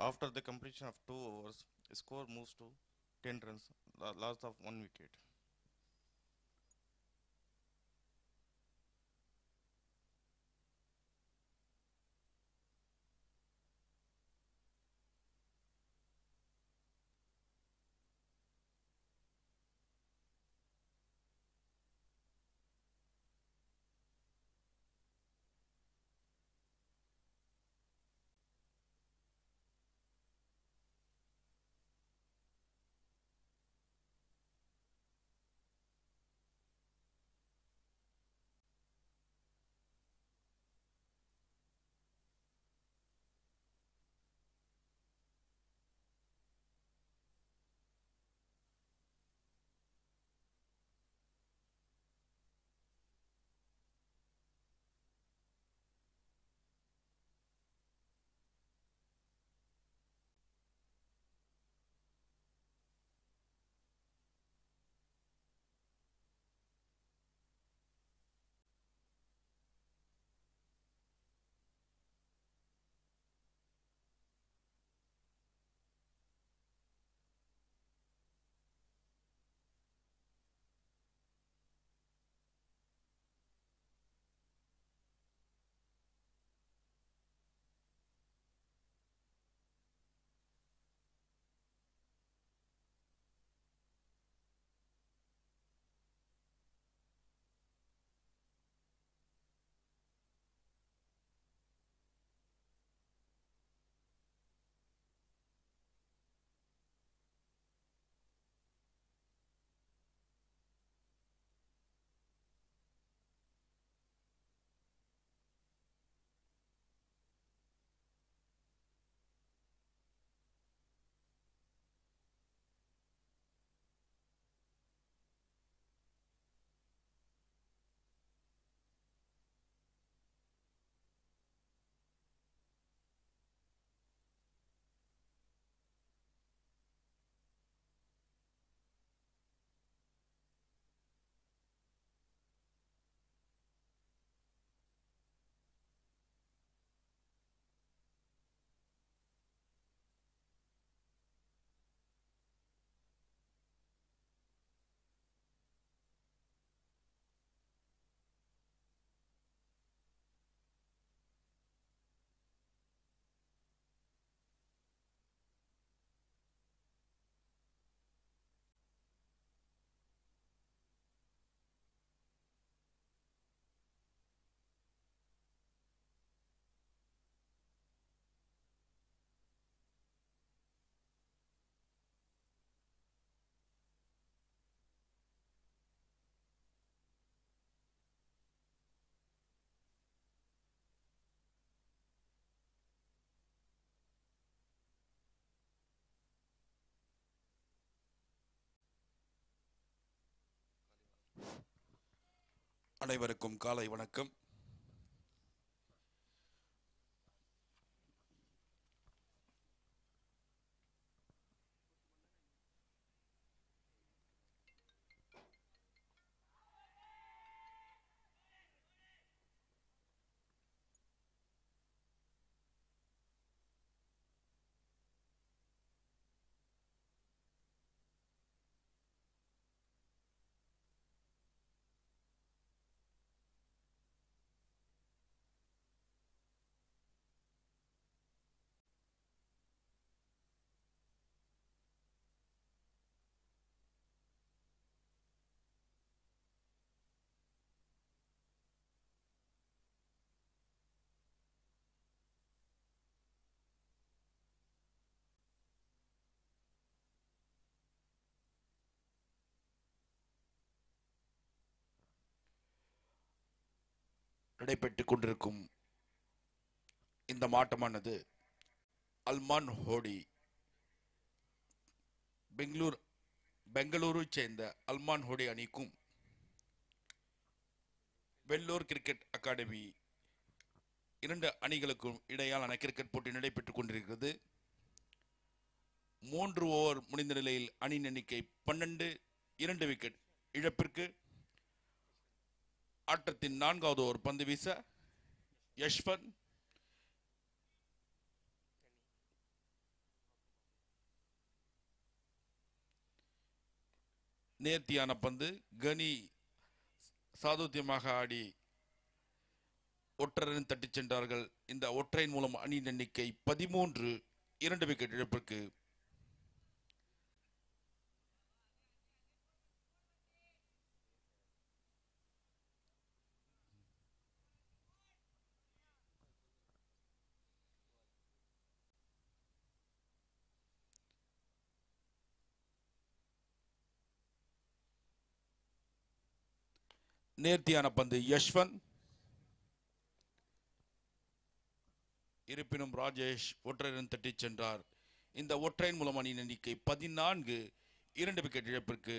After the completion of two overs, score moves to 10 runs, lo- loss of one wicket. அனைவருக்கும் காலை வணக்கம் நடைபெற்றுக் கொண்டிருக்கும் இந்த மாட்டமானது அல்மான் ஹோடி பெங்களூர் பெங்களூரை சேர்ந்த அல்மான் ஹோடி அணிக்கும் வெள்ளூர் கிரிக்கெட் அகாடமி இரண்டு அணிகளுக்கும் இடையிலான கிரிக்கெட் போட்டி நடைபெற்றுக் கொண்டிருக்கிறது மூன்று ஓவர் முடிந்த நிலையில் அணியின் எண்ணிக்கை பன்னெண்டு இரண்டு விக்கெட் இழப்பிற்கு ஆட்டத்தின் நான்காவது ஓவர் பந்து வீச யஷ்வந்த் நேர்த்தியான பந்து கனி சாதுத்தியமாக ஆடி ஒற்றரின் தட்டிச் சென்றார்கள் இந்த ஒற்றையின் மூலம் அணியின் எண்ணிக்கை பதிமூன்று இரண்டு விக்கெட் இழப்பிற்கு நேர்த்தியான பந்து யஷ்வந்த் இருப்பினும் ராஜேஷ் ஒற்றையரன் தட்டிச் சென்றார் இந்த ஒற்றையின் மூலம் அணியின் எண்ணிக்கை பதினான்கு இரண்டு விக்கெட் இழப்பிற்கு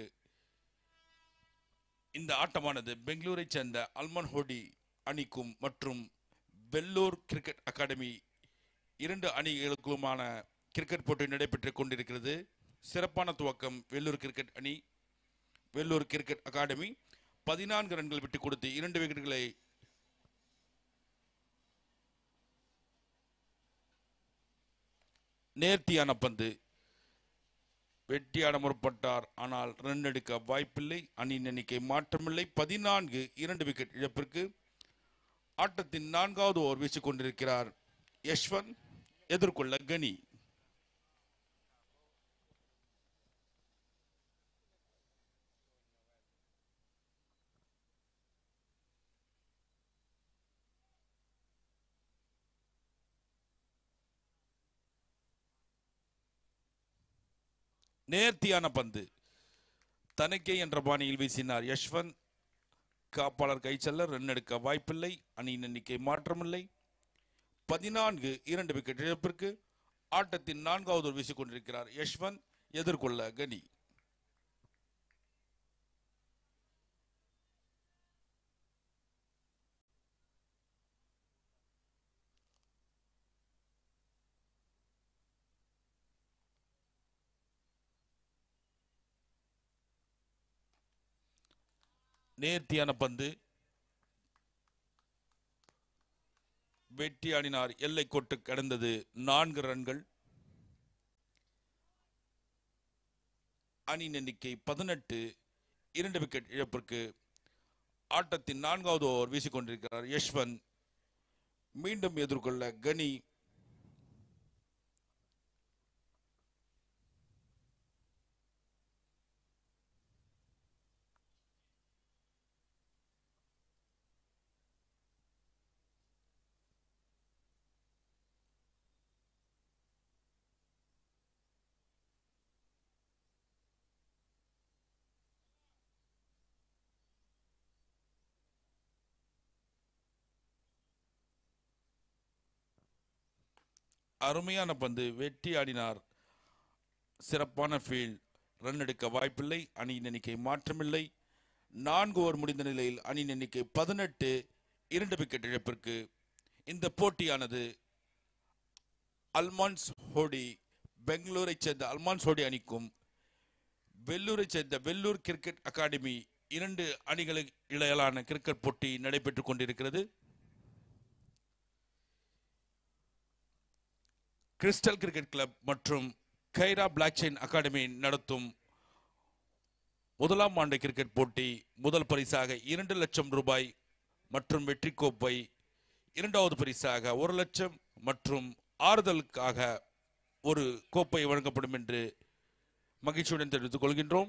இந்த ஆட்டமானது பெங்களூரைச் சேர்ந்த அல்மன் ஹோடி அணிக்கும் மற்றும் வெள்ளூர் கிரிக்கெட் அகாடமி இரண்டு அணிகளுக்குமான கிரிக்கெட் போட்டி நடைபெற்றுக் கொண்டிருக்கிறது சிறப்பான துவக்கம் வெள்ளூர் கிரிக்கெட் அணி வெள்ளூர் கிரிக்கெட் அகாடமி பதினான்கு ரன்கள் விட்டுக் கொடுத்து இரண்டு விக்கெட்டுகளை நேர்த்தியான பந்து வெட்டியாட முற்பட்டார் ஆனால் ரன் எடுக்க வாய்ப்பில்லை அணியின் எண்ணிக்கை மாற்றமில்லை பதினான்கு இரண்டு விக்கெட் இழப்பிற்கு ஆட்டத்தின் நான்காவது ஓவர் வீசிக் கொண்டிருக்கிறார் யஷ்வந்த் எதிர்கொள்ள கனி நேர்த்தியான பந்து தனக்கே என்ற பாணியில் வீசினார் யஷ்வந்த் காப்பாளர் கை செல்ல ரன் எடுக்க வாய்ப்பில்லை அணியின் எண்ணிக்கை மாற்றமில்லை பதினான்கு இரண்டு விக்கெட் இழப்பிற்கு ஆட்டத்தின் நான்காவது ஒரு வீசிக் கொண்டிருக்கிறார் யஷ்வந்த் எதிர்கொள்ள கனி நேர்த்தியான பந்து வெட்டி ஆடினார் எல்லை கோட்டு கடந்தது நான்கு ரன்கள் அணியின் எண்ணிக்கை பதினெட்டு இரண்டு விக்கெட் இழப்பிற்கு ஆட்டத்தின் நான்காவது ஓவர் வீசிக்கொண்டிருக்கிறார் யஷ்வந்த் மீண்டும் எதிர்கொள்ள கனி அருமையான பந்து வெட்டி ஆடினார் சிறப்பான ஃபீல்ட் ரன் எடுக்க வாய்ப்பில்லை அணியின் எண்ணிக்கை மாற்றமில்லை நான்கு ஓவர் முடிந்த நிலையில் அணியின் எண்ணிக்கை பதினெட்டு இரண்டு விக்கெட் இழப்பிற்கு இந்த போட்டியானது அல்மான்ஸ் ஹோடி பெங்களூரைச் சேர்ந்த அல்மான்ஸ் ஹோடி அணிக்கும் வெள்ளூரைச் சேர்ந்த வெள்ளூர் கிரிக்கெட் அகாடமி இரண்டு அணிகளுக்கு இடையிலான கிரிக்கெட் போட்டி நடைபெற்றுக் கொண்டிருக்கிறது கிறிஸ்டல் கிரிக்கெட் கிளப் மற்றும் கைரா பிளாக் செயின் அகாடமி நடத்தும் முதலாம் ஆண்டு கிரிக்கெட் போட்டி முதல் பரிசாக இரண்டு லட்சம் ரூபாய் மற்றும் வெற்றி கோப்பை இரண்டாவது பரிசாக ஒரு லட்சம் மற்றும் ஆறுதலுக்காக ஒரு கோப்பை வழங்கப்படும் என்று மகிழ்ச்சியுடன் தெரிவித்துக் கொள்கின்றோம்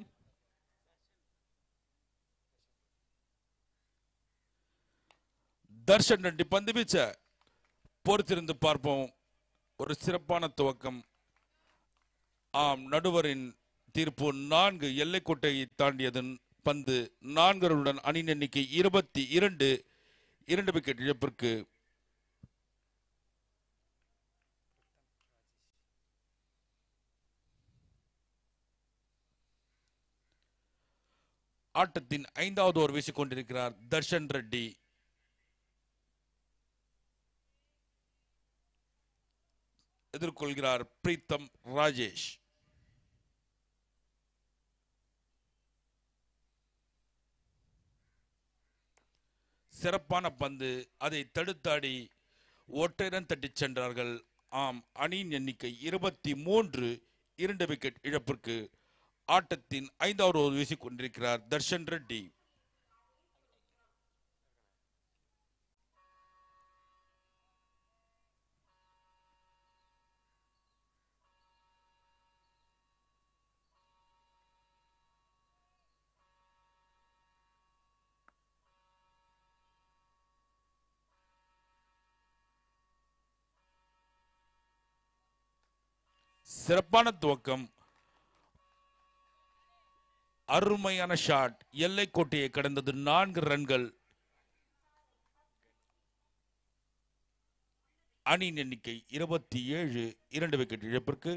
தர்ஷன் ரெட்டி பந்து வீச்ச பொறுத்திருந்து பார்ப்போம் ஒரு சிறப்பான துவக்கம் ஆம் நடுவரின் தீர்ப்பு நான்கு எல்லைக்கோட்டையை தாண்டியதன் பந்து நான்கருடன் அணி எண்ணிக்கை இருபத்தி இரண்டு இரண்டு விக்கெட் இழப்பிற்கு ஆட்டத்தின் ஐந்தாவது ஓவர் வீசிக் கொண்டிருக்கிறார் தர்ஷன் ரெட்டி எதிர்கொள்கிறார் பிரீத்தம் ராஜேஷ் சிறப்பான பந்து அதை தடுத்தாடி ஒற்றைடன் தட்டிச் சென்றார்கள் ஆம் அணியின் எண்ணிக்கை இருபத்தி மூன்று இரண்டு விக்கெட் இழப்பிற்கு ஆட்டத்தின் ஐந்தாவது ஓவர் வீசிக் கொண்டிருக்கிறார் தர்ஷன் ரெட்டி சிறப்பான துவக்கம் அருமையான ஷாட் எல்லை கோட்டையை கடந்தது நான்கு ரன்கள் அணியின் எண்ணிக்கை இருபத்தி ஏழு இரண்டு விக்கெட் இழப்பிற்கு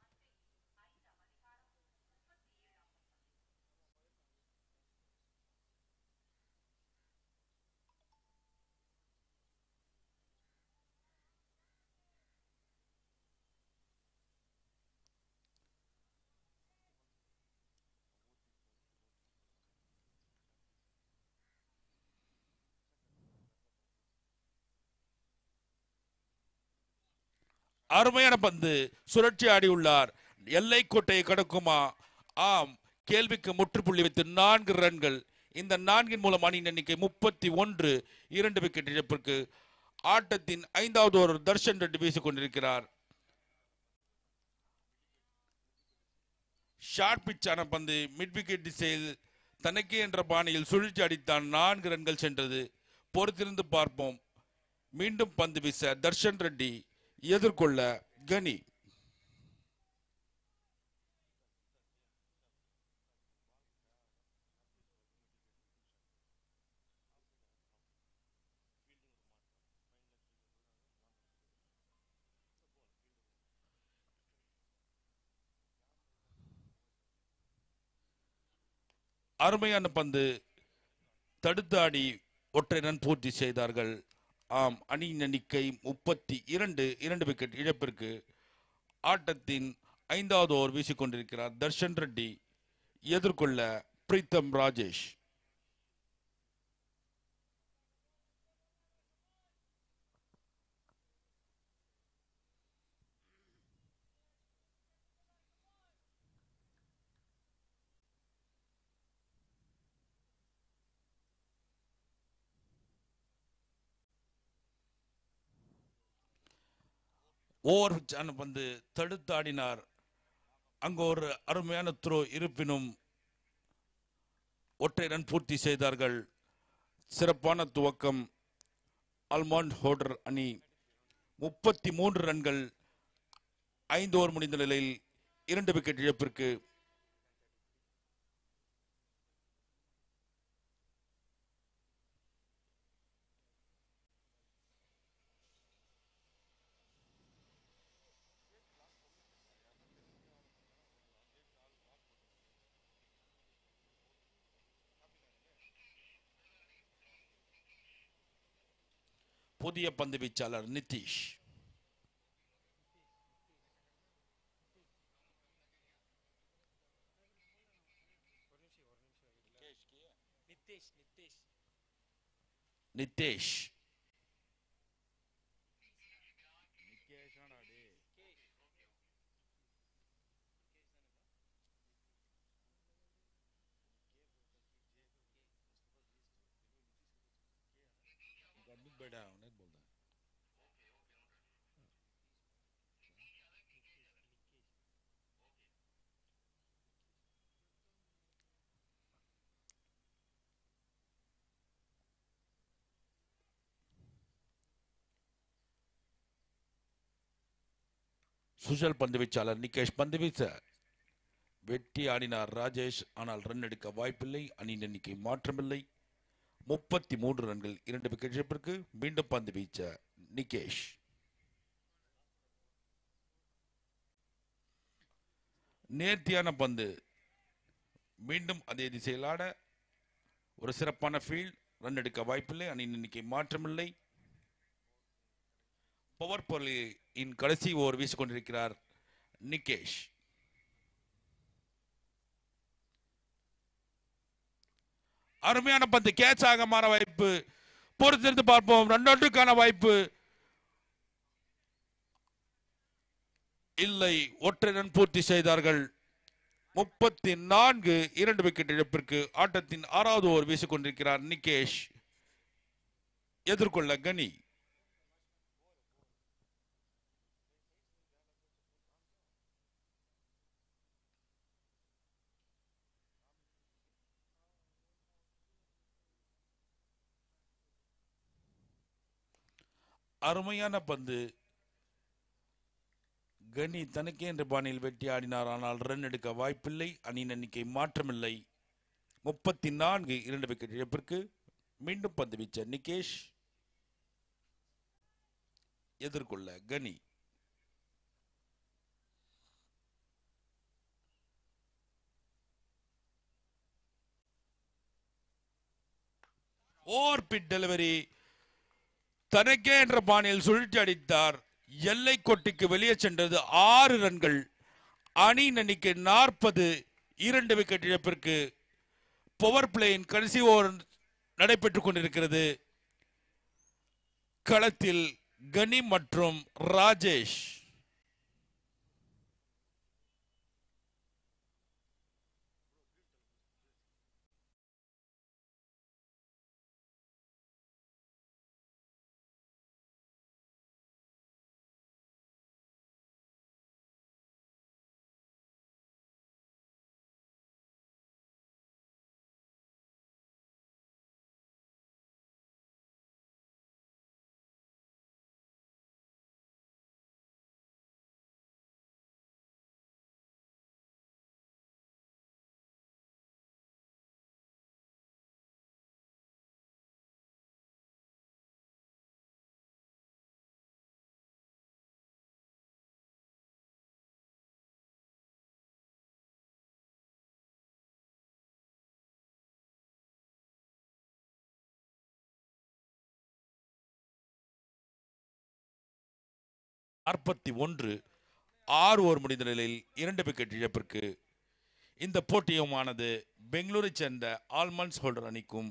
அருமையான பந்து சுழற்சி ஆடியுள்ளார் எல்லை கோட்டையை கடக்குமா ஆம் கேள்விக்கு முற்றுப்புள்ளி வைத்து நான்கு ரன்கள் இந்த நான்கின் மூலம் அணியின் எண்ணிக்கை முப்பத்தி ஒன்று இரண்டு விக்கெட் இழப்பிற்கு ஆட்டத்தின் ஐந்தாவது ஒரு தர்ஷன் ரெட்டி வீசிக் கொண்டிருக்கிறார் ஷார்ட் பிச்சான பந்து மிட் விக்கெட் திசையில் தனக்கே என்ற பாணியில் சுழற்சி அடித்தான் நான்கு ரன்கள் சென்றது பொறுத்திருந்து பார்ப்போம் மீண்டும் பந்து வீச தர்ஷன் ரெட்டி எதிர்கொள்ள கனி அருமையான பந்து தடுத்து ஆடி ஒற்றை ரன் பூர்த்தி செய்தார்கள் ஆம் அணியின் எண்ணிக்கை முப்பத்தி இரண்டு இரண்டு விக்கெட் இழப்பிற்கு ஆட்டத்தின் ஐந்தாவது ஓவர் வீசிக்கொண்டிருக்கிறார் தர்ஷன் ரெட்டி எதிர்கொள்ள பிரீத்தம் ராஜேஷ் ஓவர் பிச்சான பந்து தடுத்தாடினார் அங்கு ஒரு அருமையான த்ரோ இருப்பினும் ஒற்றை ரன் பூர்த்தி செய்தார்கள் சிறப்பான துவக்கம் அல்மாண்ட் ஹோடர் அணி முப்பத்தி மூன்று ரன்கள் ஐந்து ஓவர் முடிந்த நிலையில் இரண்டு விக்கெட் இழப்பிற்கு புதிய பந்து வீச்சாளர் நிதிஷ் நித்தேஷ் நித்தேஷ் நிதேஷ் சுஷல் பந்து வீச்சாளர் நிகேஷ் பந்து வீச வெட்டி ஆடினார் ராஜேஷ் ஆனால் ரன் எடுக்க வாய்ப்பில்லை அணியின் எண்ணிக்கை மாற்றமில்லை முப்பத்தி மூன்று ரன்கள் இரண்டு விக்கெட் இழப்பிற்கு மீண்டும் பந்து வீச்ச நிகேஷ் நேர்த்தியான பந்து மீண்டும் அதே திசையில் ஆட ஒரு சிறப்பான ஃபீல்ட் ரன் எடுக்க வாய்ப்பில்லை அணியின் எண்ணிக்கை மாற்றமில்லை பவர் பொருளின் கடைசி ஓவர் வீசிக்கொண்டிருக்கிறார் நிகேஷ் அருமையான பந்து கேட்ச் ஆக மாற வாய்ப்பு பொறுத்திருந்து பார்ப்போம் ரன் ஒன்றுக்கான வாய்ப்பு இல்லை ஒற்றை ரன் பூர்த்தி செய்தார்கள் முப்பத்தி நான்கு இரண்டு விக்கெட் இழப்பிற்கு ஆட்டத்தின் ஆறாவது ஓவர் வீசிக் கொண்டிருக்கிறார் நிகேஷ் எதிர்கொள்ள கனி அருமையான பந்து கனி தனக்கே என்ற பாணியில் வெட்டி ஆடினார் ஆனால் ரன் எடுக்க வாய்ப்பில்லை அணியின் எண்ணிக்கை மாற்றமில்லை முப்பத்தி நான்கு இரண்டு விக்கெட் இழப்பிற்கு மீண்டும் பந்து வீச்ச நிகேஷ் எதிர்கொள்ள கனி ஓவர் பிட் டெலிவரி தனக்கே என்ற பாணியில் சுழற்சி அடித்தார் எல்லை கொட்டிக்கு வெளியே சென்றது ஆறு ரன்கள் அணி எண்ணிக்கை நாற்பது இரண்டு விக்கெட் இழப்பிற்கு பவர் பிளேயின் கடைசி ஓவர் நடைபெற்றுக் கொண்டிருக்கிறது களத்தில் கனி மற்றும் ராஜேஷ் நாற்பத்தி ஒன்று ஆறு ஓவர் முடிந்த நிலையில் இரண்டு விக்கெட் இழப்பிற்கு இந்த போட்டியுமானது பெங்களூரை சேர்ந்த ஆல்மண்ட்ஸ் ஹோல்டர் அணிக்கும்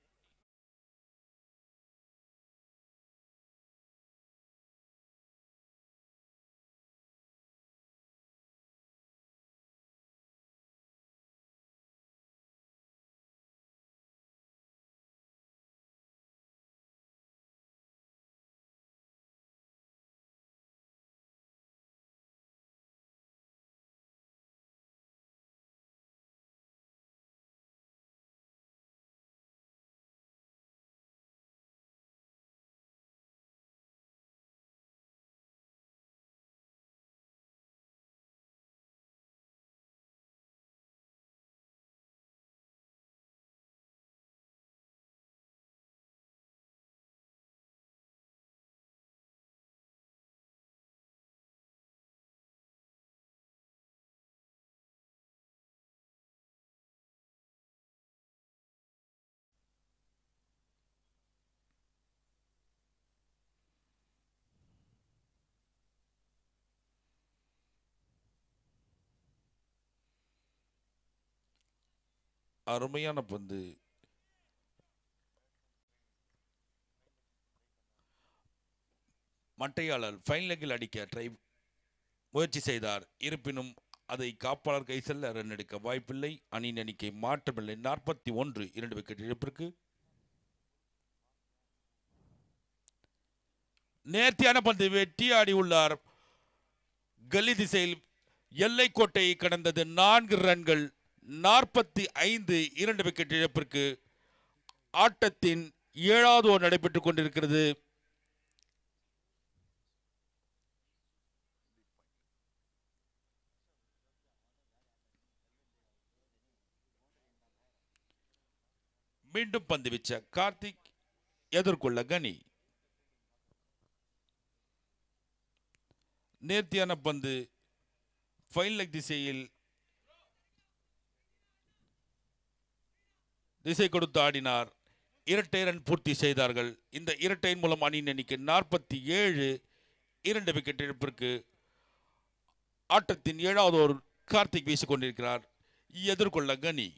அருமையான பந்து மட்டையாளர் ஃபைன் லெக்கில் அடிக்க ட்ரை முயற்சி செய்தார் இருப்பினும் அதை காப்பாளர் கை செல்ல ரன் எடுக்க வாய்ப்பில்லை அணியின் எண்ணிக்கை மாற்றமில்லை நாற்பத்தி ஒன்று இரண்டு விக்கெட் இழப்பிற்கு நேர்த்தியான பந்து வெட்டி ஆடி உள்ளார் கல்லி திசையில் எல்லை கோட்டையை கடந்தது நான்கு ரன்கள் நாற்பத்தி ஐந்து இரண்டு விக்கெட் இழப்பிற்கு ஆட்டத்தின் ஏழாவது ஓவர் நடைபெற்றுக் கொண்டிருக்கிறது மீண்டும் பந்து வீச்ச கார்த்திக் எதிர்கொள்ள கனி நேர்த்தியான பந்து ஃபைன் லெக் திசையில் திசை கொடுத்து ஆடினார் இரட்டை ரன் பூர்த்தி செய்தார்கள் இந்த இரட்டையின் மூலம் அணியின் எண்ணிக்கை நாற்பத்தி ஏழு இரண்டு விக்கெட் இழப்பிற்கு ஆட்டத்தின் ஏழாவது ஒரு கார்த்திக் வீசிக் கொண்டிருக்கிறார் எதிர்கொள்ள கனி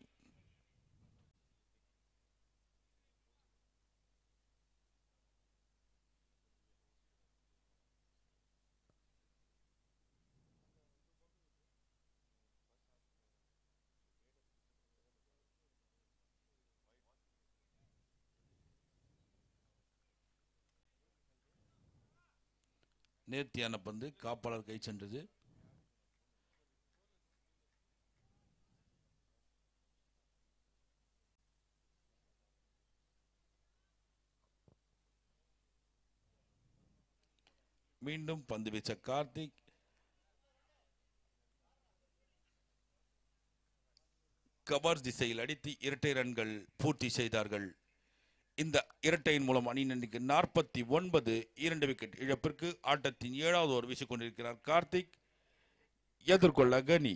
நேர்த்தியான பந்து காப்பாளர் கை சென்றது மீண்டும் பந்து வீச்ச கார்த்திக் கவர் திசையில் அடித்து இரட்டை ரன்கள் பூர்த்தி செய்தார்கள் இந்த இரட்டையின் மூலம் அணியினருக்கு நாற்பத்தி ஒன்பது இரண்டு விக்கெட் இழப்பிற்கு ஆட்டத்தின் ஏழாவது ஓவர் வீசிக் கொண்டிருக்கிறார் கார்த்திக் எதிர்கொள்ள கனி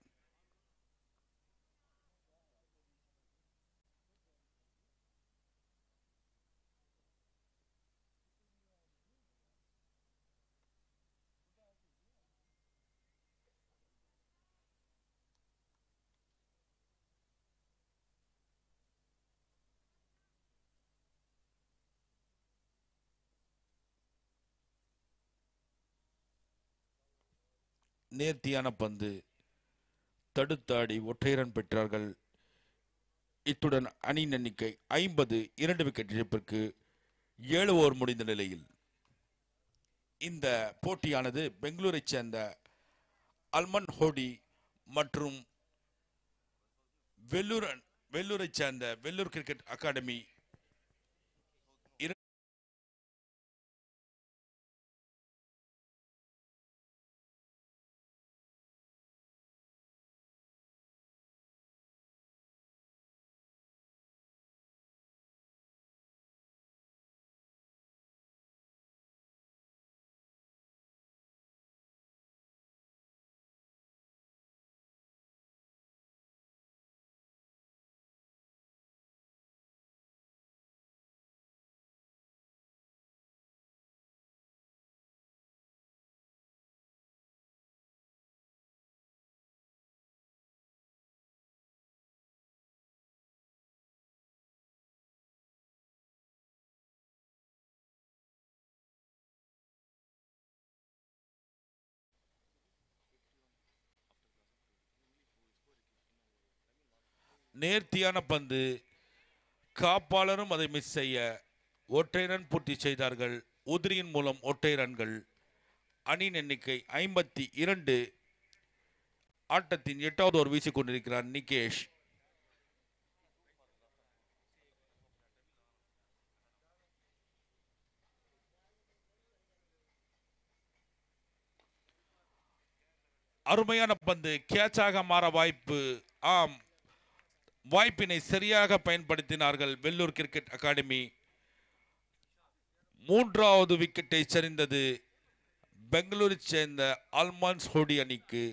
நேர்த்தியான பந்து தடுத்தாடி ஒற்றை ரன் பெற்றார்கள் இத்துடன் அணியின் எண்ணிக்கை ஐம்பது இரண்டு விக்கெட் இழப்பிற்கு ஏழு ஓவர் முடிந்த நிலையில் இந்த போட்டியானது பெங்களூரைச் சேர்ந்த அல்மன் ஹோடி மற்றும் வெள்ளூர் வெள்ளூரைச் சேர்ந்த வெள்ளூர் கிரிக்கெட் அகாடமி இரு- நேர்த்தியான பந்து காப்பாளரும் அதை மிஸ் செய்ய ஒற்றை ரன் பூர்த்தி செய்தார்கள் உதிரியின் மூலம் ஒற்றை ரன்கள் அணியின் எண்ணிக்கை ஐம்பத்தி இரண்டு ஆட்டத்தின் எட்டாவது ஓவர் வீசிக் கொண்டிருக்கிறார் நிகேஷ் அருமையான பந்து கேட்சாக மாற வாய்ப்பு ஆம் வாய்ப்பினை சரியாக பயன்படுத்தினார்கள் வெள்ளூர் கிரிக்கெட் அகாடமி மூன்றாவது விக்கெட்டை சரிந்தது பெங்களூரை சேர்ந்த அல்மான்ஸ் ஹோடி அணிக்கு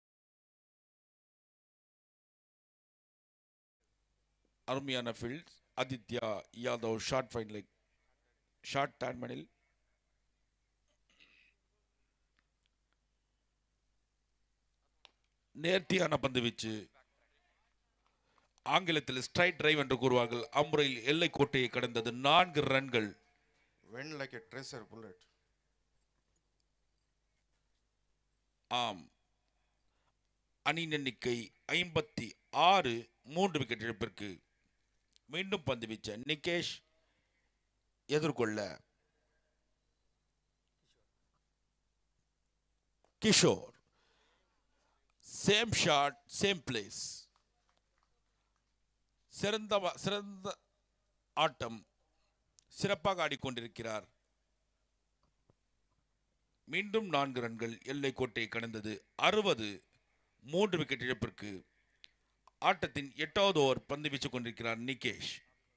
அருமையான field Aditya Yadav short fine leg short டேர்மனில் நேர்த்தியான பந்து வீச்சு ஆங்கிலத்தில் ஸ்ட்ரைட் டிரைவ் என்று கூறுவார்கள் அம்முறையில் எல்லை கோட்டையை கடந்தது நான்கு ரன்கள் Went like a tracer bullet. ஆம் அணி எண்ணிக்கை ஐம்பத்தி ஆறு மூன்று விக்கெட் இழப்பிற்கு மீண்டும் பந்து வீச்ச நிகேஷ் எதிர்கொள்ள Kishore same shot same place சிறந்த வ- சிறந்த ஆட்டம் சிறப்பாக ஆடிக்கொண்டிருக்கிறார் மீண்டும் நான்கு ரன்கள் எல்லை கோட்டையை கடந்தது அறுபது மூன்று விக்கெட் இழப்பிற்கு ஆட்டத்தின் எட்டாவது ஓவர் பந்து வீசிக் கொண்டிருக்கிறார் நிகேஷ்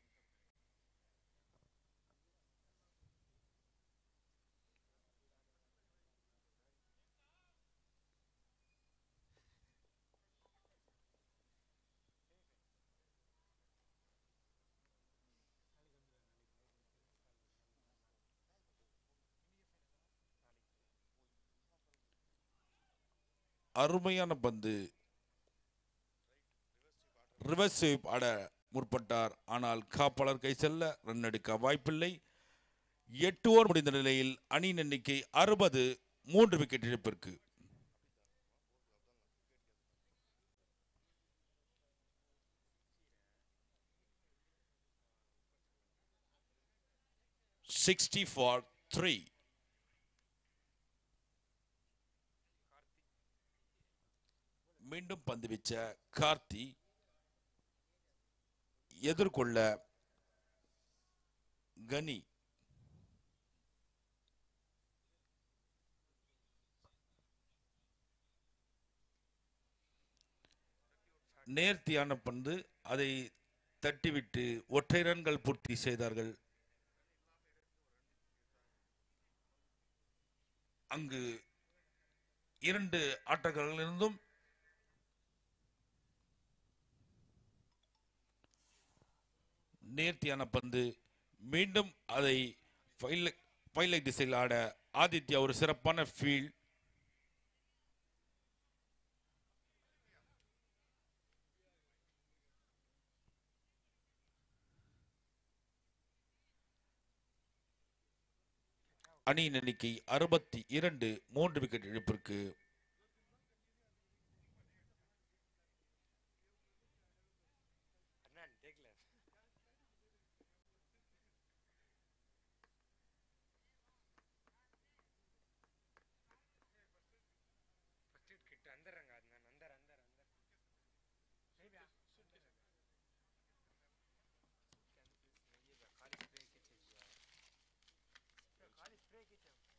அருமையான பந்து ரிவர்ஸ் ஸ்வீப் ஆட முற்பட்டார் ஆனால் காப்பாளர் கை செல்ல ரன் எடுக்க வாய்ப்பில்லை எட்டு ஓவர் முடிந்த நிலையில் அணியின் எண்ணிக்கை அறுபது மூன்று விக்கெட் இழப்பிற்கு சிக்ஸ்டி ஃபார் த்ரீ மீண்டும் பந்து வீச்ச கார்த்தி எதிர்கொள்ள கனி நேர்த்தியான பந்து அதை தட்டிவிட்டு ஒற்றை ரன்கள் பூர்த்தி செய்தார்கள் அங்கு இரண்டு ஆட்டக்காரர்களிருந்தும் நேர்த்தியான பந்து மீண்டும் அதை ஃபைலை திசையில் ஆட ஆதித்யா ஒரு சிறப்பான ஃபீல்ட் அணியின் எண்ணிக்கை அறுபத்தி இரண்டு மூன்று விக்கெட் இழப்பிற்கு அண்ணா கேட்கல ஃபர்ஸ்ட் கிட்ட வந்துடுறேங்க அது நான் அந்தர் அந்தர் அந்தர் खाली स्प्रे के चाहिए खाली स्प्रे के चाहिए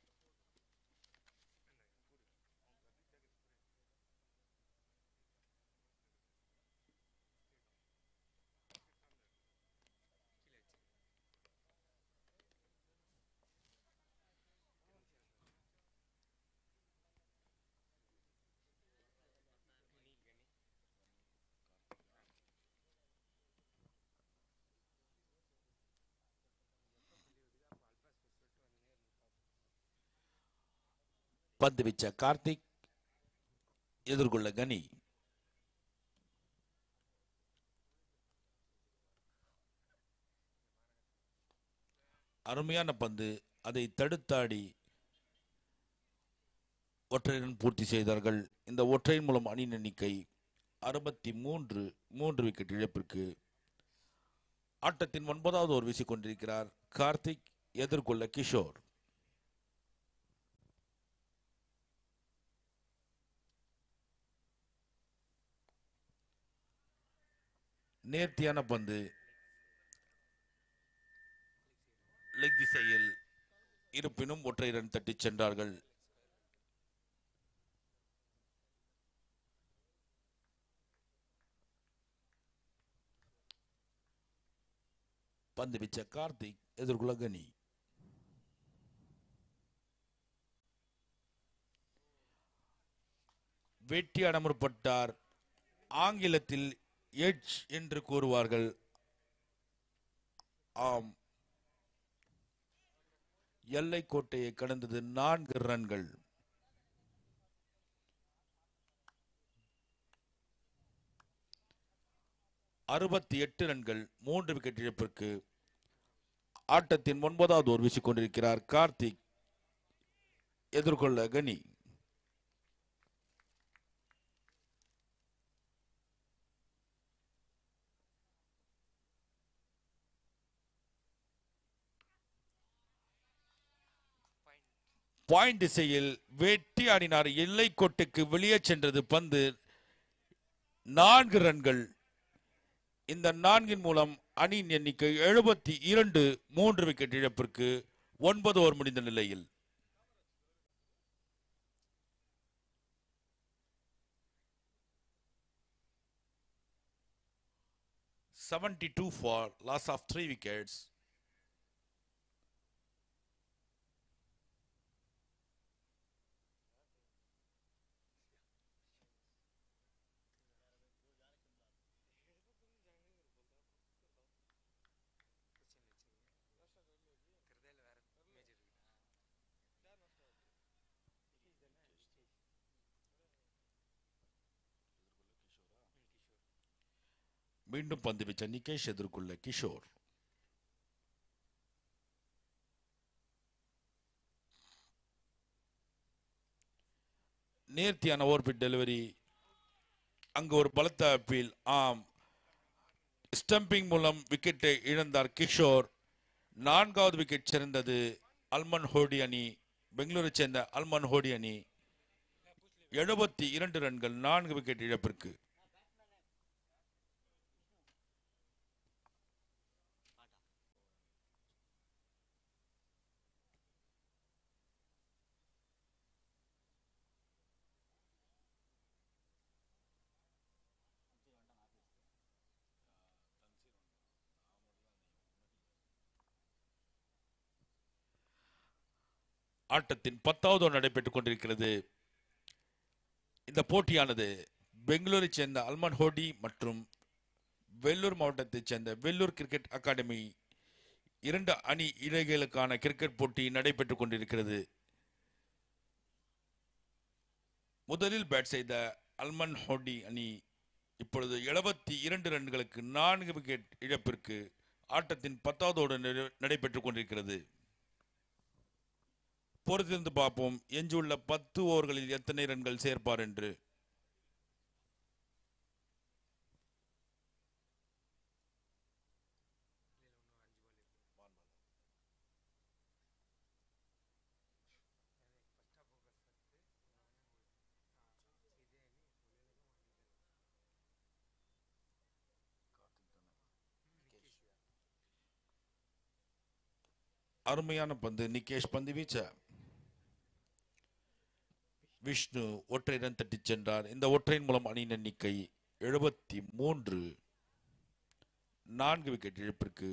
பந்து வீச்ச கார்த்திக் எதிர்கொள்ள கனி அருமையான பந்து அதை தடுத்தாடி ஒற்றை ரன் பூர்த்தி செய்தார்கள் இந்த ஒற்றையின் மூலம் அணியின் எண்ணிக்கை அறுபத்தி மூன்று மூன்று விக்கெட் இழப்பிற்கு ஆட்டத்தின் ஒன்பதாவது ஓவர் வீசிக் கொண்டிருக்கிறார் கார்த்திக் எதிர்கொள்ள கிஷோர் நேர்த்தியான பந்து லெக் திசையில் இருப்பினும் ஒற்றை ரன் தட்டிச் சென்றார்கள் பந்து வீச்ச கார்த்திக் எதிர்கொள்ள கனி வேட்டியாட முற்பட்டார் ஆங்கிலத்தில் எட்ஜ் என்று கூறுவார்கள் ஆம் எல்லை கோட்டையை கடந்தது நான்கு ரன்கள் அறுபத்தி எட்டு ரன்கள் மூன்று விக்கெட் இழப்பிற்கு ஆட்டத்தின் ஒன்பதாவது ஓவர் வீசிக் கொண்டிருக்கிறார் கார்த்திக் எதிர்கொள்ள கனி பாயிண்ட் திசையில் வெட்டி ஆடினார் எல்லை கோட்டுக்கு வெளியே சென்றது பந்து நான்கு ரன்கள் இந்த நான்கின் மூலம் அணியின் எண்ணிக்கை எழுபத்தி இரண்டு மூன்று விக்கெட் இழப்பிற்கு ஒன்பது ஓவர் முடிந்த நிலையில் seventy two for loss of three wickets மீண்டும் பந்து வீச்ச நிகேஷ் எதிர்கொள்ள கிஷோர் நேர்த்தியான ஓவர்பிட் டெலிவரி அங்கு ஒரு பலத்த அப்பீல் ஆம் ஸ்டம்பிங் மூலம் விக்கெட்டை இழந்தார் கிஷோர் நான்காவது விக்கெட் சிறந்தது அல்மன் ஹோடி அணி பெங்களூரை சேர்ந்த அல்மன் ஹோடி அணி எழுபத்தி இரண்டு ரன்கள் நான்கு விக்கெட் இழப்பிற்கு ஆட்டத்தின் பத்தாவது over நடைபெற்றுக் கொண்டிருக்கிறது இந்த போட்டியானது பெங்களூரை சேர்ந்த அல்மன் ஹோடி மற்றும் வெள்ளூர் மாவட்டத்தைச் சேர்ந்த வெள்ளூர் கிரிக்கெட் அகாடமி இரண்டு அணி இடைகளுக்கான கிரிக்கெட் போட்டி நடைபெற்றுக் கொண்டிருக்கிறது முதலில் பேட் செய்த அல்மன் ஹோடி அணி இப்பொழுது எழுபத்தி இரண்டு ரன்களுக்கு நான்கு விக்கெட் இழப்பிற்கு ஆட்டத்தின் பத்தாவது over நிறைவு- நடைபெற்றுக் கொண்டிருக்கிறது பொறுத்திருந்து பார்ப்போம் எஞ்சியுள்ள பத்து ஓவர்களில் எத்தனை ரன்கள் சேர்ப்பார் என்று அருமையான பந்து நிகேஷ் பந்து வீச்ச விஷ்ணு ஒற்றை ரன் தட்டிச் சென்றார் இந்த ஒற்றையின் மூலம் அணியின் எண்ணிக்கை எழுபத்தி மூன்று நான்கு விக்கெட் இழப்பிற்கு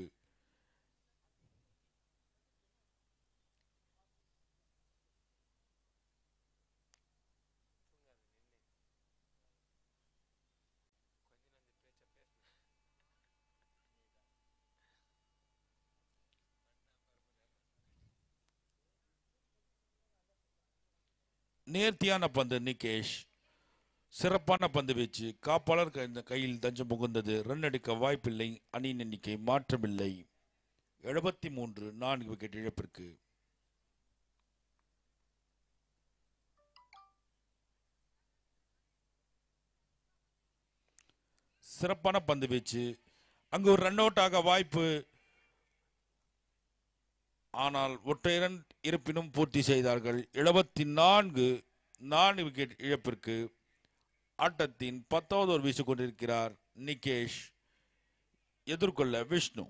நேர்த்தியான பந்து நிகேஷ் சிறப்பான பந்து வீச்சு காப்பாளர் க- இந்த கையில் தஞ்சம் புகுந்தது ரன் எடுக்க வாய்ப்பில்லை அணியின் எண்ணிக்கை மாற்றமில்லை எழுபத்தி மூன்று நான்கு விக்கெட் இழப்பிற்கு சிறப்பான பந்து வீச்சு அங்கு ஒரு ரன் அவுட் ஆக வாய்ப்பு ஆனால் ஒற்றை ரன் இருப்பினும் பூர்த்தி செய்தார்கள் எழுபத்தி நான்கு நான்கு விக்கெட் இழப்பிற்கு ஆட்டத்தின் பத்தாவது ஓவர் வீசிக் கொண்டிருக்கிறார் நிகேஷ் எதிர்கொள்ள விஷ்ணு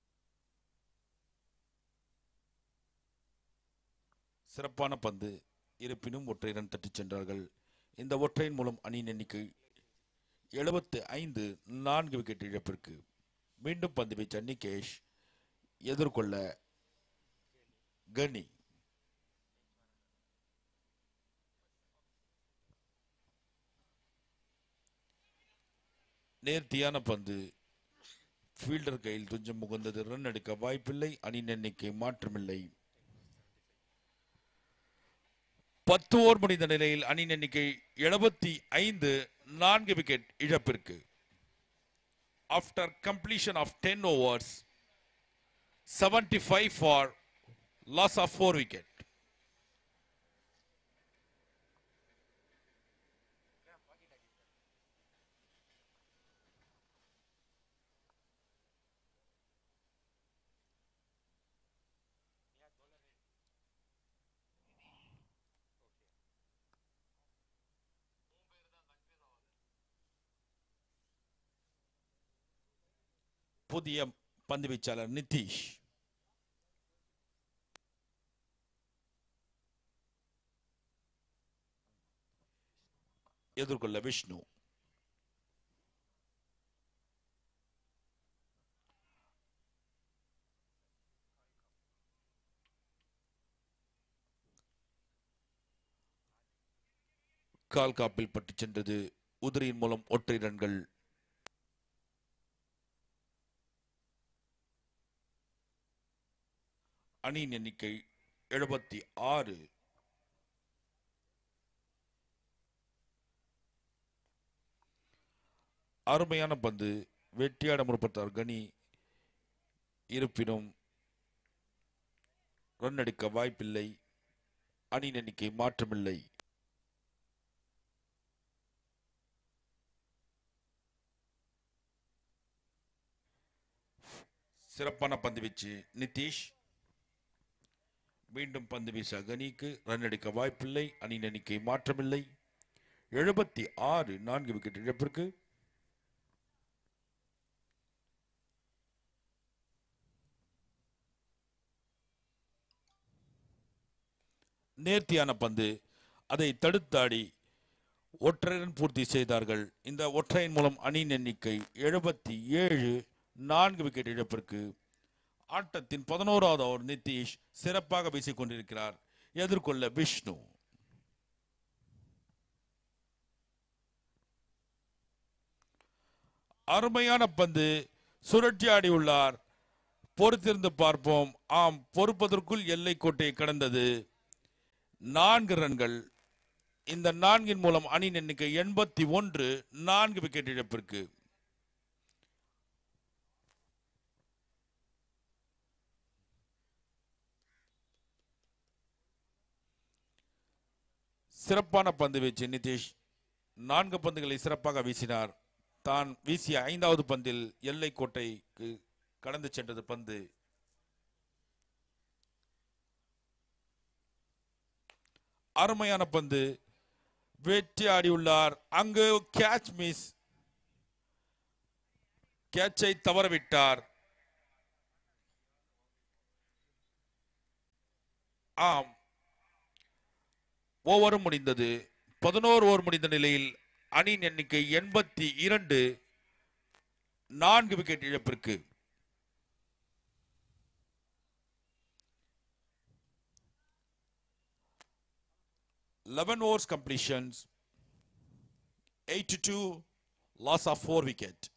சிறப்பான பந்து இருப்பினும் ஒற்றை ரன் தட்டிச் சென்றார்கள் இந்த ஒற்றையின் மூலம் அணியின் எண்ணிக்கை எழுபத்து ஐந்து நான்கு விக்கெட் இழப்பிற்கு மீண்டும் பந்து வீச்ச நிகேஷ் எதிர்கொள்ள கனி நேர்த்தியான பந்து ஃபீல்டர் கையில் துஞ்சம் முகந்தது ரன் எடுக்க வாய்ப்பில்லை அணியின் எண்ணிக்கை மாற்றமில்லை பத்து ஓவர் முடிந்த நிலையில் அணியின் எண்ணிக்கை எழுபத்தி ஐந்து நான்கு விக்கெட் இழப்பிற்கு after completion of ten overs seventy five for loss of four wicket புதிய பந்து வீச்சாளர் நிதிஷ் எதிர்கொள்ள விஷ்ணு கால் காப்பில் பட்டுச் சென்றது உதிரியின் மூலம் ஒற்றை ரன்கள் அணியின் எண்ணிக்கை எழுபத்தி ஆறு அருமையான பந்து வெற்றியாட முற்பட்டார் கனி இருப்பினும் ரன் எடுக்க வாய்ப்பில்லை அணியின் எண்ணிக்கை மாற்றமில்லை சிறப்பான பந்து வீச்சு நிதிஷ் மீண்டும் பந்து வீச கனிக்கு ரன் எடுக்க வாய்ப்பில்லை அணியின் எண்ணிக்கை மாற்றமில்லை எழுபத்தி ஆறு நான்கு விக்கெட் இழப்பிற்கு நேர்த்தியான பந்து அதை தடுத்தாடி ஒற்றை ரன் பூர்த்தி செய்தார்கள் இந்த ஒற்றையின் மூலம் அணியின் எண்ணிக்கை எழுபத்தி ஏழு நான்கு விக்கெட் இழப்பிற்கு ஆட்டத்தின் பதினோராவது ஓவர் நிதிஷ் சிறப்பாக வீசிக் கொண்டிருக்கிறார் எதிர்கொள்ள விஷ்ணு அருமையான பந்து சுழற்சி ஆடி உள்ளார் பொறுத்திருந்து பார்ப்போம் ஆம் பொறுப்பதற்குள் எல்லை கோட்டையை கடந்தது நான்கு ரன்கள் இந்த நான்கின் மூலம் அணியின் எண்ணிக்கை எண்பத்தி ஒன்று நான்கு விக்கெட் இழப்பிற்கு சிறப்பான பந்து வீச்சு நிதிஷ் நான்கு பந்துகளை சிறப்பாக வீசினார் தான் வீசிய ஐந்தாவது பந்தில் எல்லை கோட்டைக்கு கடந்து சென்றது பந்து அருமையான பந்து வெற்றி ஆடியுள்ளார் அங்கு கேட்ச் மிஸ் கேட்சை தவறவிட்டார் ஆம் ஓவரும் முடிந்தது பதினோரு ஓவர் முடிந்த நிலையில் அணியின் எண்ணிக்கை எண்பத்தி இரண்டு நான்கு விக்கெட் இழப்பிற்கு eleven overs completions eighty two loss of four wicket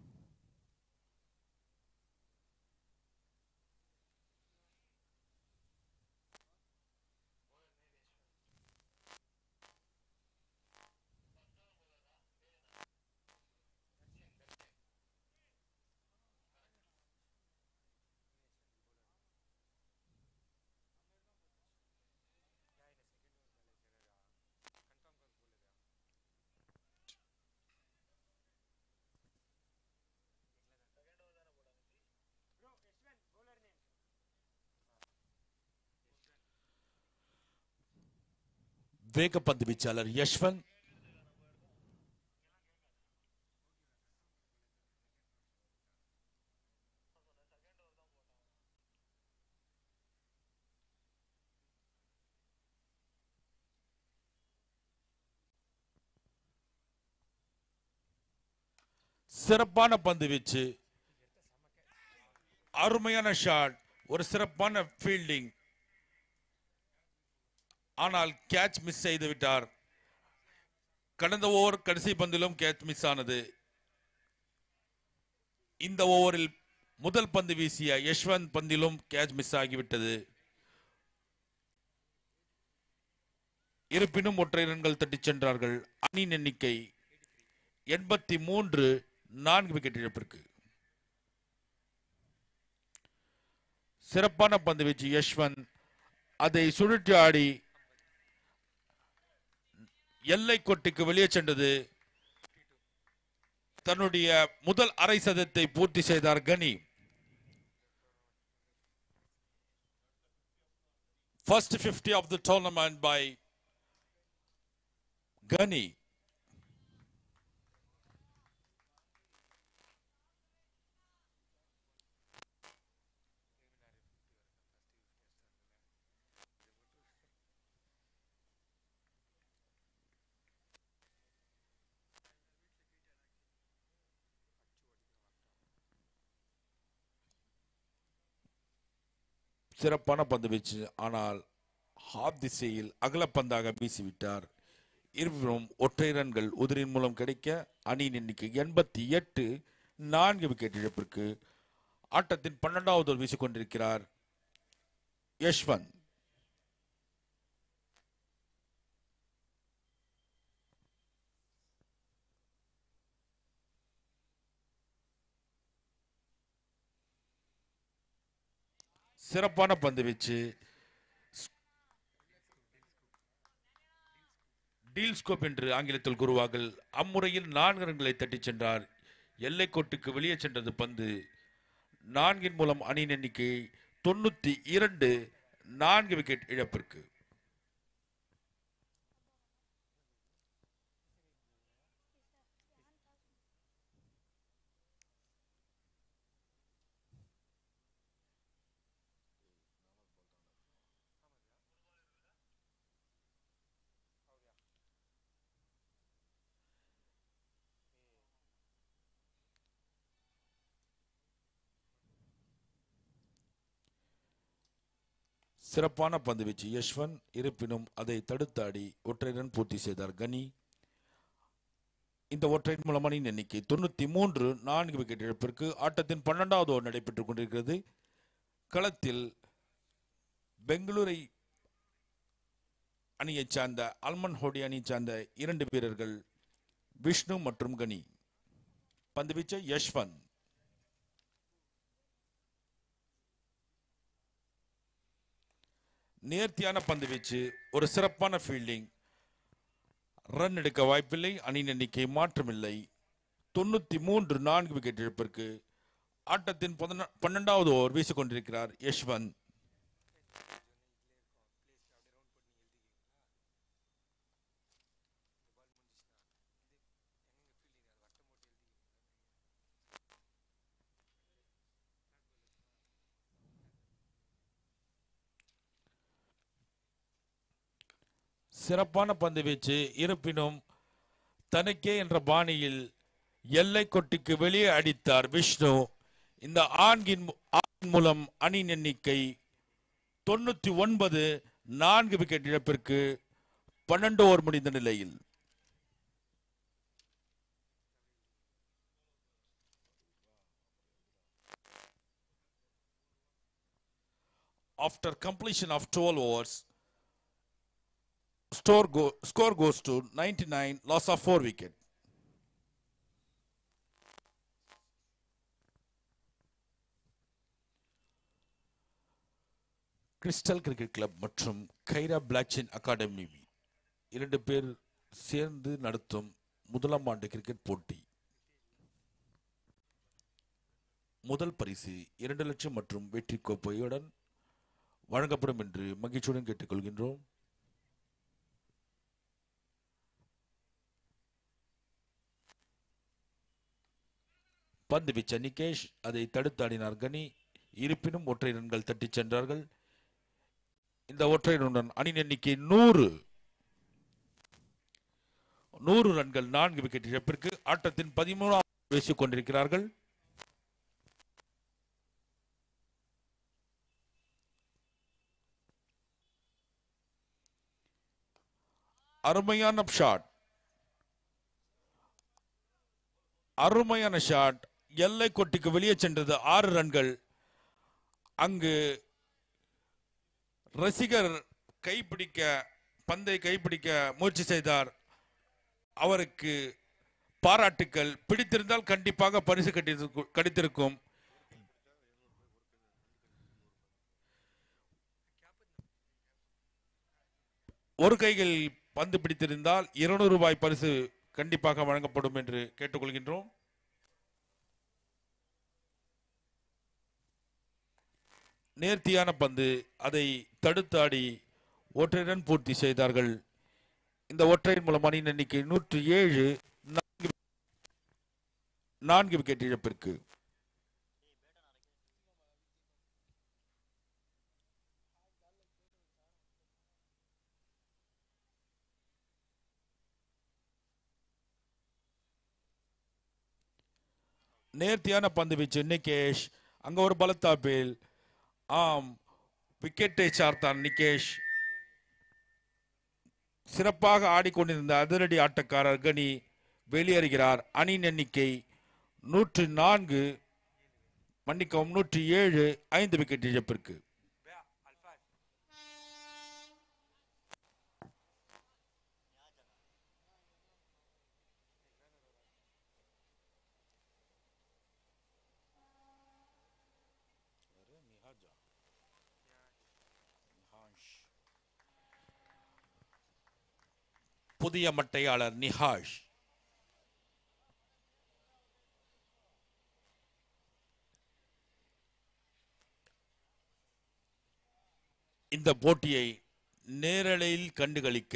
வேகப்பந்து வீச்சாளர் யஷ்வந்த் சிறப்பான பந்து வீச்சு அருமையான ஷாட் ஒரு சிறப்பான ஃபீல்டிங் ஆனால் கேட்ச் மிஸ் செய்து விட்டார் கடந்த ஓவர் கடைசி பந்திலும் கேட்ச் மிஸ் ஆனது இந்த ஓவரில் முதல் பந்து வீசிய யஷ்வந்த் பந்திலும் கேட்ச் மிஸ் ஆகிவிட்டது இருப்பினும் ஒற்றை ரன்கள் தட்டிச் சென்றார்கள் அணியின் எண்ணிக்கை எண்பத்தி மூன்று நான்கு விக்கெட் இழப்பிற்கு சிறப்பான பந்து வீச்சு யஷ்வந்த் அதை சுழற்றி ஆடி எல்லை கொட்டிக்கு வெளியே சென்றது தன்னுடைய முதல் அரை சதத்தை பூர்த்தி செய்தார் கனி First 50 of the tournament by Gani. சிறப்பான பந்து வீச்சு ஆனால் ஹாப் திசையில் அகலப்பந்தாக வீசிவிட்டார் இருவரும் ஒற்றை ரன்கள் உதிரின் மூலம் கிடைக்க அணியின் எண்ணிக்கை எண்பத்தி எட்டு நான்கு விக்கெட் இழப்பிற்கு ஆட்டத்தின் பன்னெண்டாவது ஓவர் வீசிக் கொண்டிருக்கிறார் யஷ்வந்த் சிறப்பான பந்து வீச்சு டீல் ஸ்கோப் என்று ஆங்கிலத்தில் கூறுவார்கள் அம்முறையில் நான்கு ரன்களை தட்டிச் சென்றார் எல்லைக்கோட்டுக்கு வெளியே சென்றது பந்து நான்கின் மூலம் அணியின் எண்ணிக்கை தொண்ணூத்தி இரண்டு நான்கு விக்கெட் இழப்பிற்கு சிறப்பான பந்து வீச்சு யஷ்வந்த் இருப்பினும் அதை தடுத்தாடி ஒற்றை ரன் பூர்த்தி செய்தார் கனி இந்த ஒற்றை மூலம் அணியின் எண்ணிக்கை தொண்ணூத்தி மூன்று நான்கு விக்கெட் இழப்பிற்கு ஆட்டத்தின் பன்னெண்டாவது ஓவர் நடைபெற்றுக் கொண்டிருக்கிறது களத்தில் பெங்களூரை அணியைச் சார்ந்த அல்மன் ஹோடி அணியைச் சார்ந்த இரண்டு வீரர்கள் விஷ்ணு மற்றும் கனி பந்து வீச்ச யஷ்வந்த் நேர்த்தியான பந்து வீச்சு ஒரு சிறப்பான ஃபீல்டிங் ரன் எடுக்க வாய்ப்பில்லை அணியின் எண்ணிக்கை மாற்றமில்லை தொண்ணூத்தி மூன்று நான்கு விக்கெட் இழப்பிற்கு ஆட்டத்தின் பதின- பன்னெண்டாவது ஓவர் வீசிக் கொண்டிருக்கிறார் யஷ்வந்த் சிறப்பான பந்து வீச்சு இருப்பினும் தனக்கே என்ற பாணியில் எல்லை கொட்டிக்கு வெளியே அடித்தார் விஷ்ணு இந்த ஆண்கின் மு- ஆணின் மூலம் அணியின் எண்ணிக்கை தொண்ணூத்தி ஒன்பது நான்கு விக்கெட் இழப்பிற்கு பன்னெண்டு ஓவர் முடிந்த நிலையில் After completion of 12 overs, Store go, score goes to 99, loss of 4 wicket. Crystal cricket club மற்றும் கைரா பிளாக்சின் அகாடமி இரண்டு பேர் சேர்ந்து நடத்தும் முதலாம் ஆண்டு கிரிக்கெட் போட்டி முதல் பரிசு இரண்டு லட்சம் மற்றும் வெற்றி கோப்பையுடன் வழங்கப்படும் என்று மகிழ்ச்சியுடன் கேட்டுக்கொள்கின்றோம் பந்து வீச்ச நிகேஷ் அதை தடுத்தாடினார் கனி இருப்பினும் ஒற்றை ரன்கள் தட்டிச் சென்றார்கள் இந்த ஒற்றை ரன்னுடன் அணி எண்ணிக்கை நூறு நூறு ரன்கள் நான்கு விக்கெட் இழப்பிற்கு ஆட்டத்தின் பதிமூணாம் வீசிக் கொண்டிருக்கிறார்கள் அருமையான ஷாட் அருமையான ஷாட் எல்லை கொட்டிக்கு வெளியே சென்றது ஆறு ரன்கள் அங்கு ரசிகர் கைப்பிடிக்க பந்தை கைப்பிடிக்க முயற்சி செய்தார் அவருக்கு பாராட்டுக்கள் பிடித்திருந்தால் கண்டிப்பாக பரிசு கட்டியிருக்கும் கிடைத்திருக்கும் ஒரு கைகள் பந்து பிடித்திருந்தால் இருநூறு ரூபாய் பரிசு கண்டிப்பாக வழங்கப்படும் என்று கேட்டுக்கொள்கின்றோம் நேர்த்தியான பந்து அதை தடுத்தாடி ஒற்றை ரன் பூர்த்தி செய்தார்கள் இந்த ஒற்றையின் மூலம் அணியின் எண்ணிக்கை நூற்றி ஏழு நான்கு நான்கு விக்கெட் இழப்பிற்கு நேர்த்தியான பந்து வீச்சு நிகேஷ் அங்க ஒரு பலத்தாப்பில் ஆம் விக்கெட்டை சார்த்தான் நிகேஷ் சிறப்பாக ஆடிக்கொண்டிருந்த அதிரடி ஆட்டக்காரர் கனி வெளியேறுகிறார் அணியின் எண்ணிக்கை நூற்று நான்கு மன்னிக்கவும் நூற்றி ஏழு ஐந்து விக்கெட் இழப்பிற்கு புதிய மட்டையாளர் நிஹாஷ் இந்த போட்டியை நேரலையில் கண்டுகளிக்க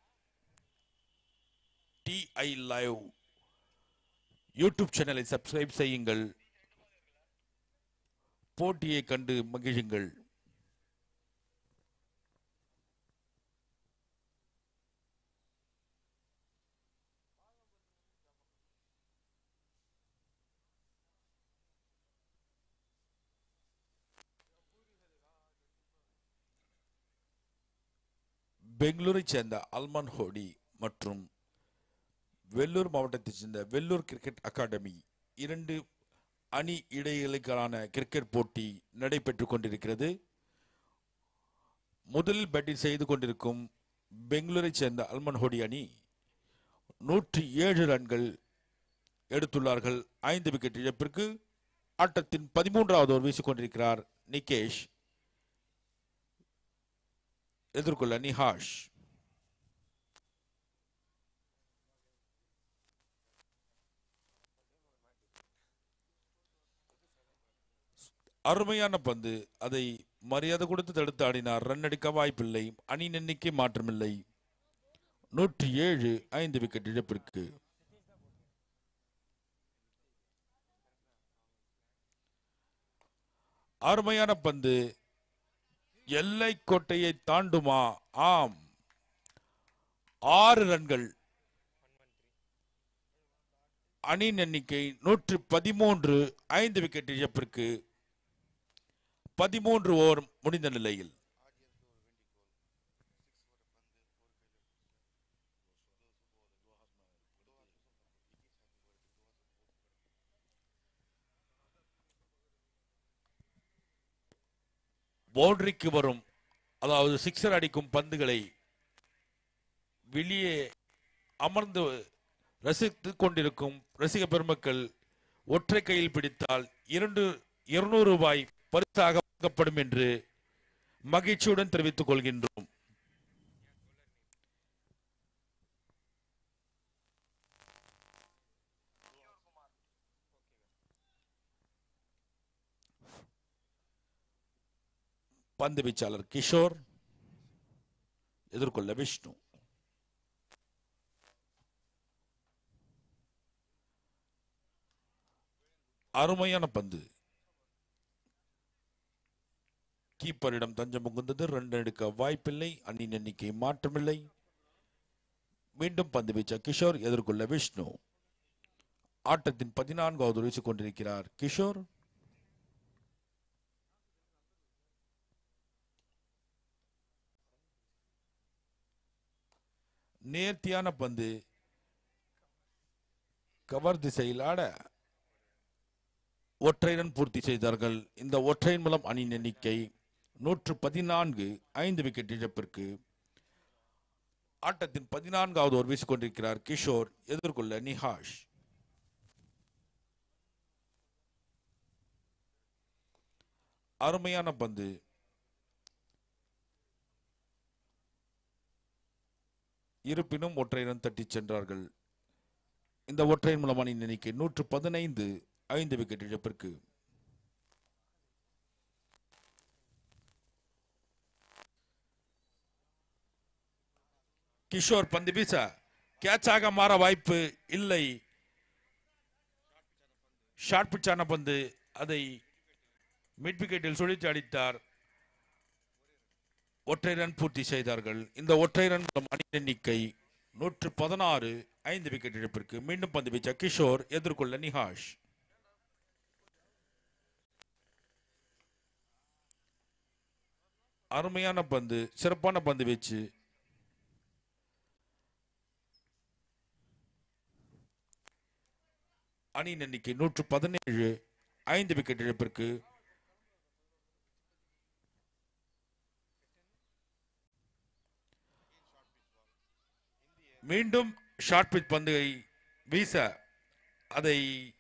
டிஐ லைவ் யூடியூப் சேனலை சப்ஸ்கிரைப் செய்யுங்கள் போட்டியை கண்டு மகிழுங்கள் பெங்களூரைச் சேர்ந்த அல்மான் ஹோடி மற்றும் வெள்ளூர் மாவட்டத்தைச் சேர்ந்த வெள்ளூர் கிரிக்கெட் அகாடமி இரண்டு அணி இடைகளுக்கான கிரிக்கெட் போட்டி நடைபெற்றுக் கொண்டிருக்கிறது முதலில் பேட்டிங் செய்து கொண்டிருக்கும் பெங்களூரைச் சேர்ந்த அல்மன் ஹோடி அணி நூற்றி ஏழு ரன்கள் எடுத்துள்ளார்கள் ஐந்து விக்கெட் இழப்பிற்கு ஆட்டத்தின் பதிமூன்றாவது ஓவர் வீசிக் கொண்டிருக்கிறார் நிகேஷ் எதிர்கொள்ள நிஹாஷ் அருமையான பந்து அதை மரியாதை கொடுத்து தடுத்து ஆடினார் ரன் அடிக்க வாய்ப்பில்லை அணியின் எண்ணிக்கை மாற்றமில்லை நூற்றி ஏழு ஐந்து விக்கெட் இழப்பிற்கு அருமையான பந்து எல்லை கோட்டையை தாண்டுமா ஆம் ஆறு ரன்கள் அணியின் எண்ணிக்கை நூற்று பதிமூன்று ஐந்து விக்கெட் இழப்பிற்கு பதிமூன்று ஓவர் முடிந்த நிலையில் பவுண்டரிக்கு வரும் அதாவது சிக்ஸர் அடிக்கும் பந்துகளை வெளியே அமர்ந்து ரசித்துக் கொண்டிருக்கும் ரசிக பெருமக்கள் ஒற்றை கையில் பிடித்தால் இரண்டு இருநூறு ரூபாய் பரிசாக வழங்கப்படும் என்று மகிழ்ச்சியுடன் தெரிவித்துக் கொள்கின்றோம் பந்து வீச்சாளர் கிஷோர் எதிர்கொள்ள விஷ்ணு அருமையான பந்து கீப்பரிடம் தஞ்சம் புகுந்தது ரன் எடுக்க வாய்ப்பில்லை அணியின் எண்ணிக்கை மாற்றமில்லை மீண்டும் பந்து வீச்ச கிஷோர் எதிர்கொள்ள விஷ்ணு ஆட்டத்தின் பதினான்காவது வீசிக் கொண்டிருக்கிறார் கிஷோர் நேர்த்தியான பந்து கவர் திசையில் ஆட ஒற்றை ரன் பூர்த்தி செய்தார்கள் இந்த ஒற்றையின் மூலம் அணியின் எண்ணிக்கை நூற்று பதினான்கு ஐந்து விக்கெட் இழப்பிற்கு ஆட்டத்தின் பதினான்காவது ஓவர் வீசிக் கொண்டிருக்கிறார் கிஷோர் எதிர்கொள்ள நிஹாஷ் அருமையான பந்து இருப்பினும் ஒற்றை ரன் தட்டிச் சென்றார்கள் இந்த ஒற்றையின் மூலம் அணியின் எண்ணிக்கை நூற்று பதினைந்து ஐந்து விக்கெட் இழப்பிற்கு கிஷோர் பந்து வீச கேட்சாக மாற வாய்ப்பு இல்லை ஷார்ட் பிச்சான பந்து அதை மிட் விக்கெட்டில் சுழித்து அடித்தார் ஒற்றை ரன் பூர்த்தி செய்தார்கள் இந்த ஒற்றை ரன் மூலம் அணி எண்ணிக்கை நூற்று பதினாறு ஐந்து விக்கெட் இழப்பிற்கு மீண்டும் பந்து வீச்ச கிஷோர் எதிர்கொள்ள நிஹாஷ் அருமையான பந்து சிறப்பான பந்து வீச்சு அணியின் எண்ணிக்கை நூற்று பதினேழு ஐந்து விக்கெட் இழப்பிற்கு மீண்டும் ஷார்ட் பிச் பந்தை வீச அதை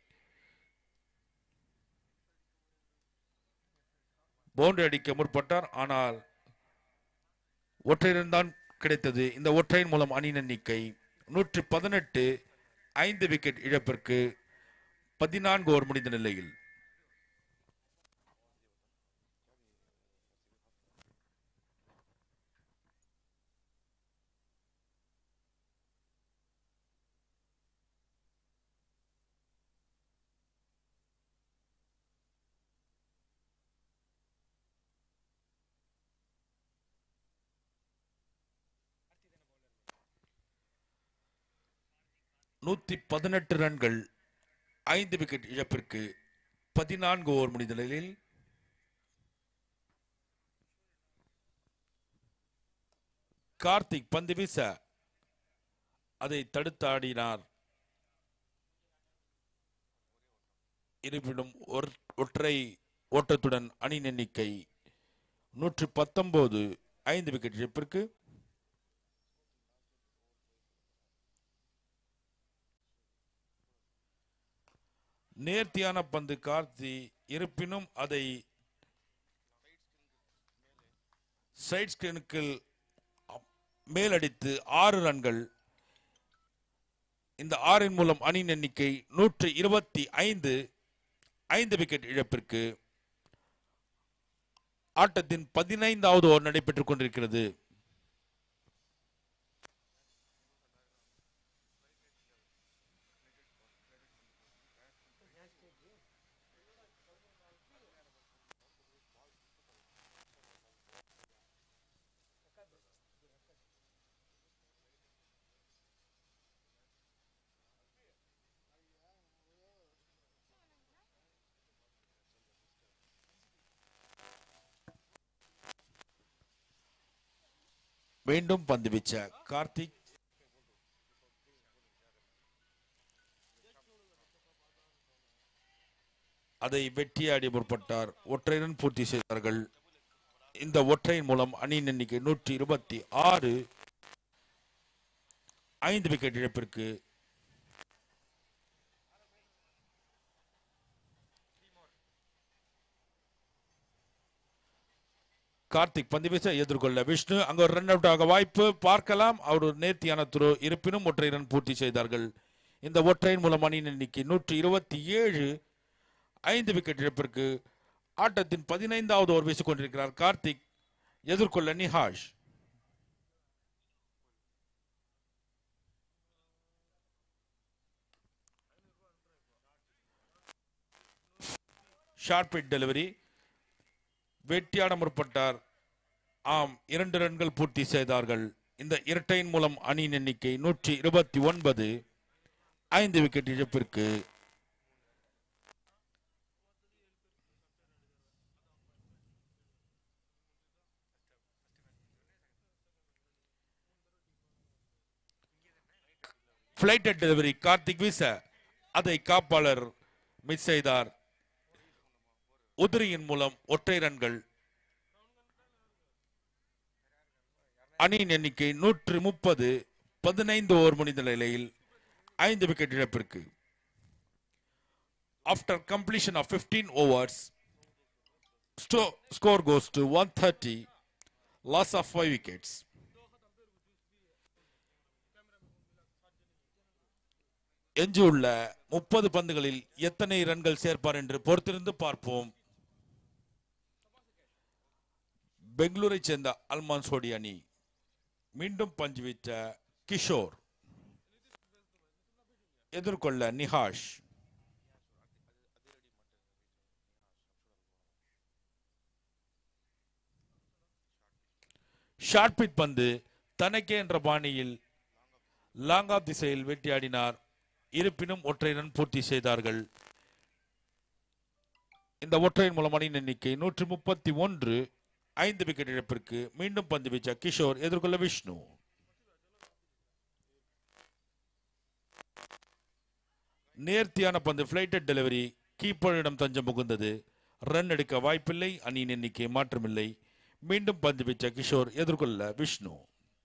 பவுண்டரி அடிக்க முற்பட்டார் ஆனால் ஒற்றை ரன் தான் கிடைத்தது இந்த ஒற்றையின் மூலம் அணியின் எண்ணிக்கை நூற்று பதினெட்டு ஐந்து விக்கெட் இழப்பிற்கு பதினான்கு ஓவர் முடிந்த நிலையில் நூத்தி பதினெட்டு ரன்கள் ஐந்து விக்கெட் இழப்பிற்கு பதினான்கு ஓவர் முடிந்த நிலையில் கார்த்திக் பந்து வீச அதை தடுத்தாடினார் இருப்பினும் ஒரு ஒற்றை ஓட்டத்துடன் அணியின் எண்ணிக்கை நூற்றி பத்தொன்பது ஐந்து விக்கெட் இழப்பிற்கு நேர்த்தியான பந்து கார்த்தி இருப்பினும் அதை சைட் ஸ்கிரீனுக்கு மேலடித்து ஆறு ரன்கள் இந்த ஆறின் மூலம் அணியின் எண்ணிக்கை நூற்று இருபத்தி ஐந்து ஐந்து விக்கெட் இழப்பிற்கு ஆட்டத்தின் பதினைந்தாவது ஓவர் நடைபெற்றுக் கொண்டிருக்கிறது மீண்டும் பந்து வீச்ச கார்த்திக் அதை வெட்டியாடி முற்பட்டார் ஒற்றை ரன் பூர்த்தி செய்தார்கள் இந்த ஒற்றையின் மூலம் அணியின் எண்ணிக்கை நூற்றி இருபத்தி ஆறு ஐந்து விக்கெட் இழப்பிற்கு கார்த்திக் பந்து வீச எதிர்கொள்ள விஷ்ணு அங்க ஒரு ரன் அவுட் ஆக வாய்ப்பு பார்க்கலாம் அவர் ஒரு நேர்த்தியான துரு இருப்பினும் ஒற்றை ரன் பூர்த்தி செய்தார்கள் இந்த ஒற்றையின் மூலம் அணியின் எண்ணிக்கை நூற்றி இருபத்தி ஏழு ஐந்து விக்கெட் இழப்பிற்கு ஆட்டத்தின் பதினைந்தாவது ஓவர் வீசிக் கொண்டிருக்கிறார் கார்த்திக் எதிர்கொள்ள நிஹாஷ் ஷார்ட் பிட் டெலிவரி வெட்டியாட முற்பட்டார் ஆம் இரண்டு ரன்கள் பூர்த்தி செய்தார்கள் இந்த இரட்டையின் மூலம் அணியின் எண்ணிக்கை நூற்றி இருபத்தி ஒன்பது ஐந்து விக்கெட் இழப்பிற்கு பிளைட் டெலிவரி கார்த்திக் வீச அதை காப்பாளர் மிஸ் செய்தார் உதிரியின் மூலம் ஒற்றை ரன்கள் அணியின் எண்ணிக்கை நூற்று முப்பது பதினைந்து ஓவர் முடிந்த நிலையில் ஐந்து விக்கெட் இழப்பிற்கு after completion of 15 overs score goes to one thirty loss of five wickets எஞ்சியுள்ள முப்பது பந்துகளில் எத்தனை ரன்கள் சேர்ப்பார் என்று பொறுத்திருந்து பார்ப்போம் பெங்களூரை சேர்ந்த அல்மான் சோடி அணி மீண்டும் பஞ்சு வீச்ச கிஷோர் எதிர்கொள்ள நிஹாஷ் ஷார்ட் பிட் பந்து தனக்கே என்ற பாணியில் லாங் ஆஃப் திசையில் வேட்டையாடினார் இருப்பினும் ஒற்றை ரன் பூர்த்தி செய்தார்கள் இந்த ஒற்றையின் மூலம் அணியின் எண்ணிக்கை நூற்றி முப்பத்தி ஒன்று ஐந்து விக்கெட் இழப்பிற்கு மீண்டும் பந்து வீச்ச கிஷோர் எதிர்கொள்ள விஷ்ணு நேர்த்தியான பந்து பிளைட்டட் டெலிவரி கீப்பரிடம் தஞ்சம் புகுந்தது ரன் எடுக்க வாய்ப்பில்லை அணியின் எண்ணிக்கை மாற்றமில்லை மீண்டும் பந்து வீச்ச கிஷோர் எதிர்கொள்ள விஷ்ணு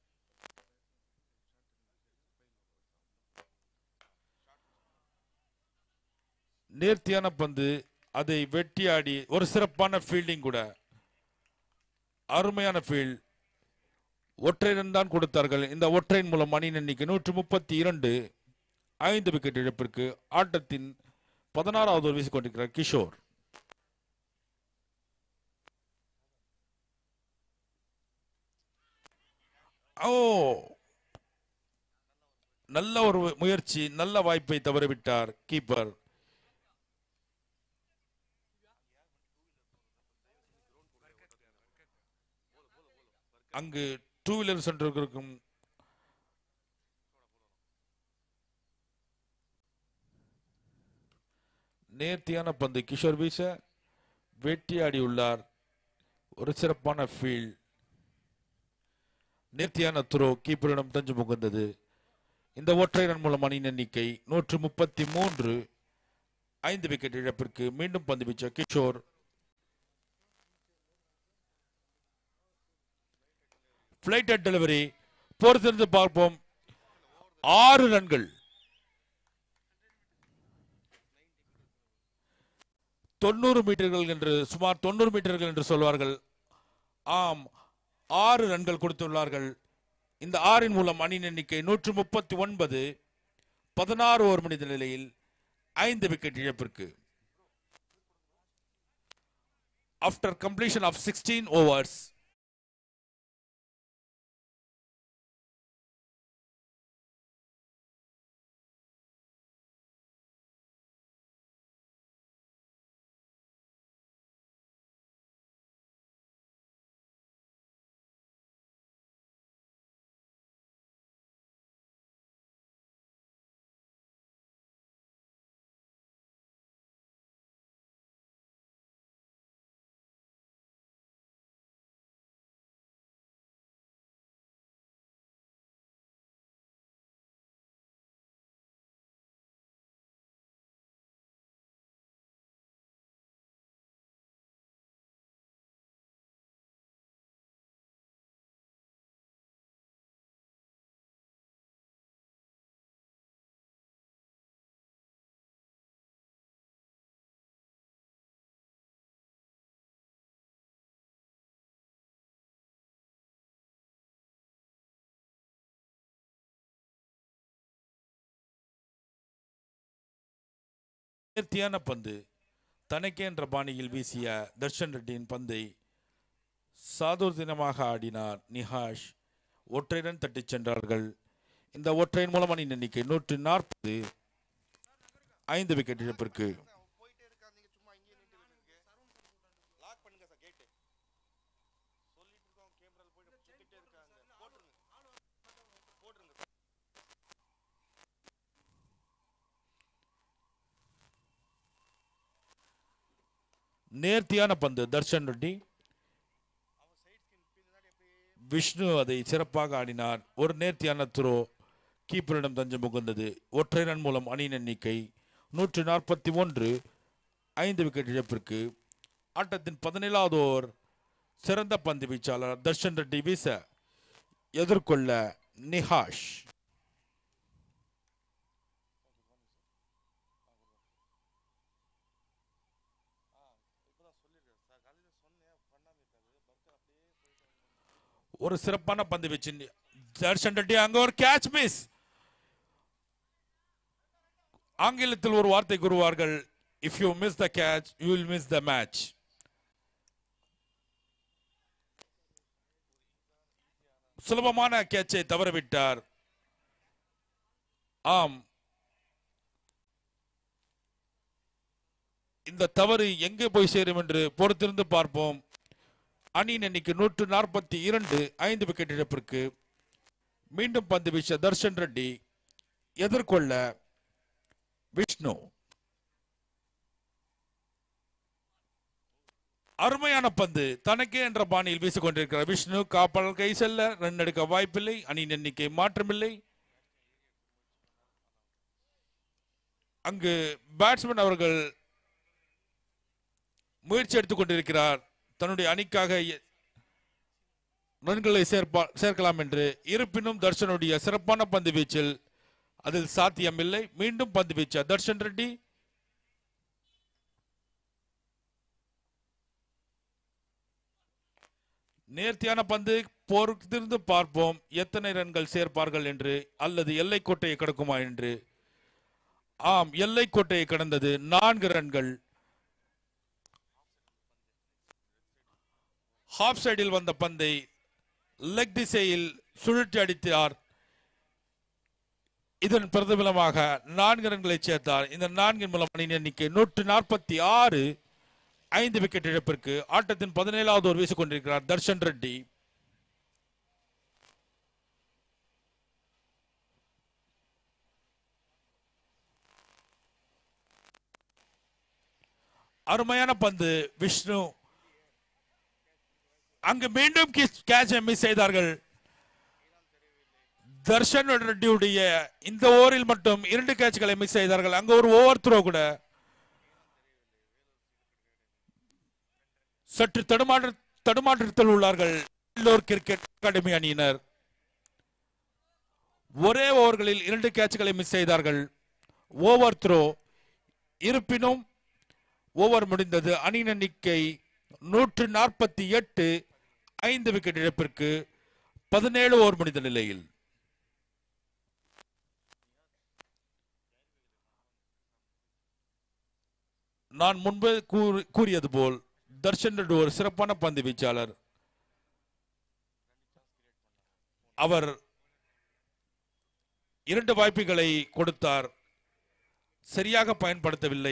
நேர்த்தியான பந்து அதை வெட்டியாடி ஒரு சிறப்பான ஃபீல்டிங் கூட அருமையான ஃபீல்ட் ஒற்றை ரன் தான் கொடுத்தார்கள் இந்த ஒற்றையின் மூலம் அணியின் எண்ணிக்கை நூற்று முப்பத்தி இரண்டு ஐந்து விக்கெட் இழப்பிற்கு ஆட்டத்தின் பதினாறாவது ஓவர் வீசிக் கொண்டிருக்கிறார் கிஷோர் ஓ நல்ல ஒரு முயற்சி நல்ல வாய்ப்பை தவறவிட்டார் கீப்பர் அங்கு டூ வீலர் சென்றிருக்கும் நேர்த்தியான பந்து கிஷோர் வீச வேட்டியாடி உள்ளார் ஒரு சிறப்பான ஃபீல்ட் நேர்த்தியான த்ரோ கீப்பரிடம் தஞ்சு முகந்தது இந்த ஒற்றை ரன் மூலம் அணியின் எண்ணிக்கை நூற்று முப்பத்தி மூன்று ஐந்து விக்கெட் இழப்பிற்கு மீண்டும் பந்து வீச்ச கிஷோர் பிளைட் டெலிவரி பொறுத்திருந்து பார்ப்போம் ஆறு ரன்கள் தொண்ணூறு மீட்டர்கள் என்று சுமார் தொண்ணூறு மீட்டர்கள் என்று சொல்வார்கள் ஆம் ஆறு ரன்கள் கொடுத்துள்ளார்கள் இந்த ஆறின் மூலம் அணியின் எண்ணிக்கை நூற்று முப்பத்தி ஒன்பது பதினாறு ஓவர் முடிந்த நிலையில் ஐந்து விக்கெட் இழப்பிற்கு after completion of sixteen overs நேர்த்தியான பந்து தனக்கே என்ற பாணியில் வீசிய தர்ஷன் ரெட்டியின் பந்தை சாதுர்தினமாக ஆடினார் நிஹாஷ் ஒற்றை ரன் தட்டிச் சென்றார்கள் இந்த ஒற்றையின் மூலம் அணியின் எண்ணிக்கை நூற்று நாற்பது ஐந்து விக்கெட் இழப்பிற்கு போயிட்டே இருக்காதீங்க சும்மா இங்கேயே நின்று லாக் பண்ணுங்க சார் கேட்டு சொல்லிட்டு இருக்கோம் கேமரால போயிட்டு சுத்திட்டே இருக்காங்க போட்டுருங்க போட்டுருங்க நேர்த்தியான பந்து தர்ஷன் ரெட்டி விஷ்ணு அதை சிறப்பாக ஆடினார் ஒரு நேர்த்தியான த்ரோ கீப்பரிடம் தஞ்சம் புகுந்தது ஒற்றை ரன் மூலம் அணியின் எண்ணிக்கை நூற்று நாற்பத்தி ஒன்று ஐந்து விக்கெட் இழப்பிற்கு ஆட்டத்தின் பதினேழாவது ஓவர் சிறந்த பந்து வீச்சாளர் தர்ஷன் ரெட்டி வீச எதிர்கொள்ள நிஹாஷ் ஒரு சிறப்பான பந்து வீச்சு தர்ஷன் ரெட்டி அங்க ஒரு கேட்ச் மிஸ் ஆங்கிலத்தில் ஒரு வார்த்தை கூறுவார்கள் if you miss the catch you will miss the match சுலபமான கேட்சை தவறவிட்டார் ஆம் இந்த தவறு எங்கே போய் சேரும் என்று பொறுத்திருந்து பார்ப்போம் அணியின் எண்ணிக்கை நூற்று நாற்பத்தி இரண்டு ஐந்து விக்கெட் இழப்பிற்கு மீண்டும் பந்து வீச தர்ஷன் ரெட்டி எதிர்கொள்ள விஷ்ணு அருமையான பந்து தனக்கே என்ற பாணியில் வீசிக் கொண்டிருக்கிறார் விஷ்ணு காப்பாளர் கை செல்ல ரன் எடுக்க வாய்ப்பில்லை அணியின் எண்ணிக்கை மாற்றமில்லை அங்கு பேட்ஸ்மேன் அவர்கள் முயற்சி எடுத்துக் கொண்டிருக்கிறார் தன்னுடைய அணிக்காக எ- ரன்களை சேர்ப்பா சேர்க்கலாம் என்று இருப்பினும் தர்ஷனுடைய சிறப்பான பந்து வீச்சில் அதில் சாத்தியமில்லை மீண்டும் பந்து வீச்ச தர்ஷன் ரெட்டி நேர்த்தியான பந்து பொறுத்திருந்து பார்ப்போம் எத்தனை ரன்கள் சேர்ப்பார்கள் என்று அல்லது எல்லை கோட்டையை கடக்குமா என்று ஆம் எல்லை கோட்டையை கடந்தது நான்கு ரன்கள் ஹாஃப் சைடில் வந்த பந்தை லெக் திசையில் சுழற்றி அடித்தார் இதன் பிரதிபலமாக நான்கு ரன்களை சேர்த்தார் இந்த நான்கின் மூலம் அணியின் எண்ணிக்கை நூற்று நாற்பத்தி ஆறு ஐந்து விக்கெட் இழப்பிற்கு ஆட்டத்தின் பதினேழாவது ஓவர் வீசிக் கொண்டிருக்கிறார் தர்ஷன் ரெட்டி அருமையான பந்து விஷ்ணு அங்கு மீண்டும் கேட்சை மிஸ் செய்தார்கள் தர்ஷன் ரெட்டியுடைய இந்த ஓவரில் மட்டும் இரண்டு கேட்ச்களை மிஸ் செய்தார்கள் அங்க ஒரு ஓவர் த்ரோ கூட சற்று தடுமாற்ற தடுமாற்றத்தில் உள்ளார்கள் எல்லோர் கிரிக்கெட் அகாடமி அணியினர் ஒரே ஓவர்களில் இரண்டு கேட்ச்களை மிஸ் செய்தார்கள் ஓவர் த்ரோ இருப்பினும் ஓவர் முடிந்தது அணியின் எண்ணிக்கை நூற்று நாற்பத்தி எட்டு ஐந்து விக்கெட் இழப்பிற்கு பதினேழு ஓவர் முடிந்த நிலையில் நான் முன்பு கூறி- கூறியது போல் தர்ஷன் ரெட்டி ஒரு சிறப்பான பந்து வீச்சாளர் அவர் இரண்டு வாய்ப்புகளை கொடுத்தார் சரியாக பயன்படுத்தவில்லை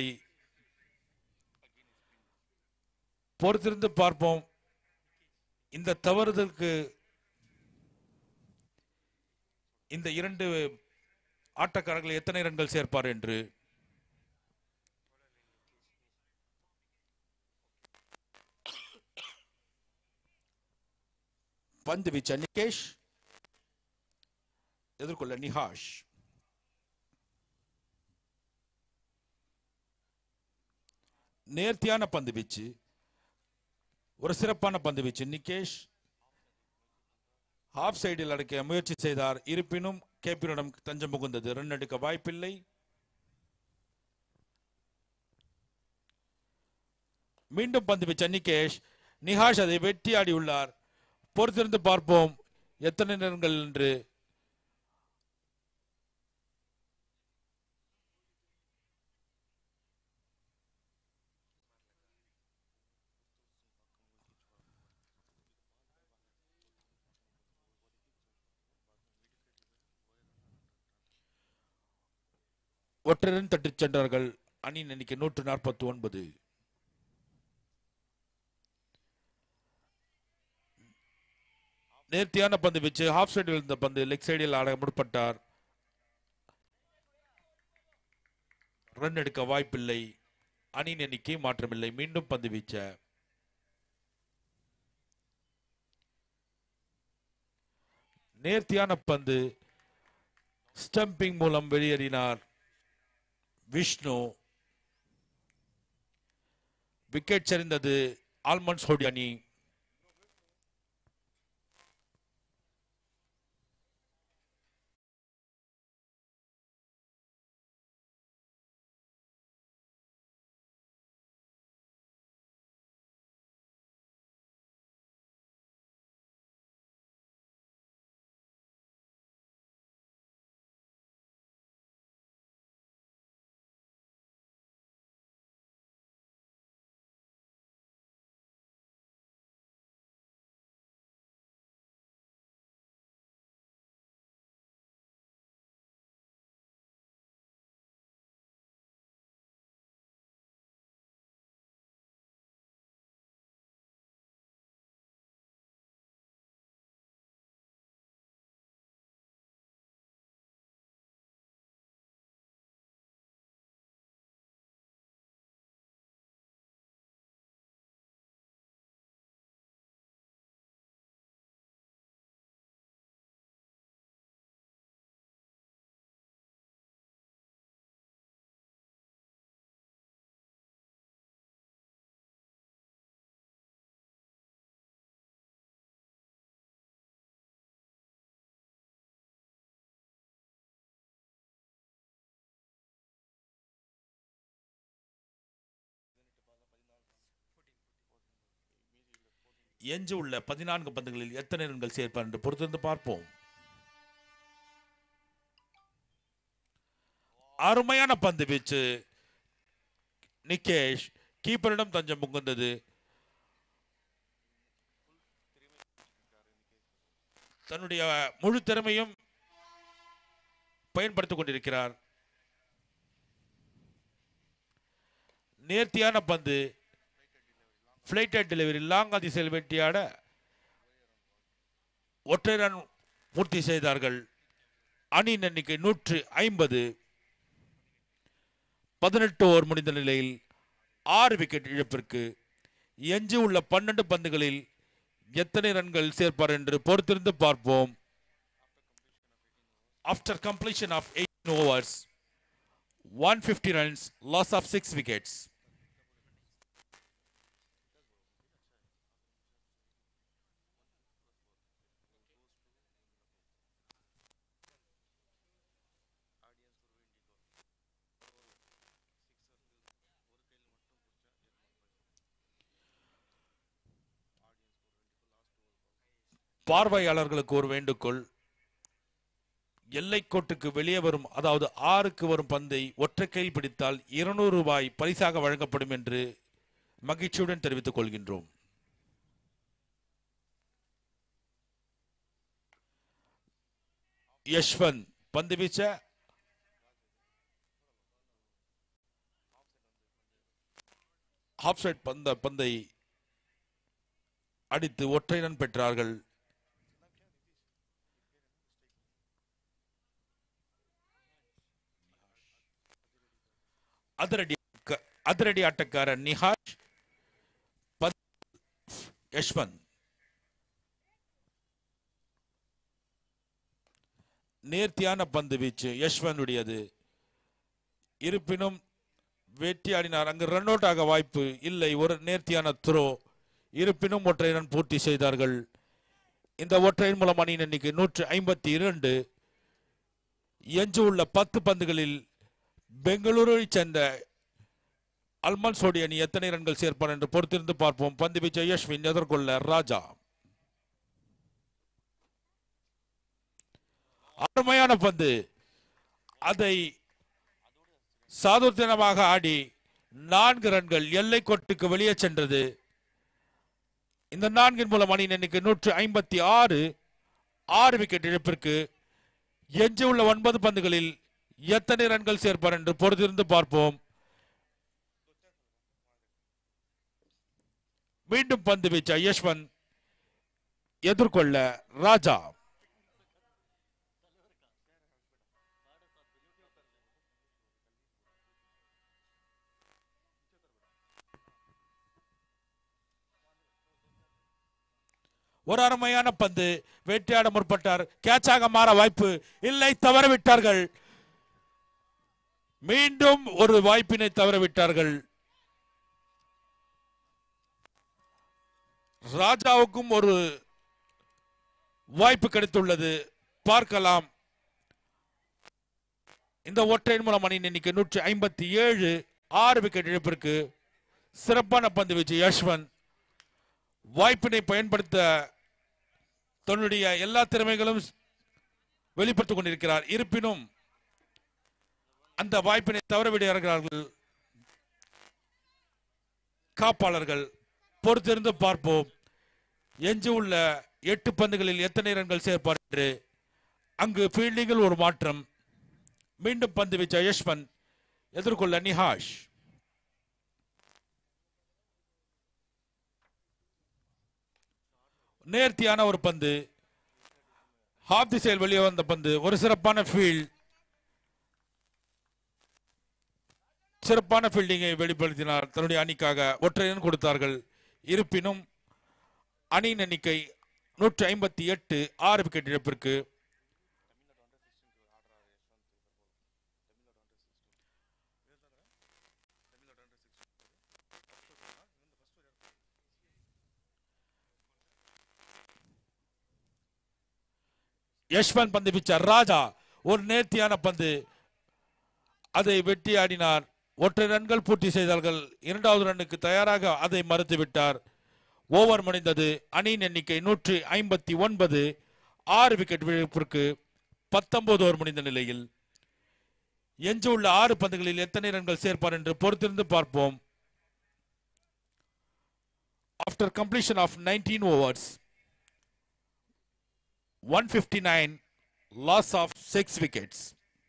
பொறுத்திருந்து பார்ப்போம் இந்த தவறுதலுக்கு இந்த இரண்டு ஆட்டக்காரர்கள் எத்தனை ரன்கள் சேர்ப்பார் என்று பந்து வீச்ச நிகேஷ் எதிர்கொள்ள நிஹாஷ் நேர்த்தியான பந்து வீச்சு ஒரு சிறப்பான பந்து வீச்சு நிகேஷ் ஹாஃப் சைடில் அடைக்க முயற்சி செய்தார் இருப்பினும் கேபினிடம் தஞ்சம் புகுந்தது ரன் எடுக்க வாய்ப்பில்லை மீண்டும் பந்து வீச்ச நிகேஷ் நிஹாஷ் அதை வெட்டியாடி உள்ளார் பொறுத்திருந்து பார்ப்போம் எத்தனை ரன்கள் என்று ஒற்றை ரன் தட்டிச் சென்றார்கள் அணியின் எண்ணிக்கை நூற்று நாற்பத்தி ஒன்பது நேர்த்தியான பந்து வீச்சு ஹாஃப் சைடில் இருந்த பந்து லெக் சைடில் ஆட முற்பட்டார் ரன் எடுக்க வாய்ப்பில்லை அணியின் எண்ணிக்கை மாற்றமில்லை மீண்டும் பந்து வீச்ச நேர்த்தியான பந்து ஸ்டம்பிங் மூலம் வெளியேறினார் விஷ்ணு விக்கெட் சரிந்தது ஆல்மண்ட்ஸ் ஹோடி அணி எஞ்சி உள்ள பதினான்கு பந்துகளில் எத்தனை ரன்கள் சேர்ப்பார் என்று பொறுத்திருந்து பார்ப்போம் அருமையான பந்து வீச்சு நிகேஷ் கீப்பரிடம் தஞ்சம் புகுந்தது தன்னுடைய முழு திறமையும் பயன்படுத்திக் கொண்டிருக்கிறார் நேர்த்தியான பந்து ஃப்ளைட்டட் டெலிவரி லாங் அதிசயில் வெட்டியாட ஒற்றை ரன் பூர்த்தி செய்தார்கள் அணியின் எண்ணிக்கை நூற்று ஐம்பது பதினெட்டு ஓவர் முடிந்த நிலையில் ஆறு விக்கெட் இழப்பிற்கு எஞ்சி உள்ள பன்னெண்டு பந்துகளில் எத்தனை ரன்கள் சேர்ப்பார் என்று பொறுத்திருந்து பார்ப்போம் after completion of eight overs one fifty runs loss of six wickets பார்வையாளர்களுக்கு ஒரு வேண்டுகோள் எல்லைக்கோட்டுக்கு வெளியே வரும் அதாவது ஆறுக்கு வரும் பந்தை ஒற்றை கையில் பிடித்தால் இருநூறு ரூபாய் பரிசாக வழங்கப்படும் என்று மகிழ்ச்சியுடன் தெரிவித்துக் கொள்கின்றோம் யஷ்வந்த் பந்து வீச்ச ஹாஃப் சைட் பந்த பந்தை அடித்து ஒற்றை ரன் பெற்றார்கள் அதிரடி அதிரடி ஆட்டக்காரர் நிஹாஷ் பந்த் யஷ்வந்த் நேர்த்தியான பந்து வீச்சு யஷ்வந்துடையது இருப்பினும் வேட்டையாடினார் அங்கு ரன் அவுட் ஆக வாய்ப்பு இல்லை ஒரு நேர்த்தியான த்ரோ இருப்பினும் ஒற்றை ரன் பூர்த்தி செய்தார்கள் இந்த ஒற்றையின் மூலம் அணியின் எண்ணிக்கை நூற்று ஐம்பத்தி இரண்டு எஞ்சி உள்ள பத்து பந்துகளில் பெங்களூரை சேர்ந்த அல்மன் சோடி அணி எத்தனை ரன்கள் சேர்ப்பார் என்று பொறுத்திருந்து பார்ப்போம் பந்து வீச்சை யஷ்வின் எதிர்கொள்ள ராஜா அருமையான பந்து அதை சாதுர்த்தனமாக ஆடி நான்கு ரன்கள் எல்லை கோட்டுக்கு வெளியே சென்றது இந்த நான்கின் மூலம் அணியின் எண்ணிக்கை நூற்று ஐம்பத்தி ஆறு ஆறு விக்கெட் இழப்பிற்கு எஞ்சியுள்ள ஒன்பது பந்துகளில் எத்தனை ரன்கள் சேர்ப்பார் என்று பொறுத்திருந்து பார்ப்போம் மீண்டும் பந்து வீச்ச யஷ்வந்த் எதிர்கொள்ள ராஜா ஒரு அருமையான பந்து வேட்டையாட முற்பட்டார் கேட்சாக மாற வாய்ப்பு இல்லை தவறவிட்டார்கள் மீண்டும் ஒரு வாய்ப்பினை தவறவிட்டார்கள் ராஜாவுக்கும் ஒரு வாய்ப்பு கிடைத்துள்ளது பார்க்கலாம் இந்த ஒற்றையின் மூலம் அணி எண்ணிக்கை நூற்றி ஐம்பத்தி ஏழு ஆறு விக்கெட் இழப்பிற்கு சிறப்பான பந்து வீச்சு யஷ்வந்த் வாய்ப்பினை பயன்படுத்த தன்னுடைய எல்லா திறமைகளும் வெளிப்படுத்திக் கொண்டிருக்கிறார் இருப்பினும் அந்த வாய்ப்பினை தவறவிடுகிறார்கள் காப்பாளர்கள் பொறுத்திருந்து பார்ப்போம் எஞ்சி உள்ள எட்டு பந்துகளில் எத்தனை ரன்கள் சேர்ப்பார் என்று அங்கு ஃபீல்டிங்கில் ஒரு மாற்றம் மீண்டும் பந்து வீச்ச யஷ்வந்த் எதிர்கொள்ள நிஹாஷ் நேர்த்தியான ஒரு பந்து ஹாஃப் திசையில் வெளியே வந்த பந்து ஒரு சிறப்பான ஃபீல்ட் சிறப்பான ஃபீல்டிங்கை வெளிப்படுத்தினார் தன்னுடைய அணிக்காக ஒற்றை ரன் கொடுத்தார்கள் இருப்பினும் அணியின் எண்ணிக்கை நூற்றி ஐம்பத்தி எட்டு ஆறு விக்கெட் இழப்பிற்கு யஷ்வந்த் பந்து வீச்சார் ராஜா ஒரு நேர்த்தியான பந்து அதை வெட்டி ஆடினார் ஒற்றை ரன்கள் பூர்த்தி செய்தார்கள் இரண்டாவது ரன்னுக்கு தயாராக அதை மறுத்து விட்டார் ஓவர் முடிந்தது அணியின் எண்ணிக்கை நூற்றி ஐம்பத்தி ஒன்பது ஆறு விக்கெட் விழிப்பிற்கு பத்தொன்பது ஓவர் முடிந்த நிலையில் எஞ்சியுள்ள ஆறு பந்துகளில் எத்தனை ரன்கள் சேர்ப்பார் என்று பொறுத்திருந்து பார்ப்போம் after completion of nineteen overs 159 loss of 6 wickets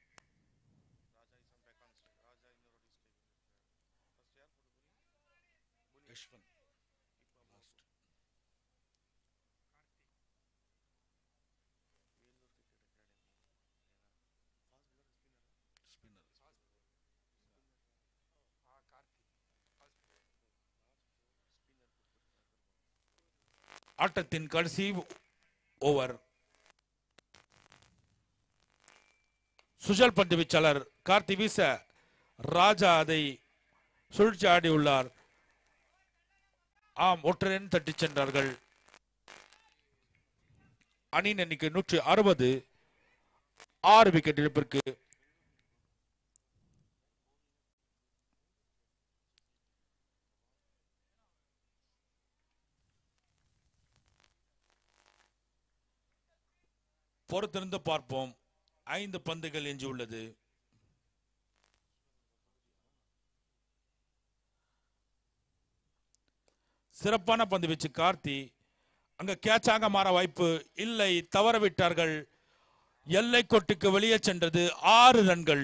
ஆட்டத்தின் கடைசி ஓவர் சுழல் பந்து வீச்சாளர் கார்த்தி வீச ராஜா அதை சுழற்சி ஆடியுள்ளார் ஆம் ஒற்றை ரன் தட்டிச் சென்றார்கள் அணியின் எண்ணிக்கை நூற்றி அறுபது ஆறு விக்கெட் இழப்பிற்கு பொறுத்திருந்து பார்ப்போம் ஐந்து பந்துகள் எஞ்சியுள்ளது சிறப்பான பந்து வீச்சு கார்த்தி அங்க கேட்சாக மாற வாய்ப்பு இல்லை தவற விட்டார்கள் எல்லை கொட்டுக்கு வெளியே சென்றது ஆறு ரன்கள்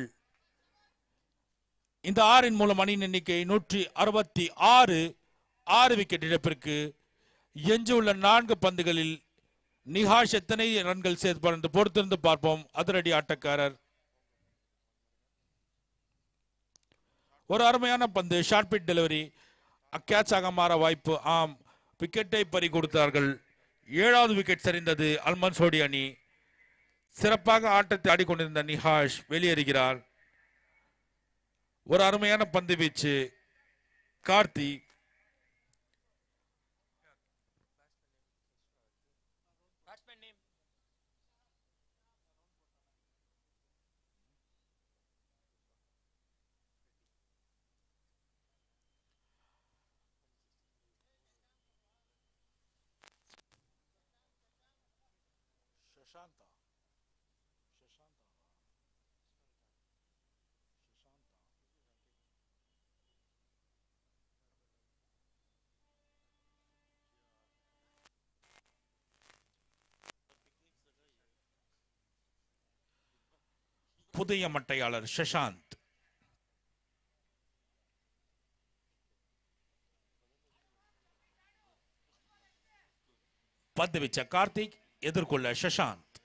இந்த ஆறின் மூலம் அணியின் எண்ணிக்கை நூற்றி அறுபத்தி ஆறு ஆறு விக்கெட் இழப்பிற்கு எஞ்சியுள்ள நான்கு பந்துகளில் நிஹாஷ் எத்தனை ரன்கள் சேர்ப்பார் என்று பொறுத்திருந்து பார்ப்போம் அதிரடி ஆட்டக்காரர் ஒரு அருமையான பந்து ஷார்ட் பிட் டெலிவரி கேட்சாக மாற வாய்ப்பு ஆம் விக்கெட்டை பறி கொடுத்தார்கள் ஏழாவது விக்கெட் சரிந்தது அல்மன் சோடி அணி சிறப்பாக ஆட்டத்தை ஆடிக்கொண்டிருந்த நிஹாஷ் வெளியேறுகிறார் ஒரு அருமையான பந்து வீச்சு கார்த்தி Batsman name. புதிய மட்டையாளர் சஷாந்த் பந்து வீச்ச கார்த்திக் எதிர்கொள்ள சஷாந்த்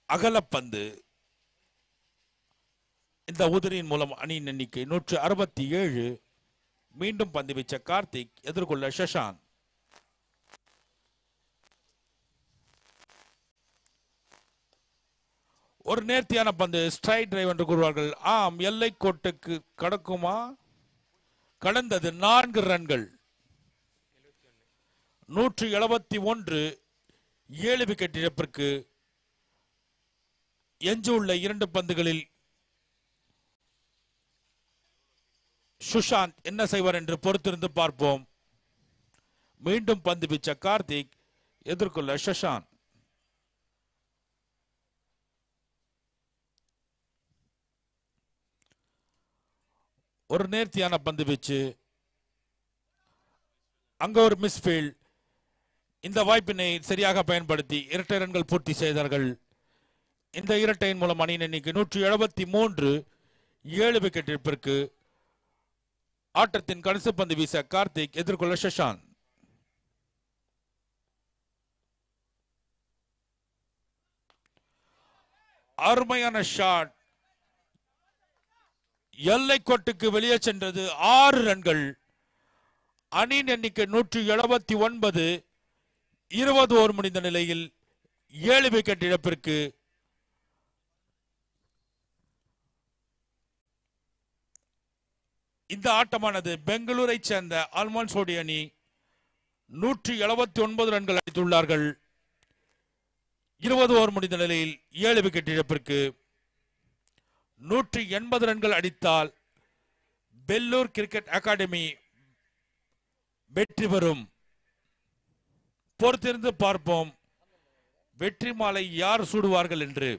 அகலப்பந்து இந்த உதிரியின் மூலம் அணியின் எண்ணிக்கை நூற்று அறுபத்தி ஏழு மீண்டும் பந்து வீச்ச கார்த்திக் எதிர்கொள்ள சஷாந்த் ஒரு நேர்த்தியான பந்து ஸ்ட்ரைட் டிரைவ் என்று கூறுவார்கள் ஆம் எல்லை கோட்டுக்கு கடக்குமா கடந்தது நான்கு ரன்கள் நூற்று எழுபத்தி ஒன்று ஏழு விக்கெட் இழப்பிற்கு எஞ்சியுள்ள இரண்டு பந்துகளில் சுஷாந்த் என்ன செய்வார் என்று பொறுத்திருந்து பார்ப்போம் மீண்டும் பந்து வீச்ச கார்த்திக் எதிர்கொள்ள சஷாந்த் ஒரு நேர்த்தியான பந்து வீச்சு அங்க ஒரு மிஸ்ஃபீல்ட் இந்த வாய்ப்பினை சரியாக பயன்படுத்தி இரட்டை ரன்கள் பூர்த்தி செய்தார்கள் இந்த இரட்டையின் மூலம் அணியின் எண்ணிக்கை நூற்றி எழுபத்தி மூன்று ஏழு விக்கெட் இழப்பிற்கு ஆட்டத்தின் கடைசி பந்து வீச கார்த்திக் எதிர்கொள்ள சஷாந்த் அருமையான ஷாட் எல்லை கோட்டுக்கு வெளியே சென்றது ஆறு ரன்கள் அணியின் எண்ணிக்கை நூற்றி எழுபத்தி ஒன்பது இருபது ஓவர் முடிந்த நிலையில் ஏழு விக்கெட் இழப்பிற்கு இந்த ஆட்டமானது பெங்களூரை சேர்ந்த ஆல்மான் சோடி அணி நூற்றி எழுபத்தி ஒன்பது ரன்கள் அடித்துள்ளார்கள் இருபது ஓவர் முடிந்த நிலையில் ஏழு விக்கெட் இழப்பிற்கு நூற்றி எண்பது ரன்கள் அடித்தால் பெல்லூர் கிரிக்கெட் அகாடமி வெற்றி பெறும் பொறுத்திருந்து பார்ப்போம் வெற்றி மாலை யார் சூடுவார்கள் என்று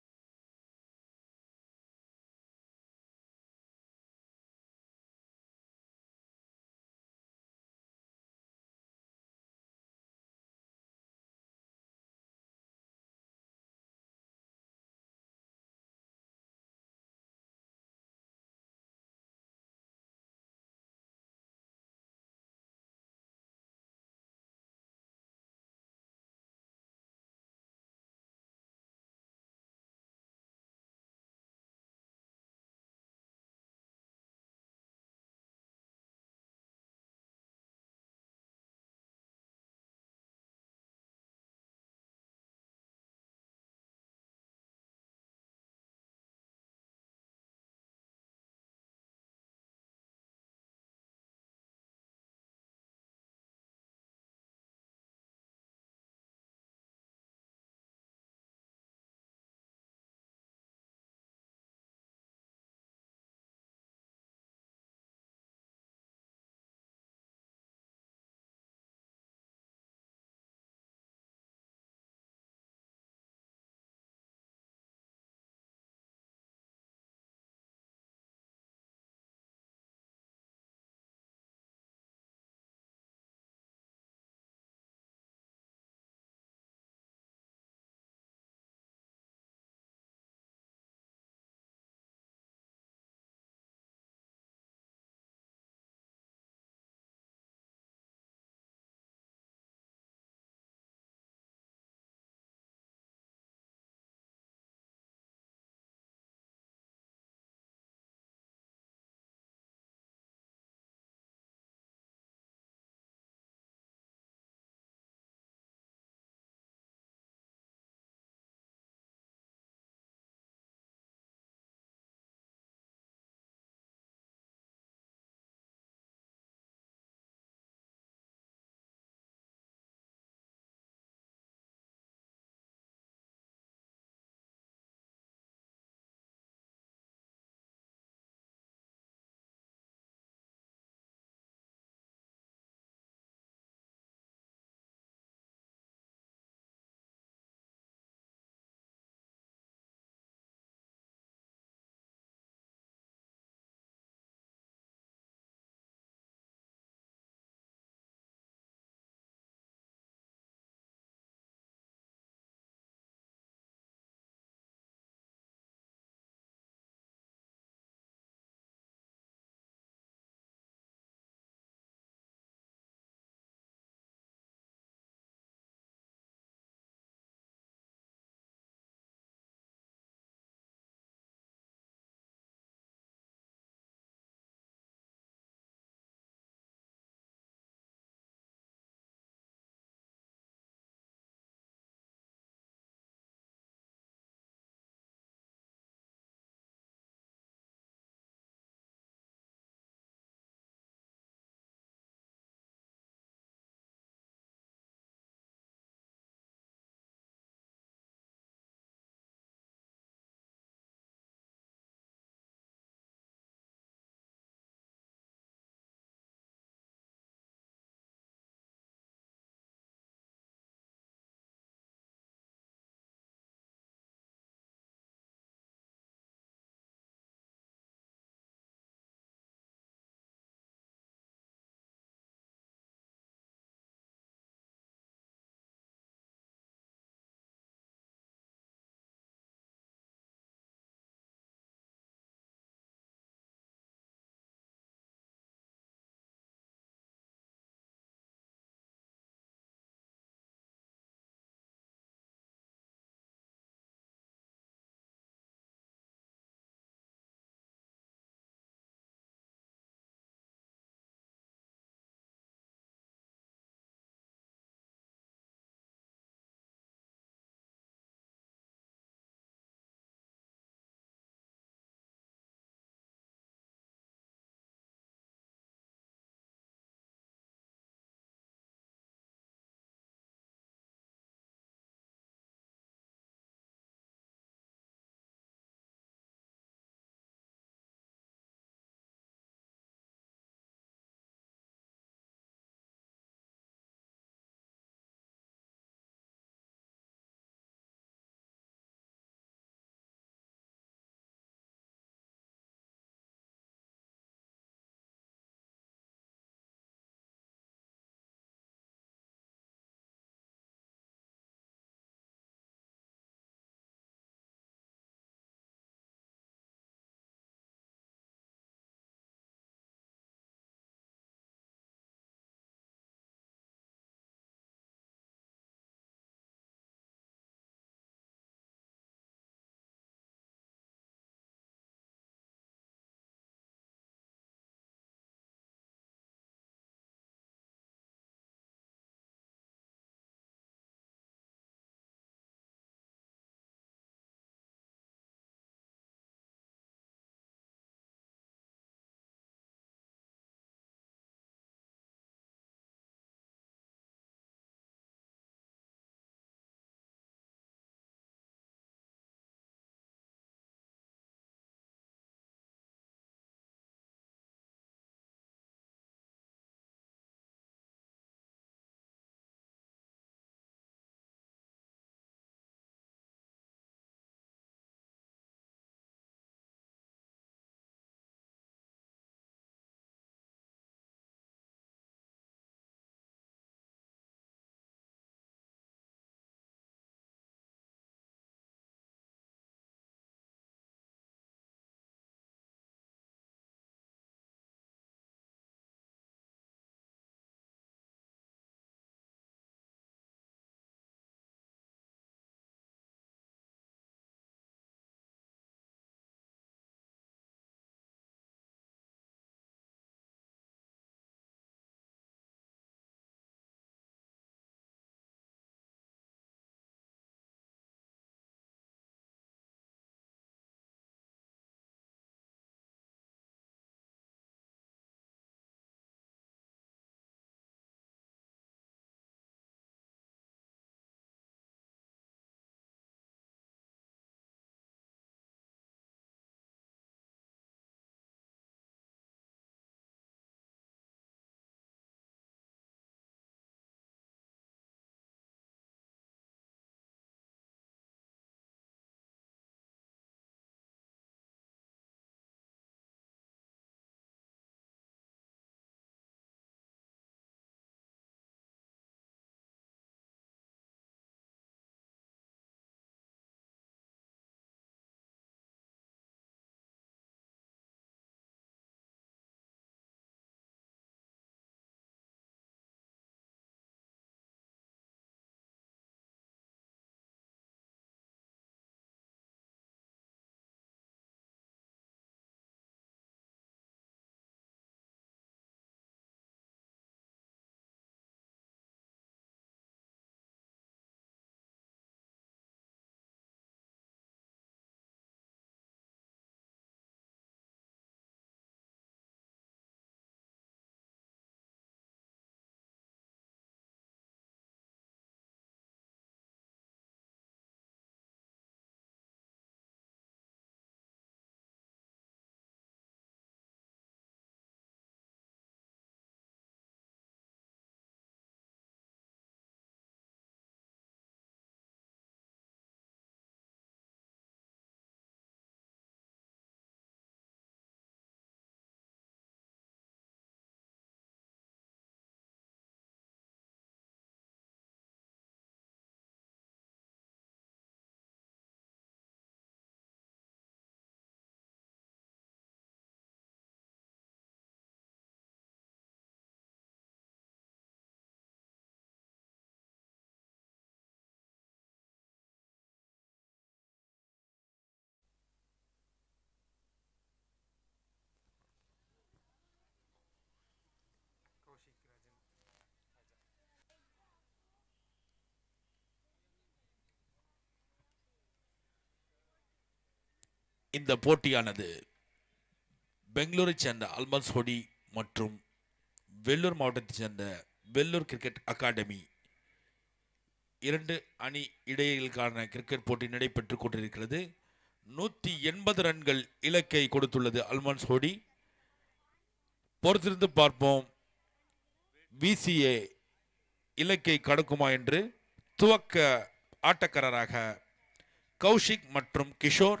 இந்த போட்டியானது பெங்களூரைச் சேர்ந்த அல்மன்ஸ் ஹொடி மற்றும் வெள்ளூர் மாவட்டத்தைச் சேர்ந்த வெள்ளூர் கிரிக்கெட் அகாடமி இரண்டு அணி இடையிலான கிரிக்கெட் போட்டி நடைபெற்றுக் கொண்டிருக்கிறது நூற்றி எண்பது ரன்கள் இலக்கை கொடுத்துள்ளது அல்மன்ஸ் ஹோடி பொறுத்திருந்து பார்ப்போம் விசிஏ இலக்கை கடக்குமா என்று துவக்க ஆட்டக்காரராக கௌஷிக் மற்றும் கிஷோர்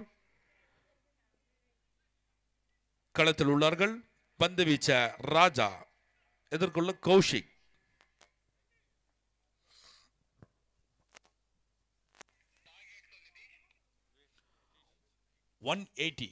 களத்தில் உள்ளார்கள் பந்து வீச்ச ராஜா எதிர்கொள்ள கௌஷிக் ஒன் எயிட்டி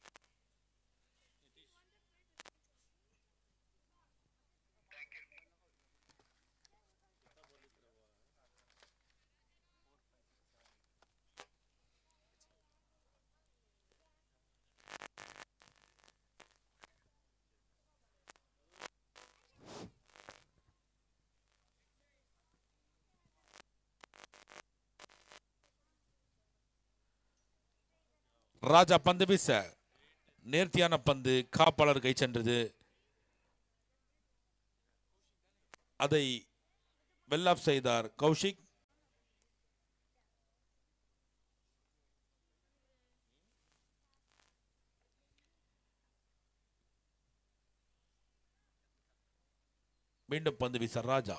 ராஜா பந்து வீச நேர்த்தியான பந்து காப்பாளர் கை சென்றது அதை வெல் ஆஃப் செய்தார் கௌஷிக் மீண்டும் பந்து வீச ராஜா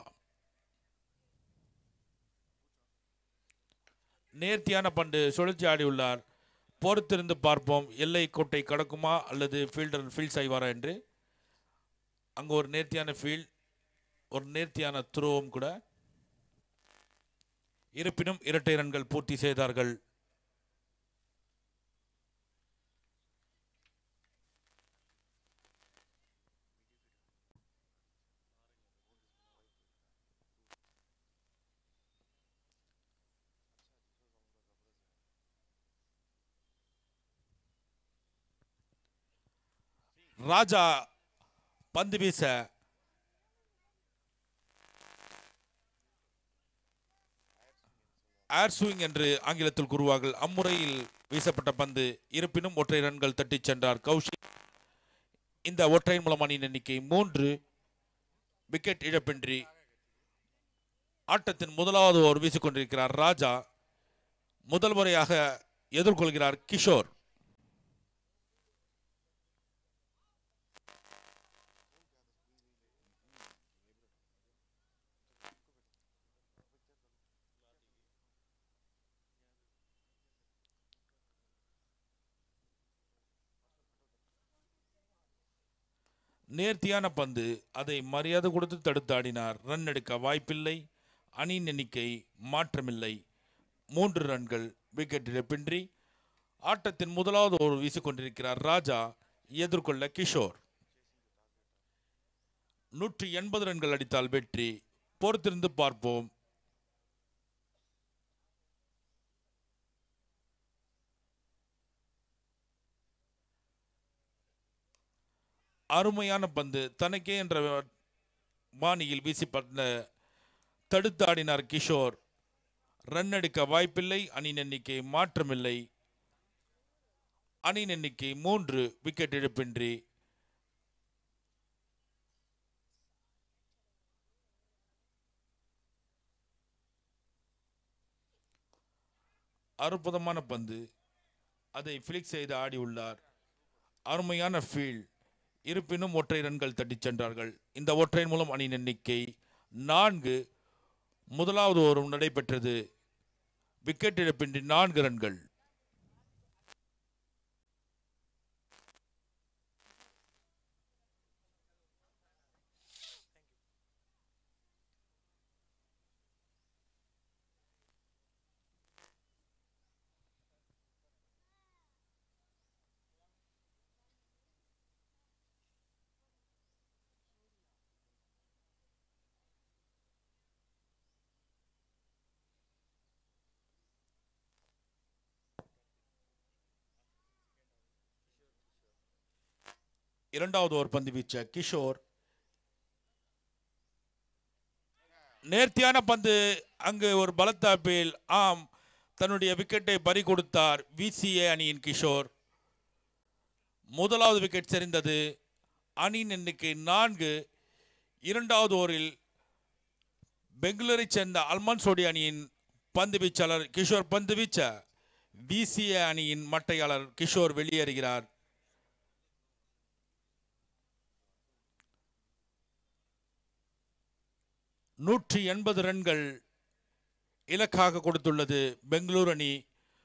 நேர்த்தியான பந்து சுழற்சி ஆடியுள்ளார் பொறுத்திருந்து பார்ப்போம் எல்லை கோட்டை கடக்குமா அல்லது ஃபீல்டர் ஃபீல்ட் செய்வாரா என்று அங்கே ஒரு நேர்த்தியான ஃபீல்ட் ஒரு நேர்த்தியான த்ரோவும் கூட இருப்பினும் இரட்டை ரன்கள் பூர்த்தி செய்தார்கள் ராஜா பந்து வீச ஏர் ஸ்விங் என்று ஆங்கிலத்தில் கூறுவார்கள் அம்முறையில் வீசப்பட்ட பந்து இருப்பினும் ஒற்றை ரன்கள் தட்டிச் சென்றார் கௌஷிக் இந்த ஒற்றையின் மூலம் அணியின் எண்ணிக்கை மூன்று விக்கெட் இழப்பின்றி ஆட்டத்தின் முதலாவது ஓவர் வீசிக்கொண்டிருக்கிறார் ராஜா முதல் முறையாக எதிர்கொள்கிறார் கிஷோர் நேர்த்தியான பந்து அதை மரியாதை கொடுத்து தடுத்து ஆடினார் ரன் எடுக்க வாய்ப்பில்லை அணியின் எண்ணிக்கை மாற்றமில்லை மூன்று ரன்கள் விக்கெட் இழப்பின்றி ஆட்டத்தின் முதலாவது ஓவர் வீசிக்கொண்டிருக்கிறார் ராஜா எதிர்கொள்ள கிஷோர் நூற்றி எண்பது ரன்கள் அடித்தால் வெற்றி பொறுத்திருந்து பார்ப்போம் அருமையான பந்து தனக்கே என்ற பாணியில் வீசி பட்ட தடுத்து ஆடினார் கிஷோர் ரன் எடுக்க வாய்ப்பில்லை அணியின் எண்ணிக்கை மாற்றமில்லை அணியின் எண்ணிக்கை மூன்று விக்கெட் இழப்பின்றி அற்புதமான பந்து அதை ஃபிளிக் செய்து ஆடியுள்ளார் அருமையான ஃபீல்ட் இருப்பினும் ஒற்றை ரன்கள் தட்டிச் சென்றார்கள் இந்த ஒற்றையின் மூலம் அணியின் எண்ணிக்கை நான்கு முதலாவது ஓவரும் நடைபெற்றது விக்கெட் இழப்பின்றி நான்கு ரன்கள் இரண்டாவது ஓவர் பந்து வீச்ச கிஷோர் நேர்த்தியான பந்து அங்கு ஒரு பலத்த அப்பீல் ஆம் தன்னுடைய விக்கெட்டை பறி கொடுத்தார் விசிஏ அணியின் கிஷோர் முதலாவது விக்கெட் சரிந்தது அணியின் எண்ணிக்கை நான்கு இரண்டாவது ஓவரில் பெங்களூரை சேர்ந்த அல்மான் சோடி அணியின் பந்து வீச்சாளர் கிஷோர் பந்து வீச்ச பிசிஏ அணியின் மட்டையாளர் கிஷோர் வெளியேறுகிறார் நூற்றி எண்பது ரன்கள் இலக்காக கொடுத்துள்ளது பெங்களூர் அணி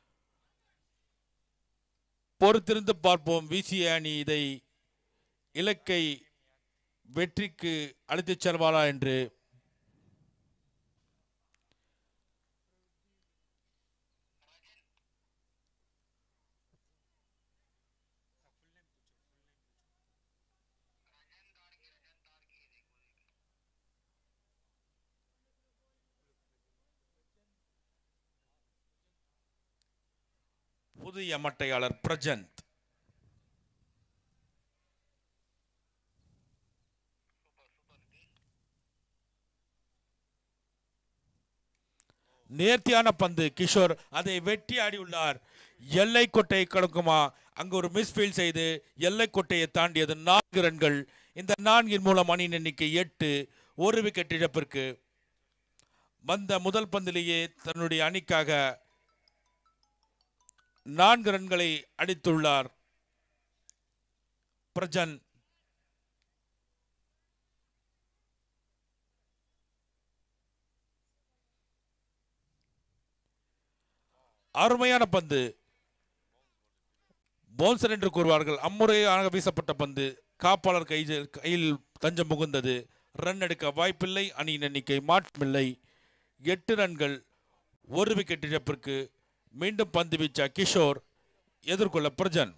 பொறுத்திருந்து பார்ப்போம் விசிஏ அணி இதை இலக்கை வெற்றிக்கு அழைத்துச் செல்வாரா என்று புதிய மட்டையாளர் பிரஜந்த் நேர்த்தியான பந்து கிஷோர் அதை வெட்டி ஆடியுள்ளார் எல்லை கொட்டையை கடக்குமா அங்கு ஒரு மிஸ்ஃபீல்ட் செய்து எல்லை கொட்டையை தாண்டியது நான்கு ரன்கள் இந்த நான்கின் மூலம் அணியின் எண்ணிக்கை எட்டு ஒரு விக்கெட் இழப்பிற்கு வந்த முதல் பந்திலேயே தன்னுடைய அணிக்காக நான்கு ரன்களை அடித்துள்ளார் பிரஜன் அருமையான பந்து பவுன்சர் என்று கூறுவார்கள் அம்முறையாக வீசப்பட்ட பந்து காப்பாளர் கை கையில் தஞ்சம் புகுந்தது ரன் எடுக்க வாய்ப்பில்லை அணியின் எண்ணிக்கை மாற்றமில்லை எட்டு ரன்கள் ஒரு விக்கெட் இழப்பிற்கு மீண்டும் பந்து வீச்ச கிஷோர் எதிர்கொள்ள பிரஜன்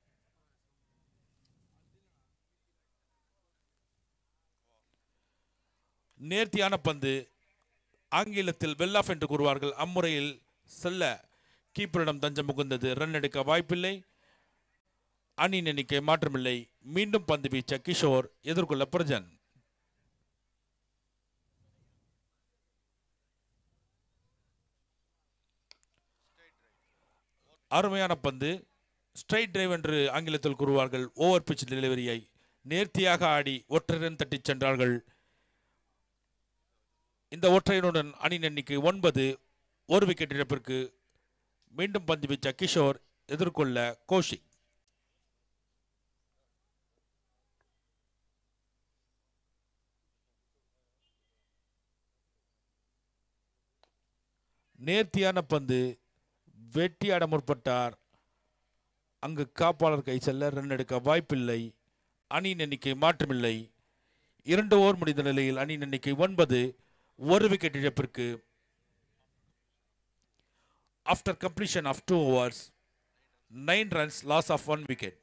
நேர்த்தியான பந்து ஆங்கிலத்தில் வெல் ஆஃப் என்று கூறுவார்கள் அம்முறையில் செல்ல கீப்பரிடம் தஞ்சம் புகுந்தது ரன் எடுக்க வாய்ப்பில்லை அணியின் எண்ணிக்கை மாற்றமில்லை மீண்டும் பந்து வீச்ச கிஷோர் எதிர்கொள்ள பிரஜன் அருமையான பந்து ஸ்ட்ரைட் டிரைவ் என்று ஆங்கிலத்தில் கூறுவார்கள் ஓவர் பிச் டெலிவரியை நேர்த்தியாக ஆடி ஒற்றை ரன் தட்டிச் சென்றார்கள் இந்த ஒற்றையனுடன் அணியின் எண்ணிக்கை ஒன்பது ஒரு விக்கெட் இழப்பிற்கு மீண்டும் பந்து வீச்ச கிஷோர் எதிர்கொள்ள கோஷிக் நேர்த்தியான பந்து வெட்டியாட முற்பட்டார் அங்கு காப்பாளர் கை செல்ல ரன் எடுக்க வாய்ப்பில்லை அணியின் எண்ணிக்கை மாற்றமில்லை இரண்டு ஓவர் முடிந்த நிலையில் அணியின் எண்ணிக்கை ஒன்பது ஒரு விக்கெட் இழப்பிற்கு after completion of two overs nine runs loss of one wicket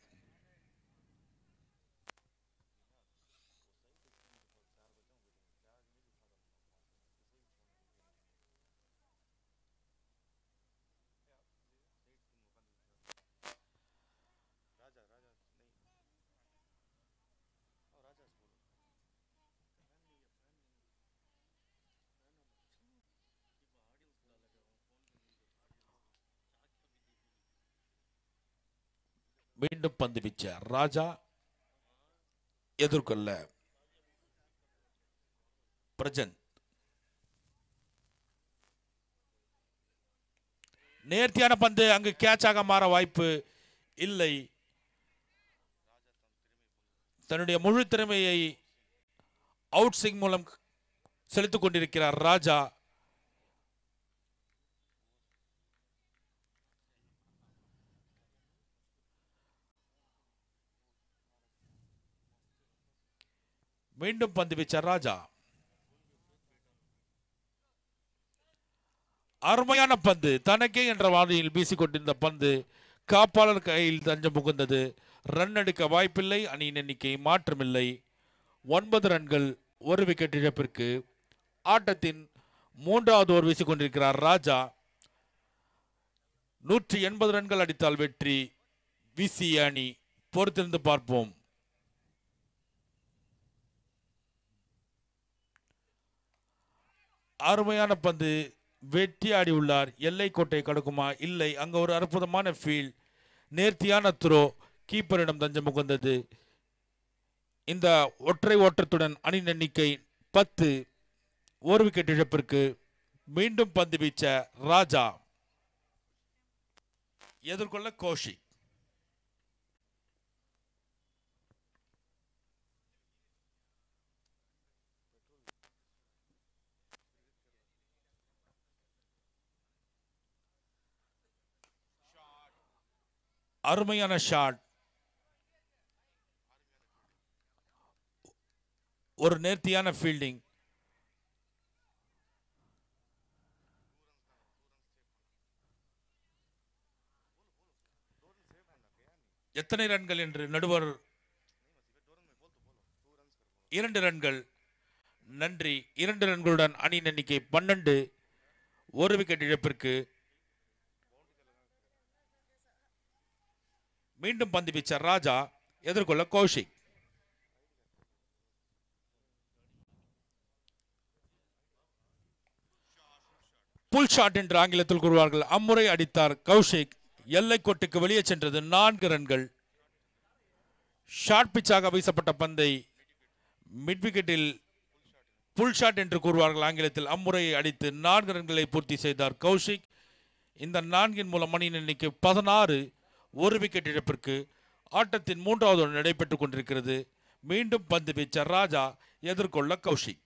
Raja Raja नहीं ओ राजा बोलो மீண்டும் பந்து வீச்ச ராஜா எதிர்கொள்ள பிரஜன் நேர்த்தியான பந்து அங்கு கேட்சாக மாற வாய்ப்பு இல்லை தன்னுடைய முழு திறமையை அவுட் சிங் மூலம் செலுத்திக் கொண்டிருக்கிறார் ராஜா மீண்டும் பந்து வீச்சார் ராஜா அருமையான பந்து தனக்கே என்ற வாதியில் வீசிக்கொண்டிருந்த பந்து காப்பாளர் கையில் தஞ்சம் புகுந்தது ரன் எடுக்க வாய்ப்பில்லை அணியின் எண்ணிக்கை மாற்றமில்லை ஒன்பது ரன்கள் ஒரு விக்கெட் இழப்பிற்கு ஆட்டத்தின் மூன்றாவது ஓவர் வீசிக்கொண்டிருக்கிறார் ராஜா நூற்றி எண்பது ரன்கள் அடித்தால் வெற்றி விசி அணி பொறுத்திருந்து பார்ப்போம் அருமையான பந்து வெட்டி ஆடி உள்ளார் எல்லை கோட்டை கடக்குமா இல்லை அங்க ஒரு அற்புதமான ஃபீல் நேர்த்தியான த்ரோ கீப்பரிடம் தஞ்சம் புகுந்தது இந்த ஒற்றை ஓட்டத்துடன் அணியின் எண்ணிக்கை பத்து ஒரு விக்கெட் இழப்பிற்கு மீண்டும் பந்து வீச்ச ராஜா எதிர்கொள்ள கோஷி அருமையான ஷாட் ஒரு நேர்த்தியான ஃபீல்டிங் எத்தனை ரன்கள் என்று நடுவர் இரண்டு ரன்கள் நன்றி இரண்டு ரன்களுடன் அணியின் எண்ணிக்கை பன்னெண்டு ஒரு விக்கெட் இழப்பிற்கு மீண்டும் பந்து வீச்ச ராஜா எதிர்கொள்ள கௌஷிக் புல் ஷாட் என்று ஆங்கிலத்தில் கூறுவார்கள் அம்முறை அடித்தார் கௌஷிக் எல்லை கோட்டுக்கு வெளியே சென்றது நான்கு ரன்கள் ஷார்ட் பிச்சாக வீசப்பட்ட பந்தை மிட் விக்கெட்டில் புல் ஷாட் என்று கூறுவார்கள் ஆங்கிலத்தில் அம்முறையை அடித்து நான்கு ரன்களை பூர்த்தி செய்தார் கௌஷிக் இந்த நான்கின் மூலம் மணியின் எண்ணிக்கை பதினாறு ஒரு விக்கெட் இழப்பிற்கு ஆட்டத்தின் மூன்றாவது ஓவர் நடைபெற்றுக் கொண்டிருக்கிறது மீண்டும் பந்து வீச்ச ராஜா எதிர்கொள்ள கௌஷிக்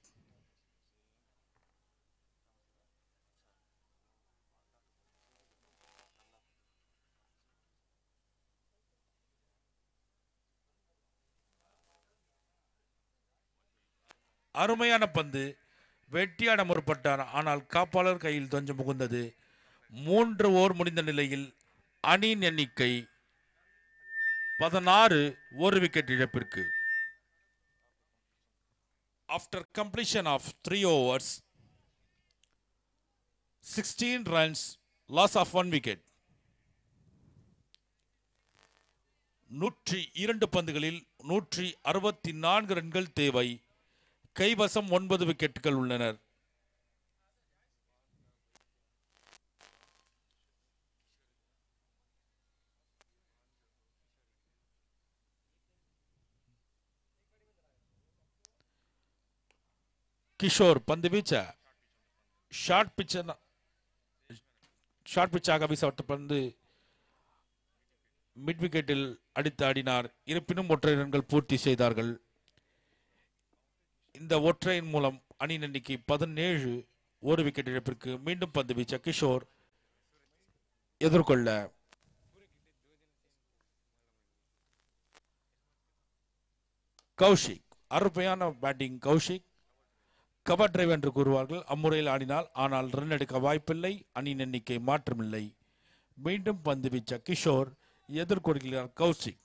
அருமையான பந்து வெட்டியாட முற்பட்டார் ஆனால் காப்பாளர் கையில் தொஞ்சம் புகுந்தது மூன்று ஓவர் முடிந்த நிலையில் அணியின் எண்ணிக்கை பதினாறு ஒரு விக்கெட் இழப்பிற்கு after completion of three overs sixteen runs loss of one wicket நூற்றி இரண்டு பந்துகளில் நூற்றி அறுபத்தி நான்கு ரன்கள் தேவை கைவசம் ஒன்பது விக்கெட்டுகள் உள்ளனர் கிஷோர் பந்து வீச்ச ஷார்ட் பிச்ச ஷார்ட் பிச்சாக வீசப்பட்ட பந்து மிட் விக்கெட்டில் அடித்து ஆடினார் இருப்பினும் ஒற்றை ரன்கள் பூர்த்தி செய்தார்கள் இந்த ஒற்றையின் மூலம் அணியின் எண்ணிக்கை பதினேழு ஒரு விக்கெட் இழப்பிற்கு மீண்டும் பந்து வீச்ச கிஷோர் எதிர்கொள்ள கௌஷிக் அருமையான பேட்டிங் கௌஷிக் கவர் டிரைவ் என்று கூறுவார்கள் அம்முறையில் ஆடினால் ஆனால் ரன் எடுக்க வாய்ப்பில்லை அணியின் எண்ணிக்கை மாற்றமில்லை மீண்டும் பந்து வீச்ச கிஷோர் எதிர்கொள்கிறார் கௌஷிக்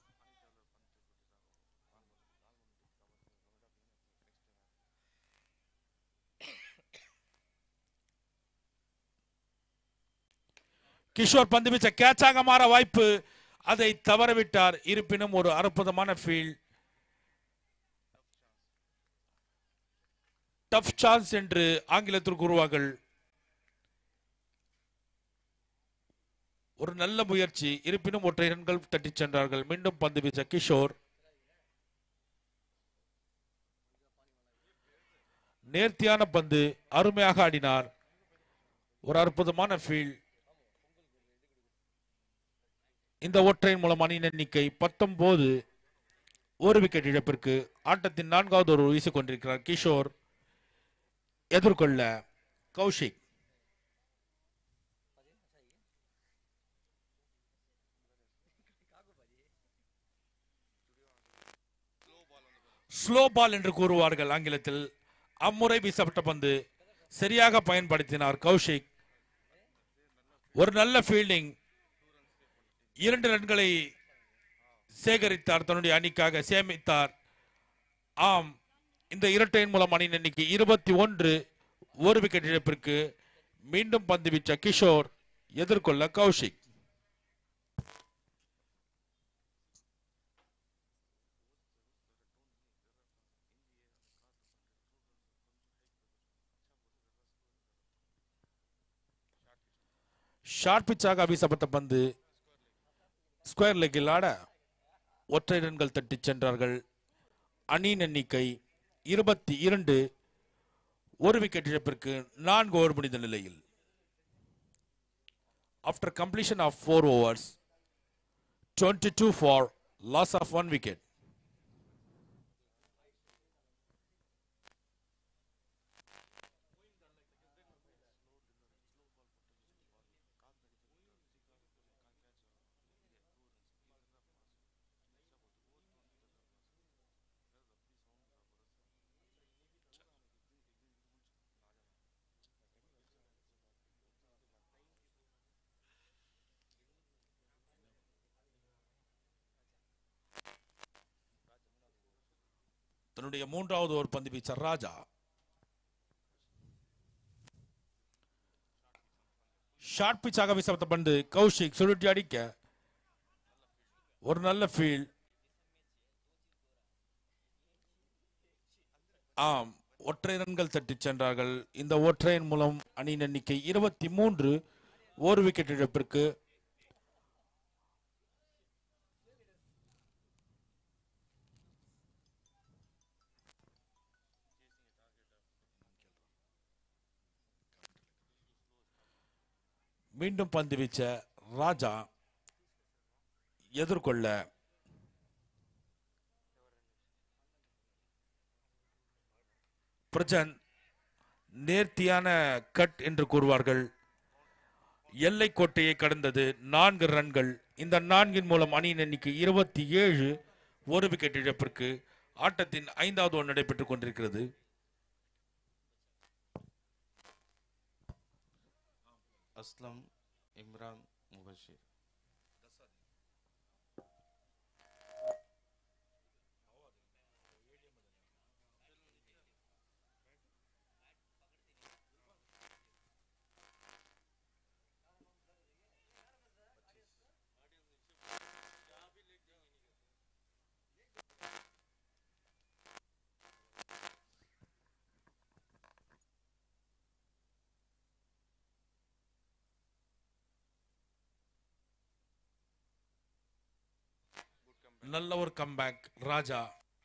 கிஷோர் பந்து வீச்ச கேட்சாக மாற வாய்ப்பு அதை தவறவிட்டார் இருப்பினும் ஒரு அற்புதமான ஃபீல்ட் டஃப் சான்ஸ் என்று ஆங்கிலத்தில் கூறுவார்கள் ஒரு நல்ல முயற்சி இருப்பினும் ஒற்றை ரன்கள் தட்டிச் சென்றார்கள் மீண்டும் பந்து வீச்ச கிஷோர் நேர்த்தியான பந்து அருமையாக ஆடினார் ஒரு அற்புதமான ஃபீல்ட் இந்த ஒற்றையின் மூலம் அணியின் எண்ணிக்கை பத்தொன்பது ஒரு விக்கெட் இழப்பிற்கு ஆட்டத்தின் நான்காவது ஒரு வீசிக் கொண்டிருக்கிறார் கிஷோர் எதிர்கொள்ள கௌஷிக் ஸ்லோ பால் என்று கூறுவார்கள் ஆங்கிலத்தில் அம்முறை வீசப்பட்ட பந்து சரியாக பயன்படுத்தினார் கௌஷிக் ஒரு நல்ல ஃபீல்டிங் இரண்டு ரன்களை சேகரித்தார் தன்னுடைய அணிக்காக சேமித்தார் ஆம் இந்த இரட்டையின் மூலம் அணியின் எண்ணிக்கை இருபத்தி ஒன்று ஒரு விக்கெட் இழப்பிற்கு மீண்டும் பந்து வீச்ச கிஷோர் எதிர்கொள்ள கௌஷிக் ஷார்ட் பிச்சாக வீசப்பட்ட பந்து ஸ்கொயர் லெக்கில் ஆட ஒற்றை ரன்கள் தட்டிச் சென்றார்கள் அணியின் எண்ணிக்கை இருபத்தி இரண்டு ஒரு விக்கெட் இழப்பிற்கு நான்கு ஓவர் முடிந்த நிலையில் after completion of four overs twenty two for loss of one wicket தன்னுடைய மூன்றாவது ஓவர் பந்து வீச்சர் ராஜா ஷார்ட் பிச்சாக வீசப்பட்ட பந்து கௌஷிக் சுருட்டி அடிக்க ஒரு நல்ல ஃபீல்ட் ஆம் ஒற்றை ரன்கள் தட்டிச் சென்றார்கள் இந்த ஒற்றையின் மூலம் அணியின் எண்ணிக்கை இருபத்தி மூன்று ஒரு விக்கெட் இழப்பிற்கு மீண்டும் பந்து வீச்ச ராஜா எதிர்கொள்ள பிரஜன் நேர்த்தியான கட் என்று கூறுவார்கள் எல்லை கோட்டையை கடந்தது நான்கு ரன்கள் இந்த நான்கின் மூலம் அணியின் எண்ணிக்கை இருபத்தி ஏழு ஒரு விக்கெட் இழப்பிற்கு ஆட்டத்தின் ஐந்தாவது ஓவர் நடைபெற்றுக் கொண்டிருக்கிறது அஸ்லம் இம்ரான் முபஷிர் நல்ல ஒரு கம்பேக் ராஜா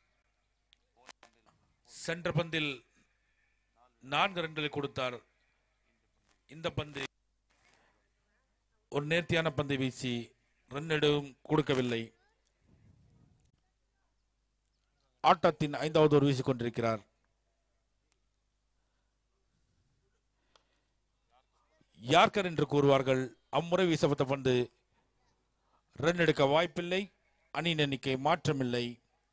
சென்ற பந்தில் நான்கு ரன்களை கொடுத்தார் இந்த பந்து ஒரு நேர்த்தியான பந்தை வீசி ரன் எதுவும் கொடுக்கவில்லை ஆட்டத்தின் ஐந்தாவது ஒரு வீசிக் கொண்டிருக்கிறார் யார்கர் என்று கூறுவார்கள் அம்முறை வீசப்பட்ட பந்து ரன் எடுக்க வாய்ப்பில்லை அணியின் எண்ணிக்கை மாற்றமில்லை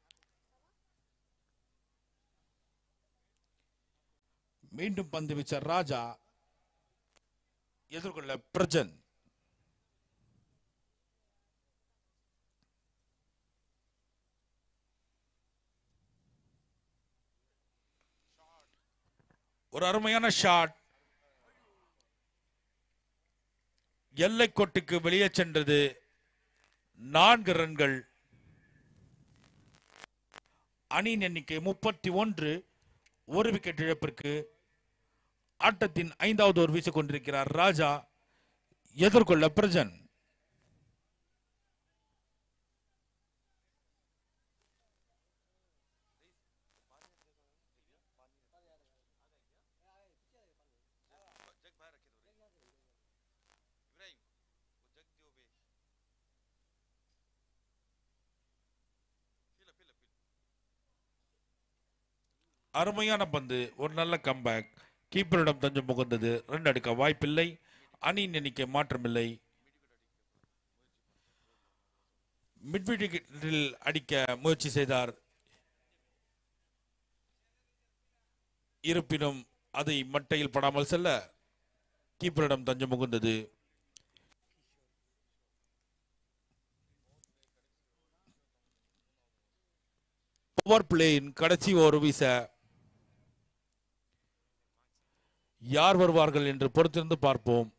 மீண்டும் பந்து வீச்ச ராஜா எதிர்கொள்ள பிரஜன் ஒரு அருமையான ஷாட் எல்லை கோட்டுக்கு வெளியே சென்றது நான்கு ரன்கள் அணியின் எண்ணிக்கை முப்பத்தி ஒன்று ஒரு விக்கெட் இழப்பிற்கு ஆட்டத்தின் ஐந்தாவது ஓவர் வீசிக் கொண்டிருக்கிறார் ராஜா எதிர்கொள்ள பிரஜன் जग बाहर रखे दो रे इब्राहिम वो जग दियो बे फील फील फील அருமையான பந்து ஒரு நல்ல கம்பேக் கீப்பரிடம் தஞ்சம் புகுந்தது ரன் எடுக்க வாய்ப்பில்லை அணியின் எண்ணிக்கை மாற்றமில்லை மிட்விக்கெட்டில் அடிக்க முயற்சி செய்தார் இருப்பினும் அதை மட்டையில் படாமல் செல்ல கீப்பரிடம் தஞ்சம் புகுந்தது ஓவர் பிளேயின் கடைசி ஓவர் வீச யார் வருவார்கள் என்று பொறுத்திருந்து பார்ப்போம்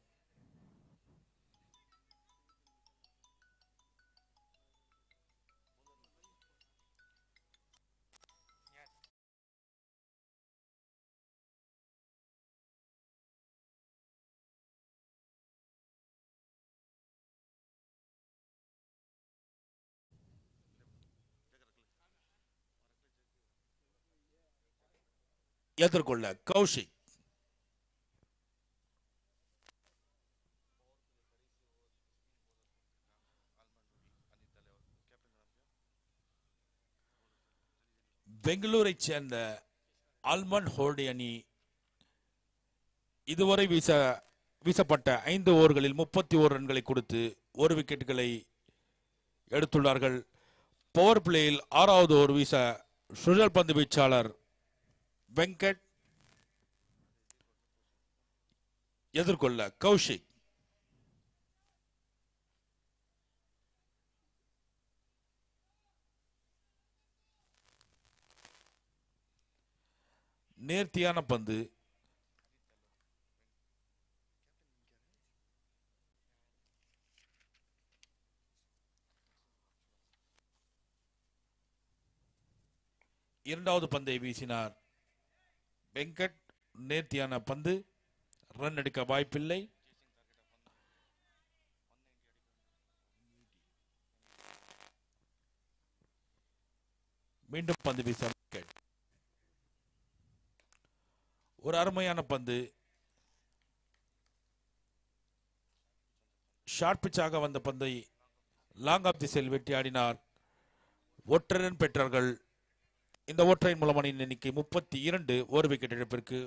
எதிர்கொள்ள கௌஷிக் பெங்களூரைச் சேர்ந்த ஆல்மண்ட் ஹோல்டி அணி இதுவரை வீச வீசப்பட்ட ஐந்து ஓவர்களில் முப்பத்தி ஓரு ரன்களை கொடுத்து ஒரு விக்கெட்டுகளை எடுத்துள்ளார்கள் பவர் பிளேயில் ஆறாவது ஓவர் வீச சுழல் பந்து வீச்சாளர் வெங்கட் எதிர்கொள்ள கௌஷிக் நேர்த்தியான பந்து இரண்டாவது பந்தை வீசினார் வெங்கட் நேர்த்தியான பந்து ரன் எடுக்க வாய்ப்பில்லை மீண்டும் பந்து வீச வெங்கட் ஒரு அருமையான பந்து ஷார்ட் பிச்சாக வந்த பந்தை லாங் ஆஃப் திசையில் வெட்டி ஆடினார் ஒற்றை ரன் பெற்றார்கள் இந்த ஒற்றையின் மூலம் அணியின் எண்ணிக்கை முப்பத்தி இரண்டு ஒரு விக்கெட் இழப்பிற்கு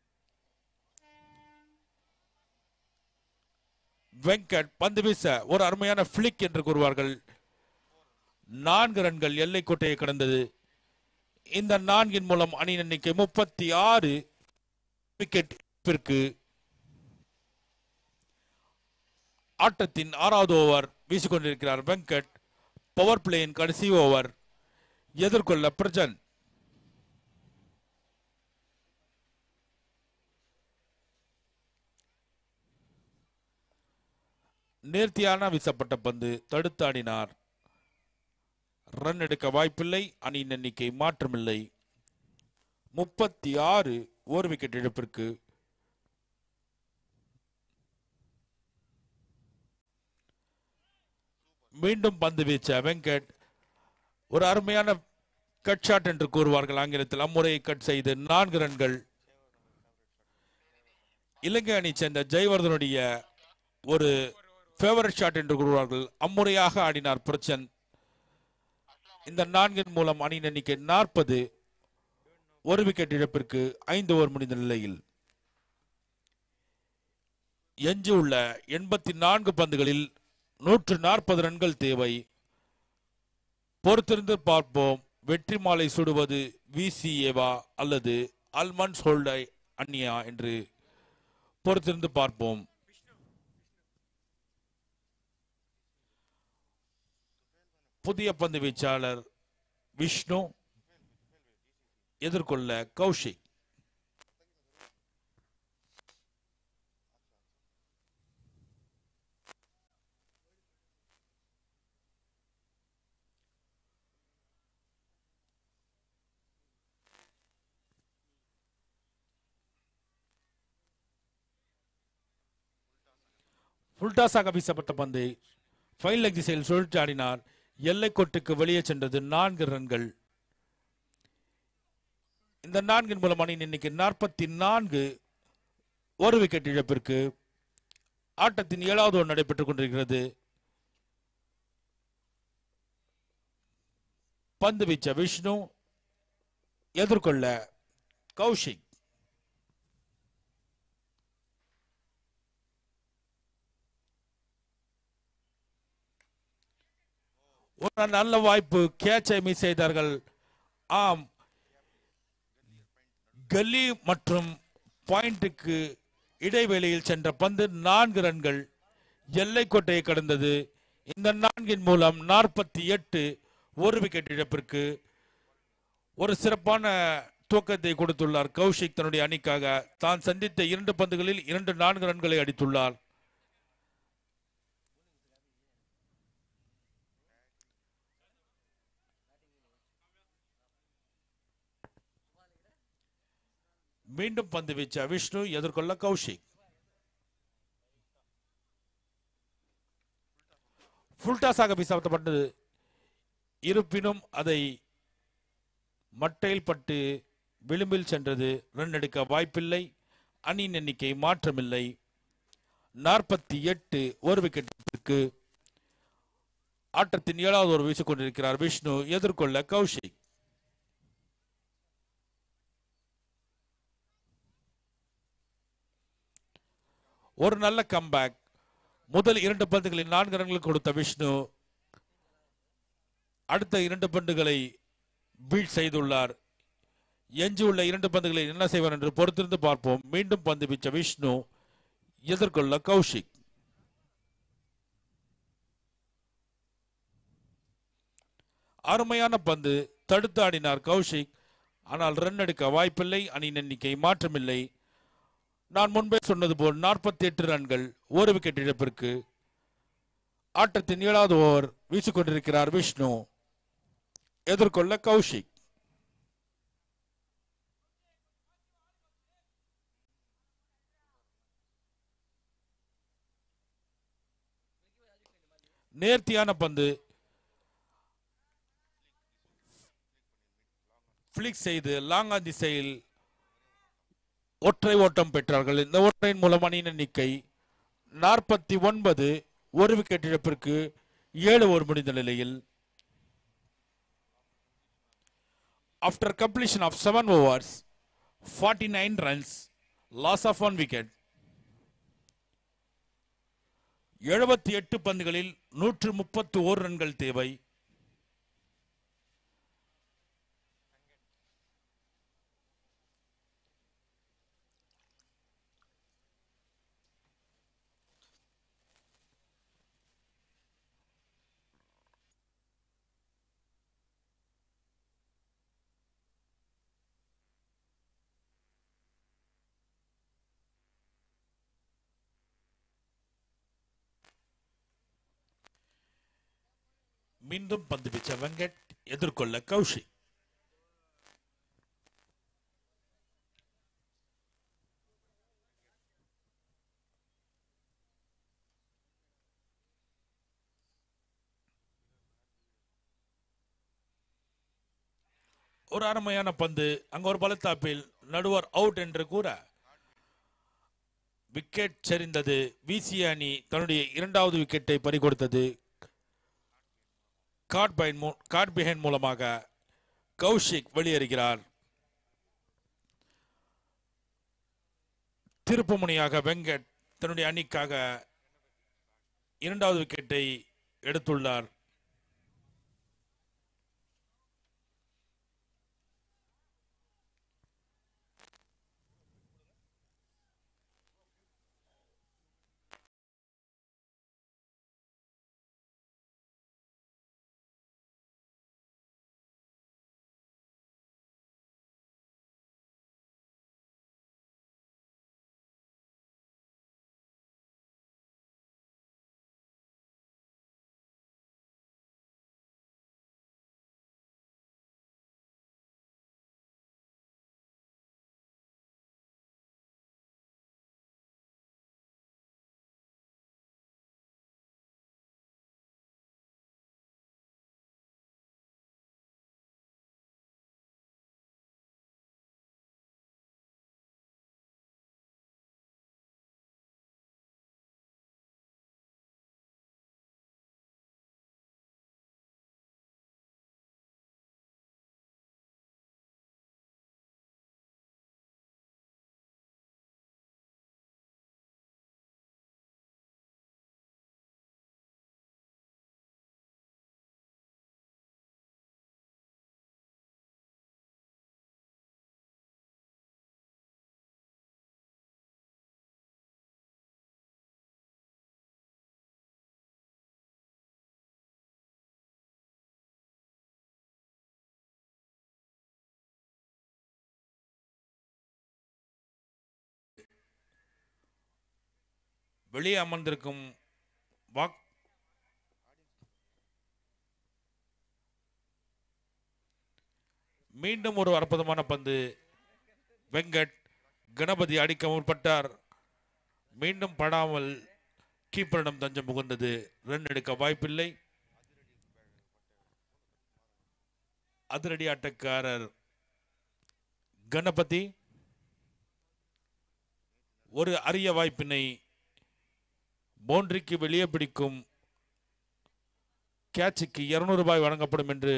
வெங்கட் பந்து வீச ஒரு அருமையான பிளிக் என்று கூறுவார்கள் நான்கு ரன்கள் எல்லை கோட்டையை கடந்தது இந்த நான்கின் மூலம் அணியின் எண்ணிக்கை முப்பத்தி ஆறு விக்கெட் இழப்பிற்கு ஆட்டத்தின் ஆறாவது ஓவர் வீசிக்கொண்டிருக்கிறார் வெங்கட் பவர் பிளேயின் கடைசி ஓவர் எதிர்கொள்ள பிரஜன் நேர்த்தியான வீசப்பட்ட பந்து தடுத்தாடினார் ரன் எடுக்க வாய்ப்பில்லை அணியின் எண்ணிக்கை மாற்றமில்லை முப்பத்தி ஆறு ஒரு விக்கெட் இழப்பிற்கு மீண்டும் பந்து வீச்ச வெங்கட் ஒரு அருமையான கட் ஷாட் என்று கூறுவார்கள் ஆங்கிலத்தில் அம்முறையை கட் செய்து நான்கு ரன்கள் இலங்கை அணி சேர்ந்த ஜெயவர்தனுடைய ஒரு ஃபேவரட் ஷாட் என்று கூறுவார்கள் அம்முறையாக ஆடினார் பிரச்சன் இந்த நான்கின் மூலம் அணியின் எண்ணிக்கை நாற்பது ஒரு விக்கெட் இழப்பிற்கு ஐந்து ஓவர் முடிந்த நிலையில் எஞ்சியுள்ள எண்பத்தி நான்கு பந்துகளில் நூற்று நாற்பது ரன்கள் தேவை பொறுத்திருந்து பார்ப்போம் வெற்றி மாலை சுடுவது விசிஏவா அல்லது அல்மண்ட்ஸ் ஹோல்டை அந்நியா என்று பொறுத்திருந்து பார்ப்போம் புதிய பந்து வீச்சாளர் விஷ்ணு எதிர்கொள்ள கௌஷிக் ஃபுல்டாஸாக வீசப்பட்ட பந்து ஃபைல் லெக் திசையில் சுழற்றி ஆடினார் எல்லைக்கோட்டுக்கு வெளியே சென்றது நான்கு ரன்கள் இந்த நான்கின் மூலம் அணியின் எண்ணிக்கை நாற்பத்தி நான்கு ஒரு விக்கெட் இழப்பிற்கு ஆட்டத்தின் ஏழாவது ஓவர் நடைபெற்றுக் கொண்டிருக்கிறது பந்து வீச்ச விஷ்ணு எதிர்கொள்ள கௌஷிக் ஒரு நல்ல வாய்ப்பு கேட்சை மிஸ் செய்தார்கள் ஆம் கல்லி மற்றும் பாயிண்ட்டுக்கு இடைவெளியில் சென்ற பந்து நான்கு ரன்கள் எல்லைக்கோட்டையை கடந்தது இந்த நான்கின் மூலம் நாற்பத்தி எட்டு ஒரு விக்கெட் இழப்பிற்கு ஒரு சிறப்பான துவக்கத்தை கொடுத்துள்ளார் கௌஷிக் தன்னுடைய அணிக்காக தான் சந்தித்த இரண்டு பந்துகளில் இரண்டு நான்கு ரன்களை அடித்துள்ளார் மீண்டும் பந்து வீச்ச விஷ்ணு எதிர்கொள்ள கௌஷிக் ஃபுல்டாஸாக வீசப்பட்டது இருப்பினும் அதை மட்டையில் பட்டு விளிம்பில் சென்றது ரன் எடுக்க வாய்ப்பில்லை அணியின் எண்ணிக்கை மாற்றமில்லை நாற்பத்தி எட்டு ஒரு விக்கெட்டிற்கு ஆட்டத்தின் ஏழாவது ஒரு வீசிக் கொண்டிருக்கிறார் விஷ்ணு எதிர்கொள்ள கௌஷிக் ஒரு நல்ல கம்பேக் முதல் இரண்டு பந்துகளில் நான்கு ரன்கள் கொடுத்த விஷ்ணு அடுத்த இரண்டு பந்துகளை பீட் செய்துள்ளார் எஞ்சியுள்ள இரண்டு பந்துகளை என்ன செய்வார் என்று பொறுத்திருந்து பார்ப்போம் மீண்டும் பந்து வீச்ச விஷ்ணு எதிர்கொள்ள கௌஷிக் அருமையான பந்து தடுத்து ஆடினார் கௌஷிக் ஆனால் ரன் எடுக்க வாய்ப்பில்லை அணியின் எண்ணிக்கை மாற்றமில்லை நான் முன்பே சொன்னது போல் நாற்பத்தி எட்டு ரன்கள் ஒரு விக்கெட் இழப்பிற்கு ஆட்டத்தின் ஏழாவது ஓவர் வீசிக்கொண்டிருக்கிறார் விஷ்ணு எதிர்கொள்ள கௌஷிக் நேர்த்தியான பந்து பிளிக் செய்து லாங்கா திசையில் ஒற்றை ஓட்டம் பெற்றார்கள் இந்த ஒற்றையின் மூலம் அணியின் எண்ணிக்கை நாற்பத்தி ஒன்பது ஒரு விக்கெட் இழப்பிற்கு ஏழு ஓவர் முடிந்த நிலையில் after completion of seven overs forty nine runs loss of one wicket எழுபத்தி எட்டு பந்துகளில் நூற்று முப்பத்து ஓர் ரன்கள் தேவை மீண்டும் பந்து வீச்ச வெங்கட் எதிர்கொள்ள கௌஷிக் ஒரு அருமையான பந்து அங்க ஒரு பலத்தாப்பில் நடுவர் அவுட் என்று கூற விக்கெட் சரிந்தது வீசிய அணி தன்னுடைய இரண்டாவது விக்கெட்டை பறிகொடுத்தது கார்ட் பைன் மூ கார்ட் பிஹைண்ட் மூலமாக கௌஷிக் வெளியேறுகிறார் திருப்புமுனையாக வெங்கட் தன்னுடைய அணிக்காக இரண்டாவது விக்கெட்டை எடுத்துள்ளார் வெளியே அமர்ந்திருக்கும் வாக் மீண்டும் ஒரு அற்புதமான பந்து வெங்கட் கணபதி அடிக்க முற்பட்டார் மீண்டும் படாமல் கீப்பரிடம் தஞ்சம் புகுந்தது ரன் எடுக்க வாய்ப்பில்லை அதிரடி ஆட்டக்காரர் கணபதி ஒரு அரிய வாய்ப்பினை பவுண்டரிக்கு வெளியே பிடிக்கும் கேட்சுக்கு இருநூறு ரூபாய் வழங்கப்படும் என்று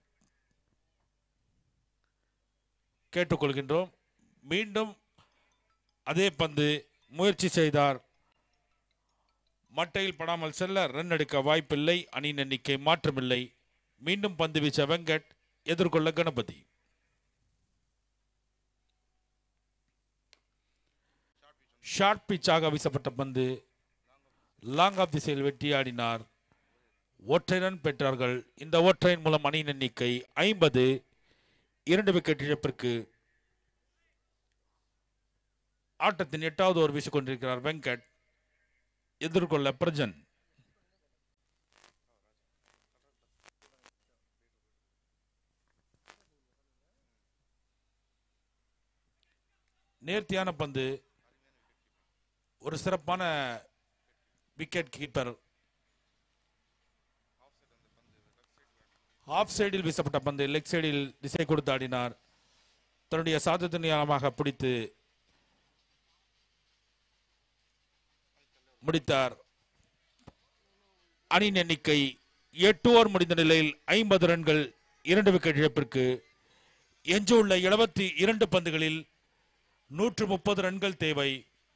கேட்டுக்கொள்கின்றோம் மீண்டும் அதே பந்து முயற்சி செய்தார் மட்டையில் படாமல் செல்ல ரன் எடுக்க வாய்ப்பில்லை அணியின் எண்ணிக்கை மாற்றமில்லை மீண்டும் பந்து வீச்ச வெங்கட் எதிர்கொள்ள கணபதி ஷார்ட் பிச்சாக வீசப்பட்ட பந்து லாங் ஆஃப் திசையில் வெட்டியாடினார் ஒற்றை ரன் பெற்றார்கள் இந்த ஒற்றையின் மூலம் அணியின் எண்ணிக்கை ஐம்பது இரண்டு விக்கெட் இழப்பிற்கு ஆட்டத்தின் எட்டாவது ஓவர் வீசிக்கொண்டிருக்கிறார் வெங்கட் எதிர்கொள்ள பிரஜன் நேர்த்தியான பந்து ஒரு சிறப்பான விக்கெட் கீப்பர் ஆஃப் சைடில் வீசப்பட்ட பந்து லெக் சைடில் திசை கொடுத்து ஆடினார் தன்னுடைய சாதத்தினியாலமாக பிடித்து முடித்தார் அணியின் எண்ணிக்கை எட்டு ஓவர் முடிந்த நிலையில் ஐம்பது ரன்கள் இரண்டு விக்கெட் இழப்பிற்கு எஞ்சியுள்ள எழுபத்தி இரண்டு பந்துகளில் நூற்று முப்பது ரன்கள் தேவை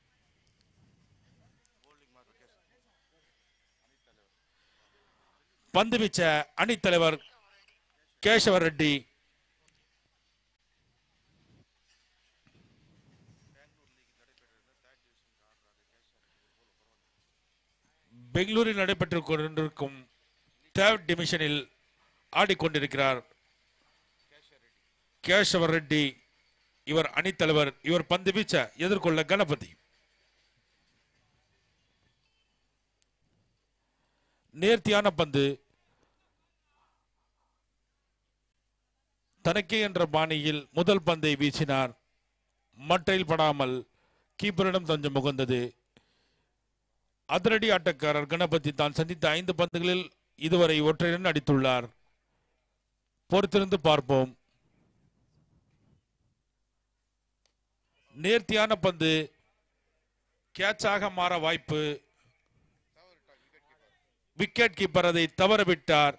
பந்து வீச்ச அணித்தலைவர் கேசவ ரெட்டி பெங்களூரில் நடைபெற்றுக் கொண்டிருக்கும் தேர்ட் டிவிஷனில் ஆடிக்கொண்டிருக்கிறார் கேசவ ரெட்டி இவர் அணித்தலைவர் இவர் பந்து வீச்ச எதிர்கொள்ள கணபதி நேர்த்தியான பந்து தனக்கே என்ற பாணியில் முதல் பந்தை வீசினார் மட்டையில் படாமல் கீப்பரிடம் தஞ்சம் முகந்தது அதிரடி ஆட்டக்காரர் கணபதி தான் சந்தித்த ஐந்து பந்துகளில் இதுவரை ஒற்றை ரன் அடித்துள்ளார் பொறுத்திருந்து பார்ப்போம் நேர்த்தியான பந்து கேட்சாக மாற வாய்ப்பு விக்கெட் கீப்பர் அதை தவறவிட்டார்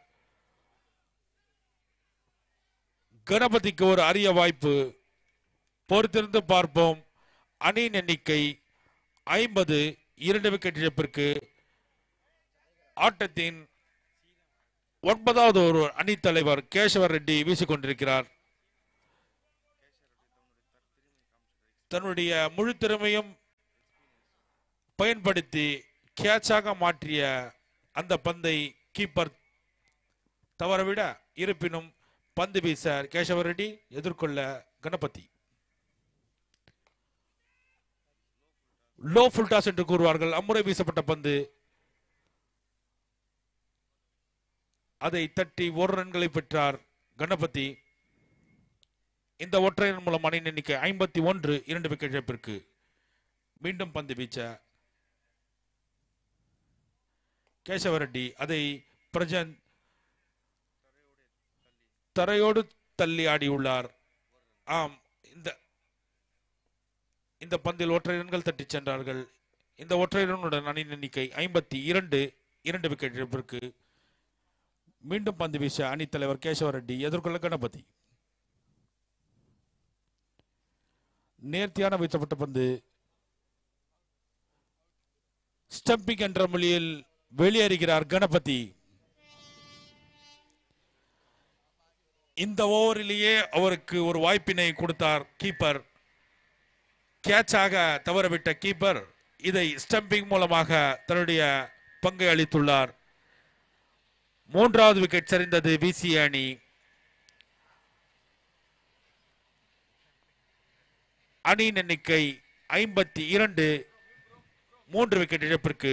கணபதிக்கு ஒரு அரிய வாய்ப்பு பொறுத்திருந்து பார்ப்போம் அணியின் எண்ணிக்கை ஐம்பது இரண்டு விக்கெட் இழப்பிற்கு ஆட்டத்தின் ஒன்பதாவது ஒரு அணித் தலைவர் கேசவர் ரெட்டி வீசிக்கொண்டிருக்கிறார் தன்னுடைய முழு திறமையும் பயன்படுத்தி கேட்சாக மாற்றிய அந்த பந்தை கீப்பர் தவறவிட இருப்பினும் பந்து வீச கேசவ ரெட்டி எதிர்கொள்ள கணபதி லோ ஃபுல் டாஸ் என்று கூறுவார்கள் அம்முறை வீசப்பட்ட பந்து அதை தட்டி ஒரு ரன்களை பெற்றார் கணபதி இந்த ஒற்றையன் மூலம் அணியின் எண்ணிக்கை ஐம்பத்தி ஒன்று இரண்டு விக்கெட் இழப்பிற்கு மீண்டும் பந்து வீச்ச கேசவ ரெட்டி அதை பிரஜன் தரையோடு தள்ளி ஆடியுள்ளார் ஆம் இந்த இந்த பந்தில் ஒற்றை ரன்கள் தட்டிச் சென்றார்கள் இந்த ஒற்றை ரன்னுடன் அணியின் எண்ணிக்கை ஐம்பத்தி இரண்டு இரண்டு விக்கெட் இழப்பிற்கு மீண்டும் பந்து வீச அணித்தலைவர் கேசவ ரெட்டி எதிர்கொள்ள கணபதி நேர்த்தியான வீசப்பட்ட பந்து ஸ்டம்பிங் என்ற மொழியில் வெளியேறுகிறார் கணபதி இந்த ஓவரிலேயே அவருக்கு ஒரு வாய்ப்பினை கொடுத்தார் கீப்பர் கேட்சாக தவறவிட்ட கீப்பர் இதை ஸ்டம்பிங் மூலமாக தன்னுடைய பங்கை அளித்துள்ளார் மூன்றாவது விக்கெட் சரிந்தது விசிஏ அணி அணியின் எண்ணிக்கை ஐம்பத்தி இரண்டு மூன்று விக்கெட் இழப்பிற்கு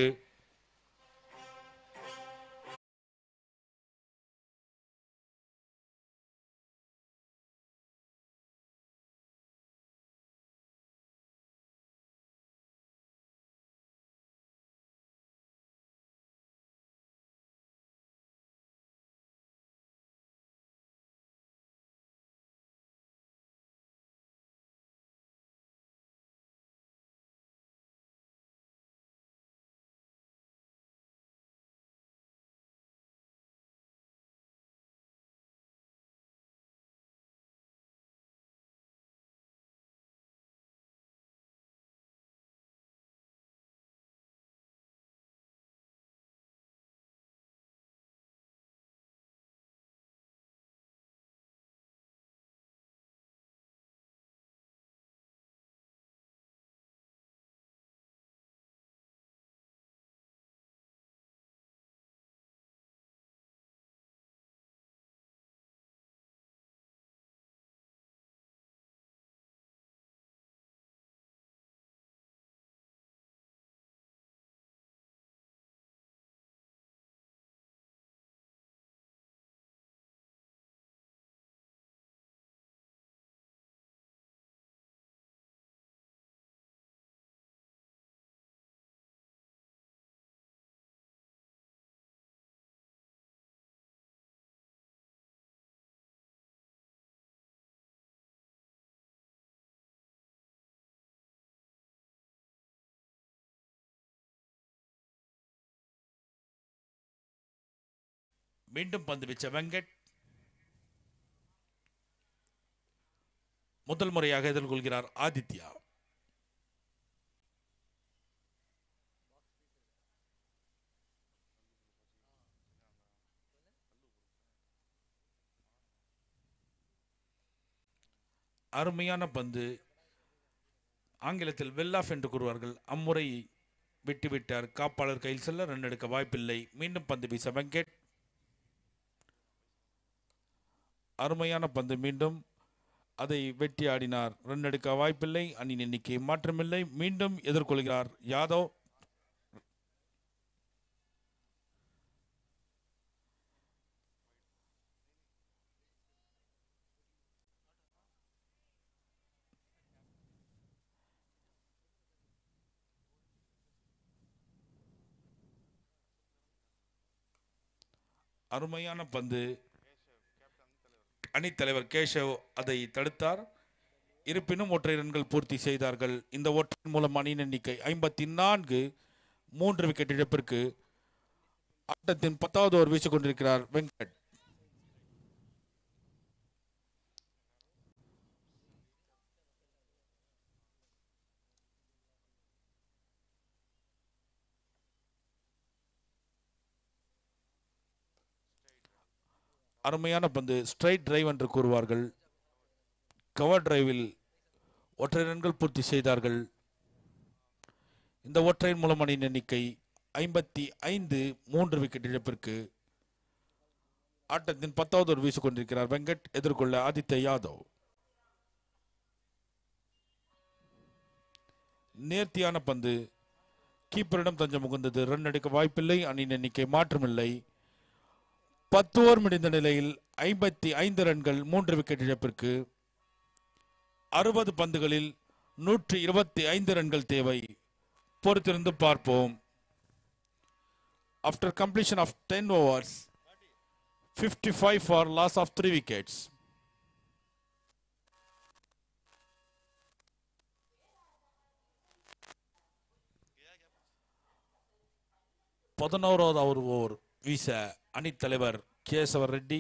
மீண்டும் பந்து வீச்ச வெங்கட் முதல் முறையாக எதிர்கொள்கிறார் ஆதித்யா அருமையான பந்து ஆங்கிலத்தில் வெல் ஆஃப் என்று கூறுவார்கள் அம்முறை விட்டுவிட்டார் காப்பாளர் கையில் செல்ல ரன் எடுக்க வாய்ப்பில்லை மீண்டும் பந்து வீச வெங்கட் அருமையான பந்து மீண்டும் அதை வெட்டி ஆடினார் ரன் எடுக்க வாய்ப்பில்லை அணியின் எண்ணிக்கை மாற்றமில்லை மீண்டும் எதிர்கொள்கிறார் யாதவ் அருமையான பந்து அணித்தலைவர் கேஷவ் அதை தடுத்தார் இருப்பினும் ஒற்றை ரன்கள் பூர்த்தி செய்தார்கள் இந்த ஒற்றை மூலம் அணியின் எண்ணிக்கை ஐம்பத்தி நான்கு மூன்று விக்கெட் இழப்பிற்கு ஆட்டத்தின் பத்தாவது ஓவர் வீசிக் கொண்டிருக்கிறார் வெங்கட் அருமையான பந்து ஸ்ட்ரைட் டிரைவ் என்று கூறுவார்கள் கவர் டிரைவில் ஒற்றை ரன்கள் பூர்த்தி செய்தார்கள் இந்த ஒற்றையின் மூலம் அணியின் எண்ணிக்கை ஐம்பத்தி ஐந்து மூன்று விக்கெட் இழப்பிற்கு ஆட்டத்தின் பத்தாவது ஒரு வீசிக் கொண்டிருக்கிறார் வெங்கட் எதிர்கொள்ள ஆதித்ய யாதவ் நேர்த்தியான பந்து கீப்பரிடம் தஞ்சம் முகுந்தது ரன் எடுக்க வாய்ப்பில்லை அணியின் எண்ணிக்கை மாற்றமில்லை பத்து ஓவர் முடிந்த நிலையில் ஐம்பத்தி ஐந்து ரன்கள் மூன்று விக்கெட் இழப்பிற்கு அறுபது பந்துகளில் நூற்றி இருபத்தி ஐந்து ரன்கள் தேவை பொறுத்திருந்து பார்ப்போம் after completion of ten overs fifty five for loss of three wickets பதினோராவது அவர் ஓவர் வீச அணித்தலைவர் கேசவர் ரெட்டி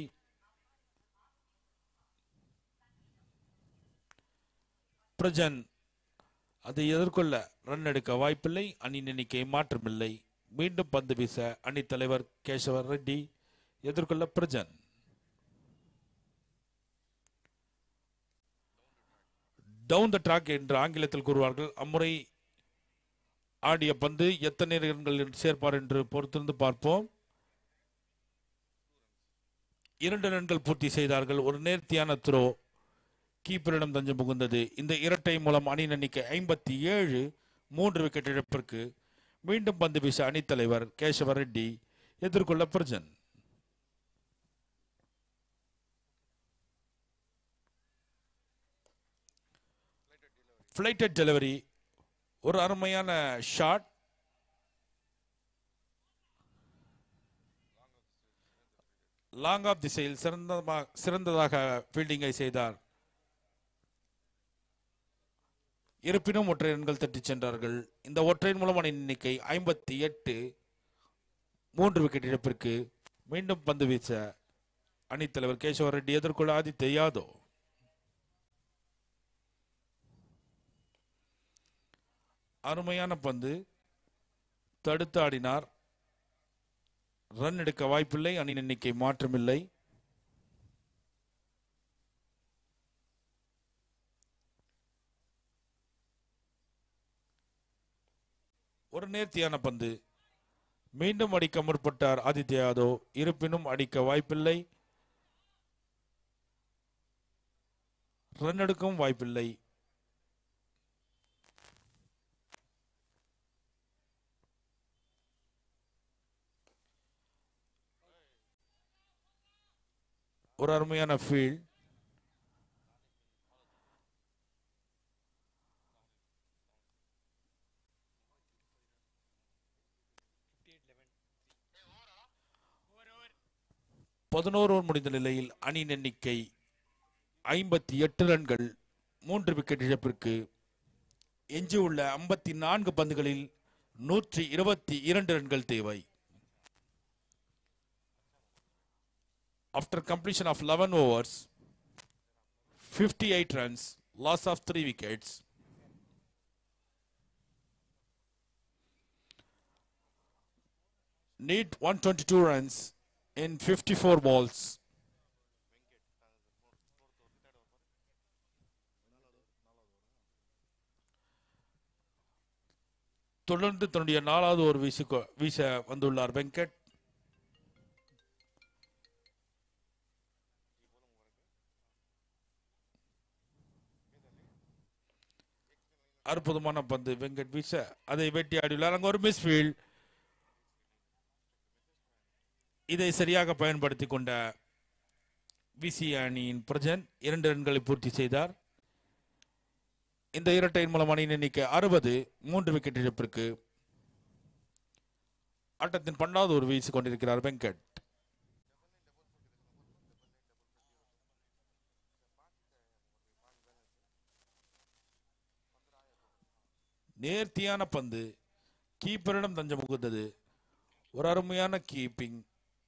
பிரஜன் அதை எதிர்கொள்ள ரன் எடுக்க வாய்ப்பில்லை அணியின் எண்ணிக்கை மாற்றமில்லை மீண்டும் பந்து வீச அணித்தலைவர் கேசவர் ரெட்டி எதிர்கொள்ள பிரஜன் டவுன் த ட்ராக் என்று ஆங்கிலத்தில் கூறுவார்கள் அம்முறை ஆடிய பந்து எத்தனை ரன்கள் சேர்ப்பார் என்று பொறுத்திருந்து பார்ப்போம் இரண்டு ரன்கள் பூர்த்தி செய்தார்கள் ஒரு நேர்த்தியான த்ரோ கீப்பரிடம் தஞ்சம் புகுந்தது இந்த இரட்டை மூலம் அணியின் எண்ணிக்கை ஐம்பத்தி ஏழு மூன்று விக்கெட் இழப்பிற்கு மீண்டும் பந்து வீச அணித்தலைவர் கேசவ ரெட்டி எதிர்கொள்ள பிரஜன் ஃபிளைட்டட் டெலிவரி ஒரு அருமையான ஷாட் லாங் ஆஃப் திசையில் சிறந்தமா சிறந்ததாக ஃபீல்டிங்கை செய்தார் இருப்பினும் ஒற்றை ரன்கள் தட்டிச் சென்றார்கள் இந்த ஒற்றையின் மூலமான எண்ணிக்கை ஐம்பத்தி எட்டு மூன்று விக்கெட் இழப்பிற்கு மீண்டும் பந்து வீச அணித்தலைவர் கேசவ ரெட்டி எதிர்கொள்ள ஆதித்ய யாதவ் அருமையான பந்து தடுத்து ஆடினார் ரன் எடுக்க வாய்ப்பில்லை அணியின் எண்ணிக்கை மாற்றமில்லை ஒரு நேர்த்தியான பந்து மீண்டும் அடிக்க முற்பட்டார் ஆதித்ய யாதவ் இருப்பினும் அடிக்க வாய்ப்பில்லை ரன் எடுக்கவும் வாய்ப்பில்லை ஒரு அருமையான ஃபீல்ட் பதினோரு ஓவர் முடிந்த நிலையில் அணியின் எண்ணிக்கை ஐம்பத்தி எட்டு ரன்கள் மூன்று விக்கெட் இழப்பிற்கு எஞ்சியுள்ள ஐம்பத்தி நான்கு பந்துகளில் நூற்றி இருபத்தி இரண்டு ரன்கள் தேவை After completion of 11 overs, 58 runs, loss of 3 wickets. Need 122 runs in 54 balls. தொடர்ந்து தன்னுடைய நாலாவது ஒரு வீசு வீச வந்துள்ளார் வெங்கட் அற்புதமான பந்து வெங்கட் வீச அதை வேட்டையாடியுள்ளார் அங்க ஒரு மிஸ்ஃபீல்ட் இதை சரியாக பயன்படுத்தி கொண்ட விசி அணியின் பிரஜன் இரண்டு ரன்களை பூர்த்தி செய்தார் இந்த இரட்டையின் மூலம் அணியின் எண்ணிக்கை அறுபது மூன்று விக்கெட் இழப்பிற்கு ஆட்டத்தின் பன்னாவது ஒரு வீசி கொண்டிருக்கிறார் வெங்கட் நேர்த்தியான பந்து கீப்பரிடம் தஞ்சம் புகுந்தது ஒரு அருமையான கீப்பிங்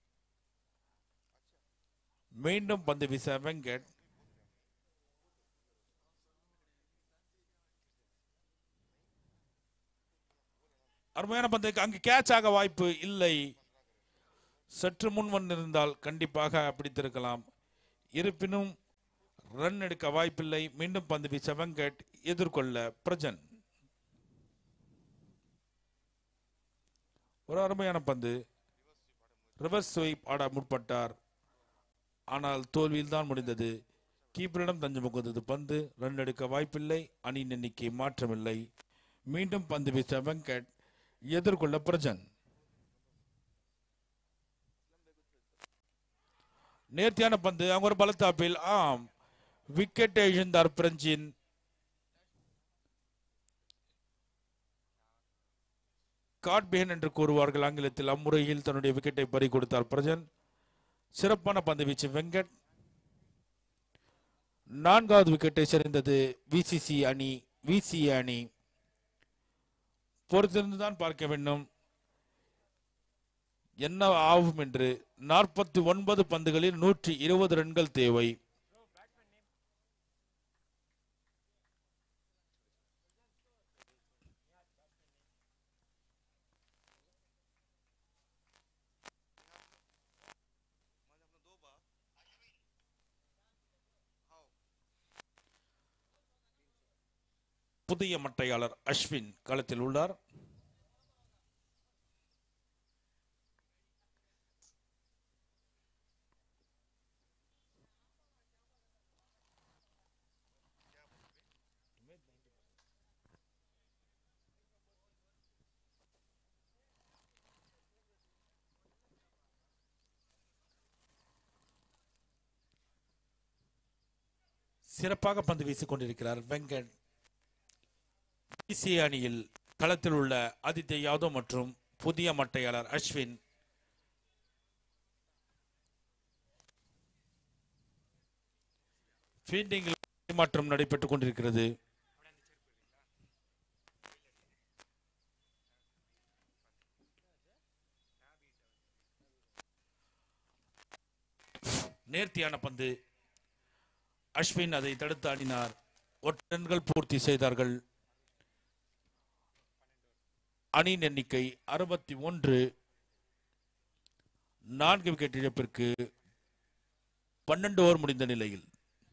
மீண்டும் பந்து வீச வெங்கட் அருமையான பந்து அங்கு கேட்ச் ஆக வாய்ப்பு இல்லை சற்று முன் வந்திருந்தால் கண்டிப்பாக பிடித்திருக்கலாம் இருப்பினும் ரன் எடுக்க வாய்ப்பில்லை மீண்டும் பந்து வீச வெங்கட் எதிர்கொள்ள பிரஜன் ஒரு அருமையான பந்து ரிவர்ஸ் ஸ்வீப் ஆட முற்பட்டார் ஆனால் தோல்வியில் தான் முடிந்தது கீப்பரிடம் தஞ்சம் புகுந்தது பந்து ரன் எடுக்க வாய்ப்பில்லை அணியின் எண்ணிக்கை மாற்றமில்லை மீண்டும் பந்து வீச வெங்கட் எதிர்கொள்ள பிரஜன் நேர்த்தியான பந்து அவங்க ஒரு பலத்தாப்பில் ஆம் விக்கெட்டை இழந்தார் பிரெஞ்சின் காட்பேன் என்று கூறுவார்கள் ஆங்கிலத்தில் அம்முறையில் தன்னுடைய விக்கெட்டை பறி கொடுத்தார் பிரஜன் சிறப்பான பந்து வீச்சு வெங்கட் நான்காவது விக்கெட்டை செறிந்தது விசிசி அணி விசி அணி பொறுத்திருந்துதான் பார்க்க வேண்டும் என்ன ஆகும் என்று நாற்பத்தி ஒன்பது பந்துகளில் நூற்றி இருபது ரன்கள் தேவை புதிய மட்டையாளர் அஸ்வின் களத்தில் உள்ளார் சிறப்பாக பந்து வீசிக் கொண்டிருக்கிறார் வெங்கட் பிசிஏ அணியில் களத்தில் உள்ள ஆதித்ய யாதவ் மற்றும் புதிய மட்டையாளர் அஸ்வின் ஃபீல்டிங்கில் மாற்றம் நடைபெற்றுக் கொண்டிருக்கிறது நேர்த்தியான பந்து அஸ்வின் அதை தடுத்து ஆடினார் ஒற்றன்கள் பூர்த்தி செய்தார்கள் அணியின் எண்ணிக்கை அறுபத்தி ஒன்று நான்கு விக்கெட் இழப்பிற்கு பன்னெண்டு ஓவர் முடிந்த நிலையில்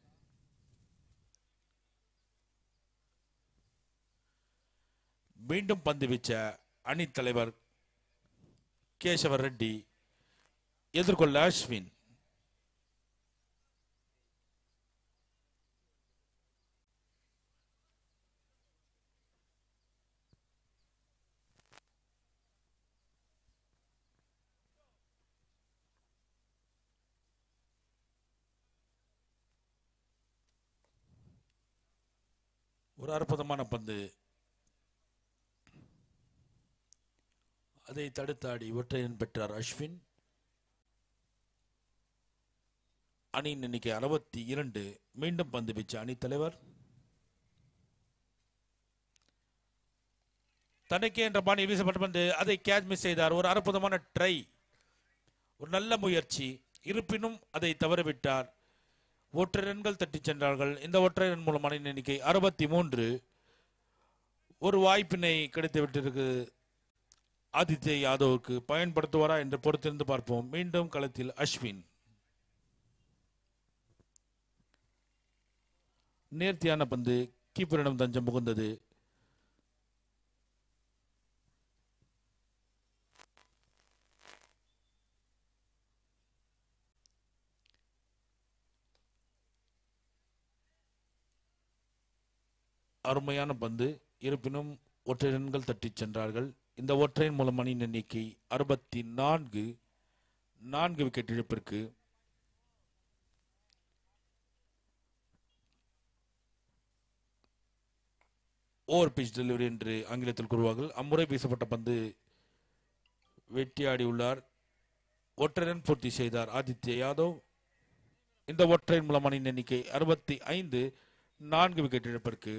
மீண்டும் பந்து வீச்ச அணித் தலைவர் கேசவர் ரெட்டி எதிர்கொள்ள அஸ்வின் ஒரு அற்புதமான பந்து அதை தடுத்தாடி ஒற்றையன் பெற்றார் அஸ்வின் அணியின் எண்ணிக்கை அறுபத்தி இரண்டு மீண்டும் பந்து வீச்ச அணித் தலைவர் தனக்கே என்ற பாணி வீசப்பட்ட பந்து அதை கேட்ச் மிஸ் செய்தார் ஒரு அற்புதமான ட்ரை ஒரு நல்ல முயற்சி இருப்பினும் அதை தவறவிட்டார் ஒற்றை ரன்கள் தட்டிச் சென்றார்கள் இந்த ஒற்றை ரன் மூலமான எண்ணிக்கை அறுபத்தி மூன்று ஒரு வாய்ப்பினை கிடைத்து விட்டிருக்கு ஆதித்ய யாதவுக்கு பயன்படுத்துவாரா என்று பொறுத்திருந்து பார்ப்போம் மீண்டும் களத்தில் அஸ்வின் நேர்த்தியான பந்து கீப்பரிடம் தஞ்சம் புகுந்தது அருமையான பந்து இருப்பினும் ஒற்றை ரன்கள் தட்டிச் சென்றார்கள் இந்த ஒற்றையின் மூலம் அணியின் எண்ணிக்கை அறுபத்தி நான்கு நான்கு விக்கெட் இழப்பிற்கு ஓவர் பிச் டெலிவரி என்று ஆங்கிலத்தில் கூறுவார்கள் அம்முறை வீசப்பட்ட பந்து வெட்டியாடி உள்ளார் ஒற்றை ரன் பூர்த்தி செய்தார் ஆதித்ய யாதவ் இந்த ஒற்றையின் மூலம் அணியின் எண்ணிக்கை அறுபத்தி ஐந்து நான்கு விக்கெட் இழப்பிற்கு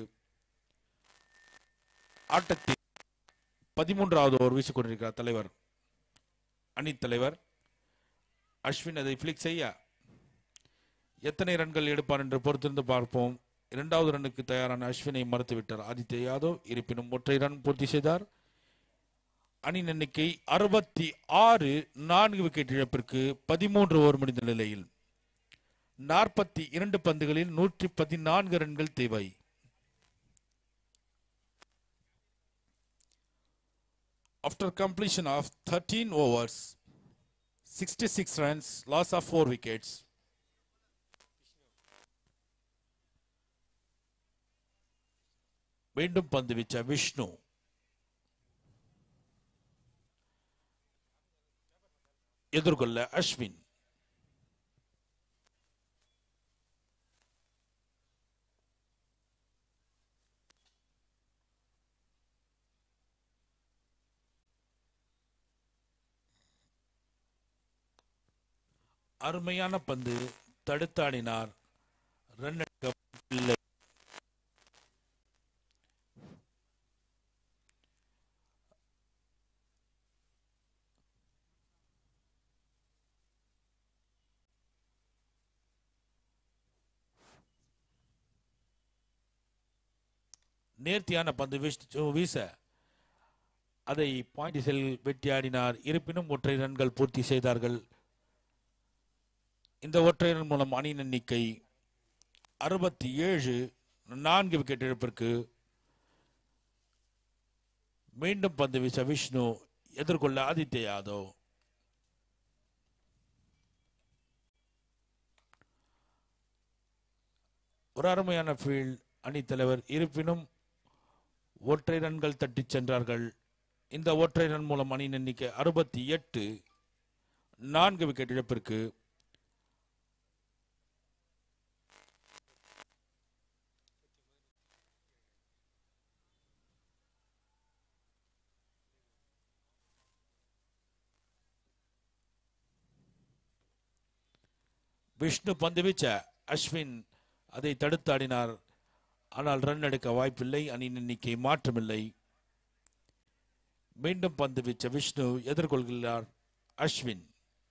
ஆட்டத்தில் பதிமூன்றாவது ஓவர் வீசிக் கொண்டிருக்கிறார் தலைவர் அணித் தலைவர் அஸ்வின் அதை பிளிக் செய்ய எத்தனை ரன்கள் எடுப்பார் என்று பொறுத்திருந்து பார்ப்போம் இரண்டாவது ரன்னுக்கு தயாரான அஸ்வினை மறுத்துவிட்டார் ஆதித்ய யாதவ் இருப்பினும் ஒற்றை ரன் பூர்த்தி செய்தார் அணியின் எண்ணிக்கை அறுபத்தி ஆறு நான்கு விக்கெட் இழப்பிற்கு பதிமூன்று ஓவர் முடிந்த நிலையில் நாற்பத்தி இரண்டு பந்துகளில் நூற்றி பதினான்கு ரன்கள் தேவை After completion of 13 overs, 66 runs, loss of 4 wickets. மீண்டும் பந்து வீச்ச விஷ்ணு எதிர்கொள்ள அஸ்வின் அருமையான பந்து தடுத்தாடினார் ரன் எடுக்க இல்லை நேர்த்தியான பந்து வீச வீச அதை பாயிண்டிஸில் வெட்டியாடினார் இருப்பினும் ஒற்றை ரன்கள் பூர்த்தி செய்தார்கள் இந்த ஒற்றை ரன் மூலம் அணியின் எண்ணிக்கை அறுபத்தி ஏழு நான்கு விக்கெட் இழப்பிற்கு மீண்டும் பந்து வீச விஷ்ணு எதிர்கொள்ள ஆதித்ய யாதவ் ஒரு அருமையான ஃபீல்ட் அணித்தலைவர் இருப்பினும் ஒற்றை ரன்கள் தட்டிச் சென்றார்கள் இந்த ஒற்றை ரன் மூலம் அணியின் எண்ணிக்கை அறுபத்தி எட்டு நான்கு விக்கெட் இழப்பிற்கு விஷ்ணு பந்து வீச்ச அஸ்வின் அதை தடுத்தாடினார் ஆனால் ரன் எடுக்க வாய்ப்பில்லை அணியின் எண்ணிக்கை மாற்றமில்லை மீண்டும் பந்து வீச்ச விஷ்ணு எதிர்கொள்கிறார் அஸ்வின்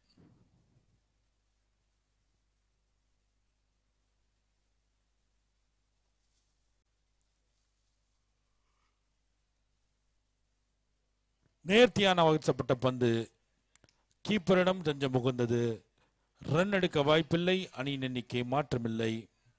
நேர்த்தியான வீசப்பட்ட பந்து கீப்பரிடம் தஞ்சம் புகுந்தது ரன் எடுக்க வாய்ப்பில்லை அணியின் எண்ணிக்கை மாற்றமில்லை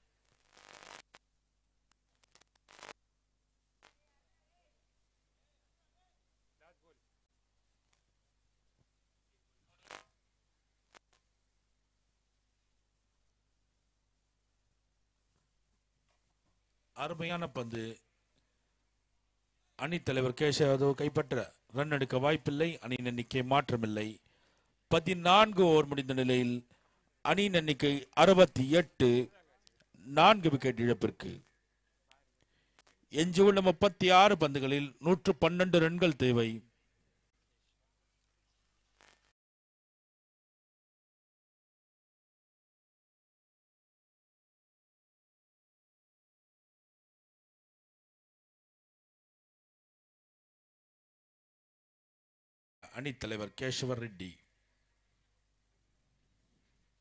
அருமையான பந்து அணித் தலைவர் கேஷவ் யாதவ் கைப்பற்ற ரன் எடுக்க வாய்ப்பில்லை அணியின் எண்ணிக்கை மாற்றமில்லை பதினான்கு ஓவர் முடிந்த நிலையில் அணியின் எண்ணிக்கை அறுபத்தி எட்டு நான்கு விக்கெட் இழப்பிற்கு எஞ்சியுள்ள முப்பத்தி ஆறு பந்துகளில் நூற்று பன்னெண்டு ரன்கள் தேவை அணித்தலைவர் கேசவர் ரெட்டி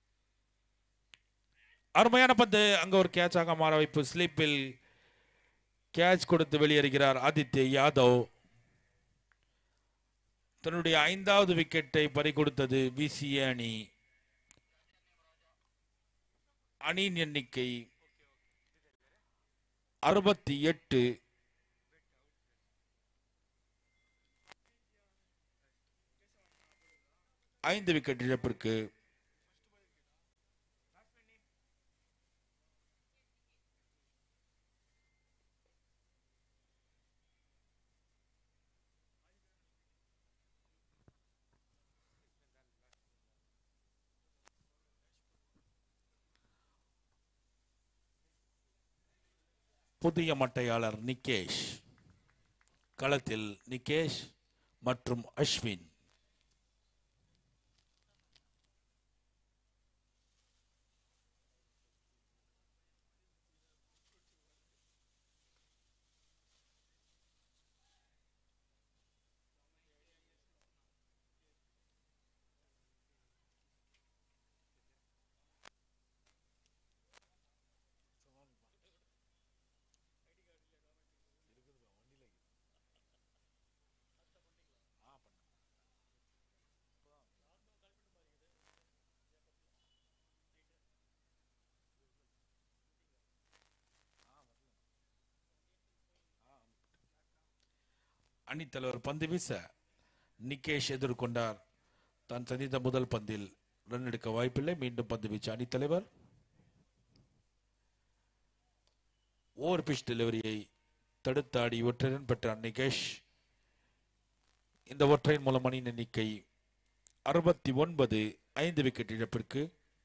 அருமையான பந்து அங்க ஒரு கேட்சாக மாற வைப்பு ஸ்லீப்பில் கேட்ச் கொடுத்து வெளியேறுகிறார் ஆதித்ய யாதவ் தன்னுடைய ஐந்தாவது விக்கெட்டை பறிகொடுத்தது விசிஏ அணி அணியின் எண்ணிக்கை அறுபத்தி எட்டு ஐந்து விக்கெட் இழப்பிற்கு புதிய மட்டையாளர் நிகேஷ் களத்தில் நிகேஷ் மற்றும் அஸ்வின் அணித்தலைவர் பந்து வீச நிகேஷ் எதிர்கொண்டார் தான் சந்தித்த முதல் பந்தில் ரன் எடுக்க வாய்ப்பில்லை மீண்டும் பந்து வீச்சு அணித்தலைவர் ஓவர் பிச் டெலிவரியை தடுத்தாடி ஒற்றை ரன் பெற்றார் நிகேஷ் இந்த ஒற்றையின் மூலம் அணியின் எண்ணிக்கை அறுபத்தி ஒன்பது ஐந்து விக்கெட் இழப்பிற்கு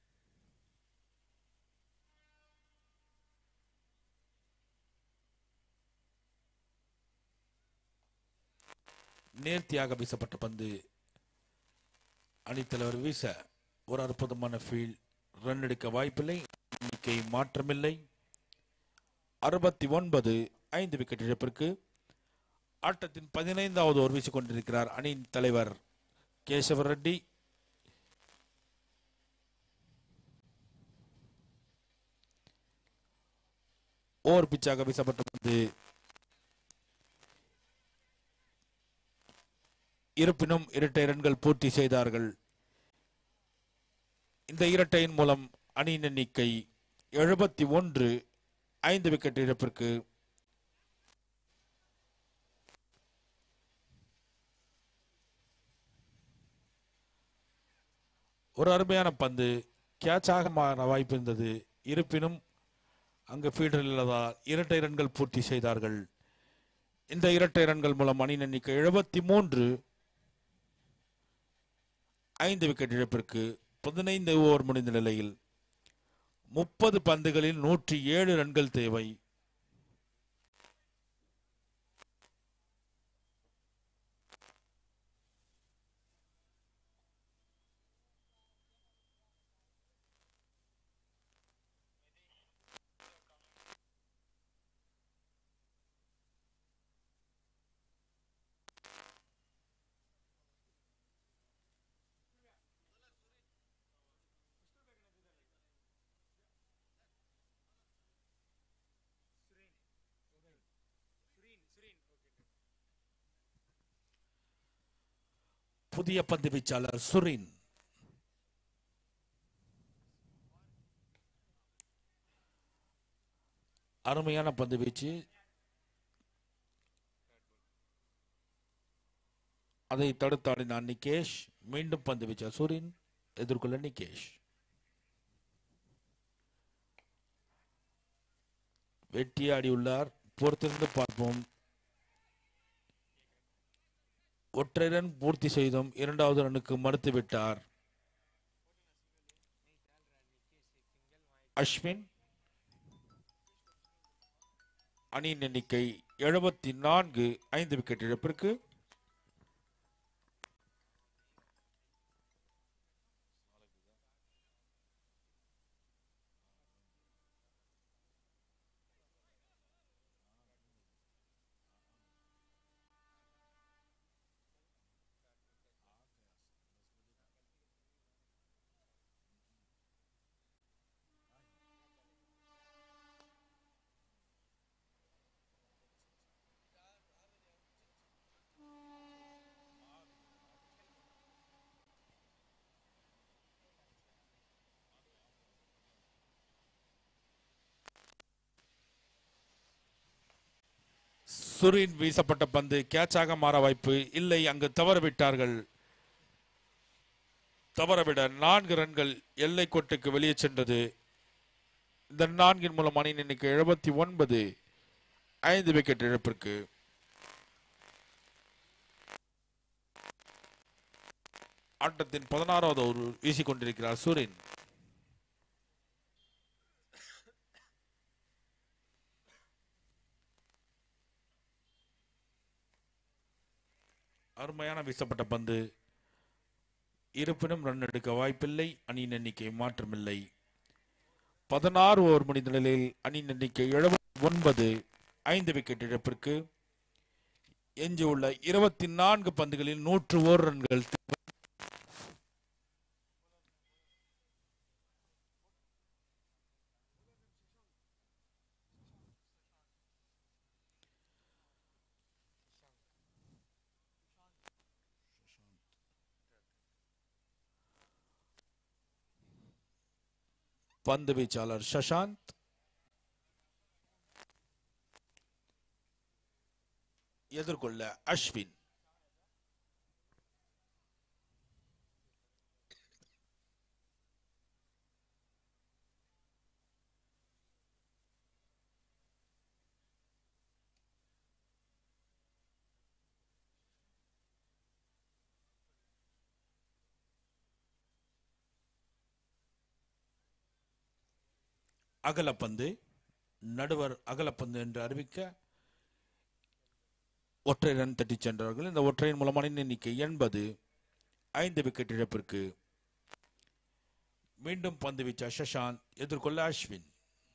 நேர்த்தியாக வீசப்பட்ட பந்து அணித்தலைவர் வீச ஒரு அற்புதமான ஃபீல்ட் ரன் எடுக்க வாய்ப்பில்லை எண்ணிக்கை மாற்றமில்லை அறுபத்தி ஒன்பது ஐந்து விக்கெட் இழப்பிற்கு ஆட்டத்தின் பதினைந்தாவது ஓவர் வீசிக் கொண்டிருக்கிறார் அணியின் தலைவர் கேசவ ரெட்டி ஓவர் பிச்சாக வீசப்பட்ட பந்து இருப்பினும் இரட்டை ரன்கள் பூர்த்தி செய்தார்கள் இந்த இரட்டையின் மூலம் அணியின் எண்ணிக்கை எழுபத்தி ஒன்று ஐந்து விக்கெட் இழப்பிற்கு ஒரு அருமையான பந்து கேட்சாக மாற வாய்ப்பு இருந்தது இருப்பினும் அங்கு ஃபீல்டர் இல்லாதால் இரட்டை ரன்கள் பூர்த்தி செய்தார்கள் இந்த இரட்டை ரன்கள் மூலம் அணியின் எண்ணிக்கை எழுபத்தி மூன்று ஐந்து விக்கெட் இழப்பிற்கு பதினைந்து ஓவர் முடிந்த நிலையில் முப்பது பந்துகளில் நூற்றி ஏழு ரன்கள் தேவை புதிய பந்து வீச்சாளர் சுரின் அருமையான பந்து வீச்சு அதை தடுத்தாடினார் நிகேஷ் மீண்டும் பந்து வீச்சார் சுரின் எதிர்கொள்ள நிகேஷ் வெட்டியாடியுள்ளார் பொறுத்திருந்து பார்ப்போம் ஒற்றை ரன் பூர்த்தி செய்தும் இரண்டாவது ரனுக்கு மறுத்துவிட்டார் அஸ்வின் அணியின் எண்ணிக்கை எழுபத்தி நான்கு ஐந்து விக்கெட் இழப்பிற்கு சுரின் வீசப்பட்ட பந்து கேட்சாக மாற வாய்ப்பு இல்லை அங்கு தவற விட்டார்கள் தவறவிட நான்கு ரன்கள் எல்லை கோட்டுக்கு வெளியே சென்றது இந்த நான்கின் மூலம் அணி எண்ணிக்கை எழுபத்தி ஒன்பது ஐந்து விக்கெட் இழப்பிற்கு ஆட்டத்தின் பதினாறாவது ஒரு வீசிக் கொண்டிருக்கிறார் சூரியன் அருமையான வீசப்பட்ட பந்து இருப்பினும் ரன் எடுக்க வாய்ப்பில்லை அணியின் எண்ணிக்கை மாற்றமில்லை பதினாறு ஓவர் முடிந்த நிலையில் அணியின் எண்ணிக்கை எழுபத்தி ஒன்பது ஐந்து விக்கெட் இழப்பிற்கு எஞ்சியுள்ள இருபத்தி நான்கு பந்துகளில் நூற்று ஓர் ரன்கள் பந்து வீச்சாளர் சசாந்த் எதிர்கொள்ள அஸ்வின் அகலப்பந்து நடுவர் அகலப்பந்து என்று அறிவிக்க ஒற்றை ரன் தட்டிச் சென்றார்கள் இந்த ஒற்றையின் மூலமான எண்ணிக்கை எண்பது ஐந்து விக்கெட் இழப்பிற்கு மீண்டும் பந்து வீச்ச சஷாந்த் எதிர்கொள்ள அஸ்வின்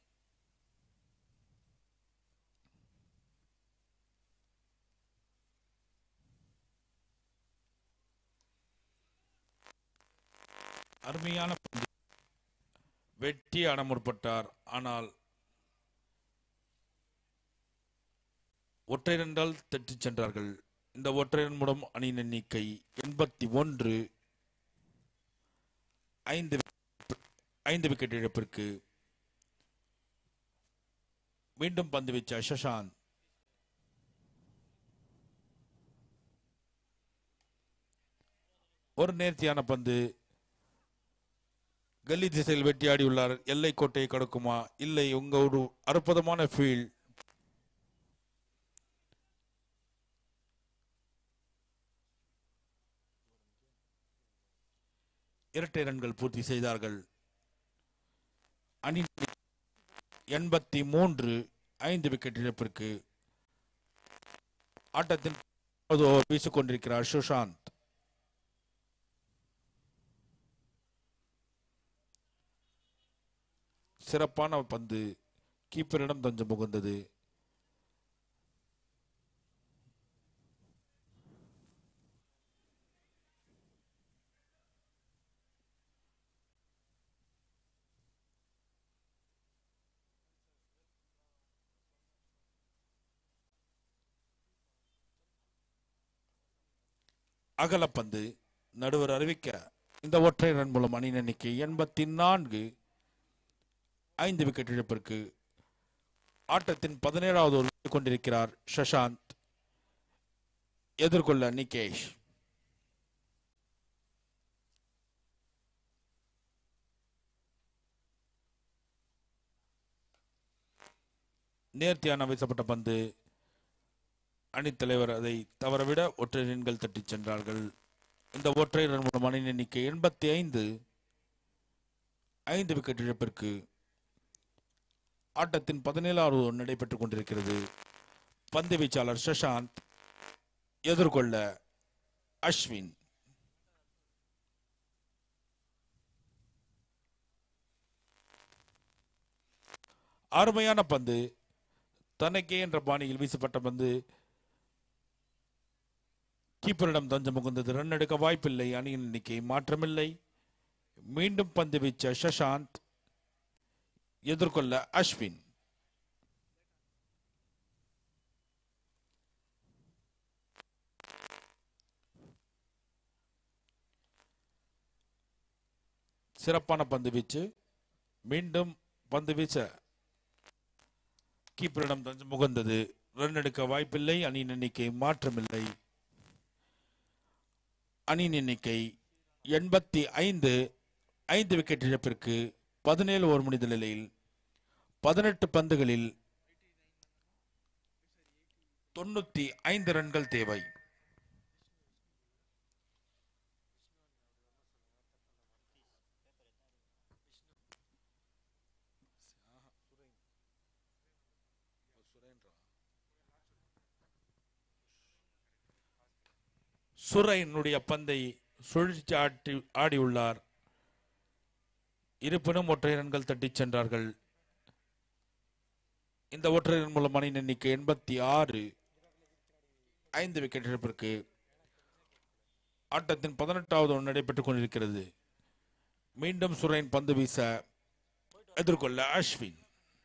அருமையான பந்து வெட்டி ஆட முற்பட்டார் ஆனால் ஒற்றை ரன்றால் தட்டிச் சென்றார்கள் இந்த ஒற்றை ரன் மூலம் அணியின் எண்ணிக்கை எண்பத்தி ஒன்று ஐந்து wicket- ஐந்து விக்கெட் இழப்பிற்கு மீண்டும் பந்து வீச்ச சஷாந்த் ஒரு நேர்த்தியான பந்து கல்லி திசையில் வெட்டியாடியுள்ளார் எல்லை கோட்டையை கடக்குமா இல்லை உங்க ஒரு அற்புதமான ஃபீல் இரட்டை ரன்கள் பூர்த்தி செய்தார்கள் அணி எண்பத்தி மூன்று ஐந்து விக்கெட் இழப்பிற்கு ஆட்டத்தின் வீசிக் கொண்டிருக்கிறார் சுஷாந்த் சிறப்பான பந்து கீப்பரிடம் தஞ்சம் புகுந்தது அகலப்பந்து நடுவர் அறிவிக்க இந்த ஒற்றை ரன் மூலம் அணி எண்ணிக்கை எண்பத்தி நான்கு ஐந்து விக்கெட் இழப்பிற்கு ஆட்டத்தின் பதினேழாவது ஒரு கொண்டிருக்கிறார் சஷாந்த் எதிர்கொள்ள நிகேஷ் நேர்த்தியான வீசப்பட்ட பந்து அணித்தலைவர் அதை தவறவிட ஒற்றை ரன்கள் தட்டிச் சென்றார்கள் இந்த ஒற்றை ரன் மூலம் அணி எண்ணிக்கை எண்பத்தி ஐந்து ஐந்து விக்கெட் இழப்பிற்கு ஆட்டத்தின் பதினேழாவது ஓவர் நடைபெற்றுக் கொண்டிருக்கிறது பந்து வீச்சாளர் சஷாந்த் எதிர்கொள்ள அஸ்வின் அருமையான பந்து தனக்கே என்ற பாணியில் வீசப்பட்ட பந்து கீப்பரிடம் தஞ்சம் புகுந்தது ரன் எடுக்க வாய்ப்பில்லை அணியின் எண்ணிக்கை மாற்றமில்லை மீண்டும் பந்து வீச்ச சஷாந்த் எதிர்கொள்ள அஸ்வின் சிறப்பான பந்து வீச்சு மீண்டும் பந்து வீச்ச கீப்பரிடம் தஞ்சம் முகந்தது ரன் எடுக்க வாய்ப்பில்லை அணியின் எண்ணிக்கை மாற்றமில்லை அணியின் எண்ணிக்கை எண்பத்தி ஐந்து ஐந்து விக்கெட் இழப்பிற்கு பதினேழு ஓவர் முடிந்த நிலையில் பதினெட்டு பந்துகளில் தொண்ணூத்தி ஐந்து ரன்கள் தேவை சுரையினுடைய பந்தை சுழற்சி ஆட்டி ஆடியுள்ளார் இருப்பினும் ஒற்றை ரன்கள் தட்டிச் சென்றார்கள் இந்த ஒற்றை ரன் மூலம் அணியின் எண்ணிக்கை எண்பத்தி ஆறு ஐந்து விக்கெட் இழப்பிற்கு ஆட்டத்தின் பதினெட்டாவது ஒன்று நடைபெற்றுக் கொண்டிருக்கிறது மீண்டும் சுரைன் பந்து வீச எதிர்கொள்ள அஸ்வின்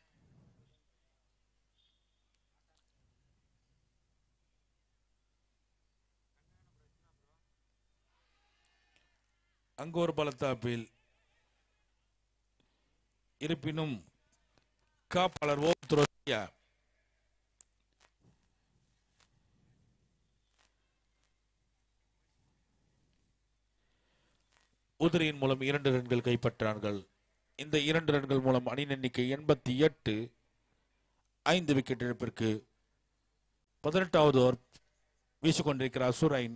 அங்கு ஒரு பலத்த அப்பீல் இருப்பினும் காப்பாளர் ஓம் துரோசியா உதிரியின் மூலம் இரண்டு ரன்கள் கைப்பற்றார்கள் இந்த இரண்டு ரன்கள் மூலம் அணியின் எண்ணிக்கை எண்பத்தி எட்டு ஐந்து விக்கெட் இழப்பிற்கு பதினெட்டாவது ஓவர் வீசிக்கொண்டிருக்கிறார் சுரைன்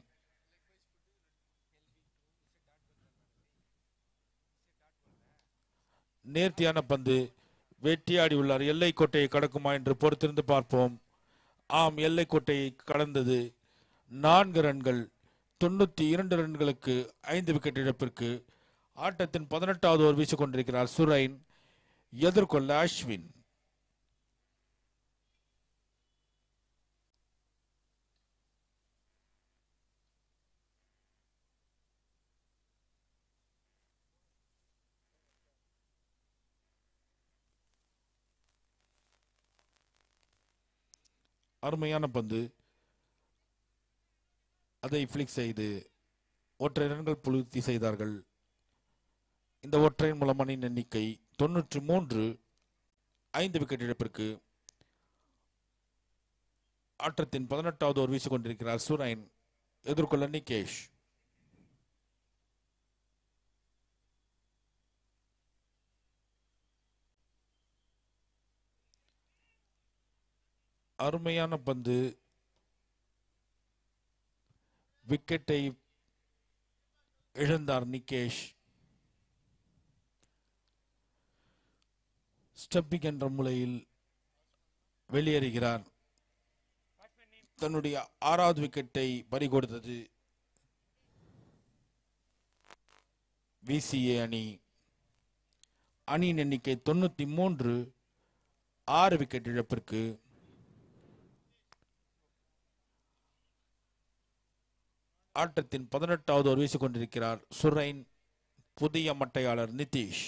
நேர்த்தியான பந்து வெட்டியாடி உள்ளார் எல்லை கோட்டையை கடக்குமா என்று பொறுத்திருந்து பார்ப்போம் ஆம் எல்லை கோட்டையை கடந்தது நான்கு ரன்கள் தொண்ணூத்தி இரண்டு ரன்களுக்கு ஐந்து விக்கெட் இழப்பிற்கு ஆட்டத்தின் பதினெட்டாவது ஓவர் வீசிக் கொண்டிருக்கிறார் சுரைன் எதிர்கொள்ள அஸ்வின் அருமையான பந்து அதை ஃபிளிக் செய்து ஒற்றை ரன்கள் புழுத்தி செய்தார்கள் இந்த ஒற்றையின் மூலம் அணியின் எண்ணிக்கை தொன்னூற்றி மூன்று ஐந்து விக்கெட் இழப்பிற்கு ஆட்டத்தின் பதினெட்டாவது ஓவர் வீசிக் கொண்டிருக்கிறார் சுரைன் எதிர்கொள்ள நிகேஷ் அருமையான பந்து விக்கெட்டை இழந்தார் நிகேஷ் ஸ்டப்பிக் என்ற முறையில் வெளியேறுகிறார் தன்னுடைய ஆறாவது விக்கெட்டை பறிகொடுத்தது விசிஏ அணி அணியின் எண்ணிக்கை தொண்ணூத்தி மூன்று ஆறு விக்கெட் இழப்பிற்கு ஆட்டத்தின் பதினெட்டாவது ஓவர் வீசிக் கொண்டிருக்கிறார் சுரைன் புதிய மட்டையாளர் நிதிஷ்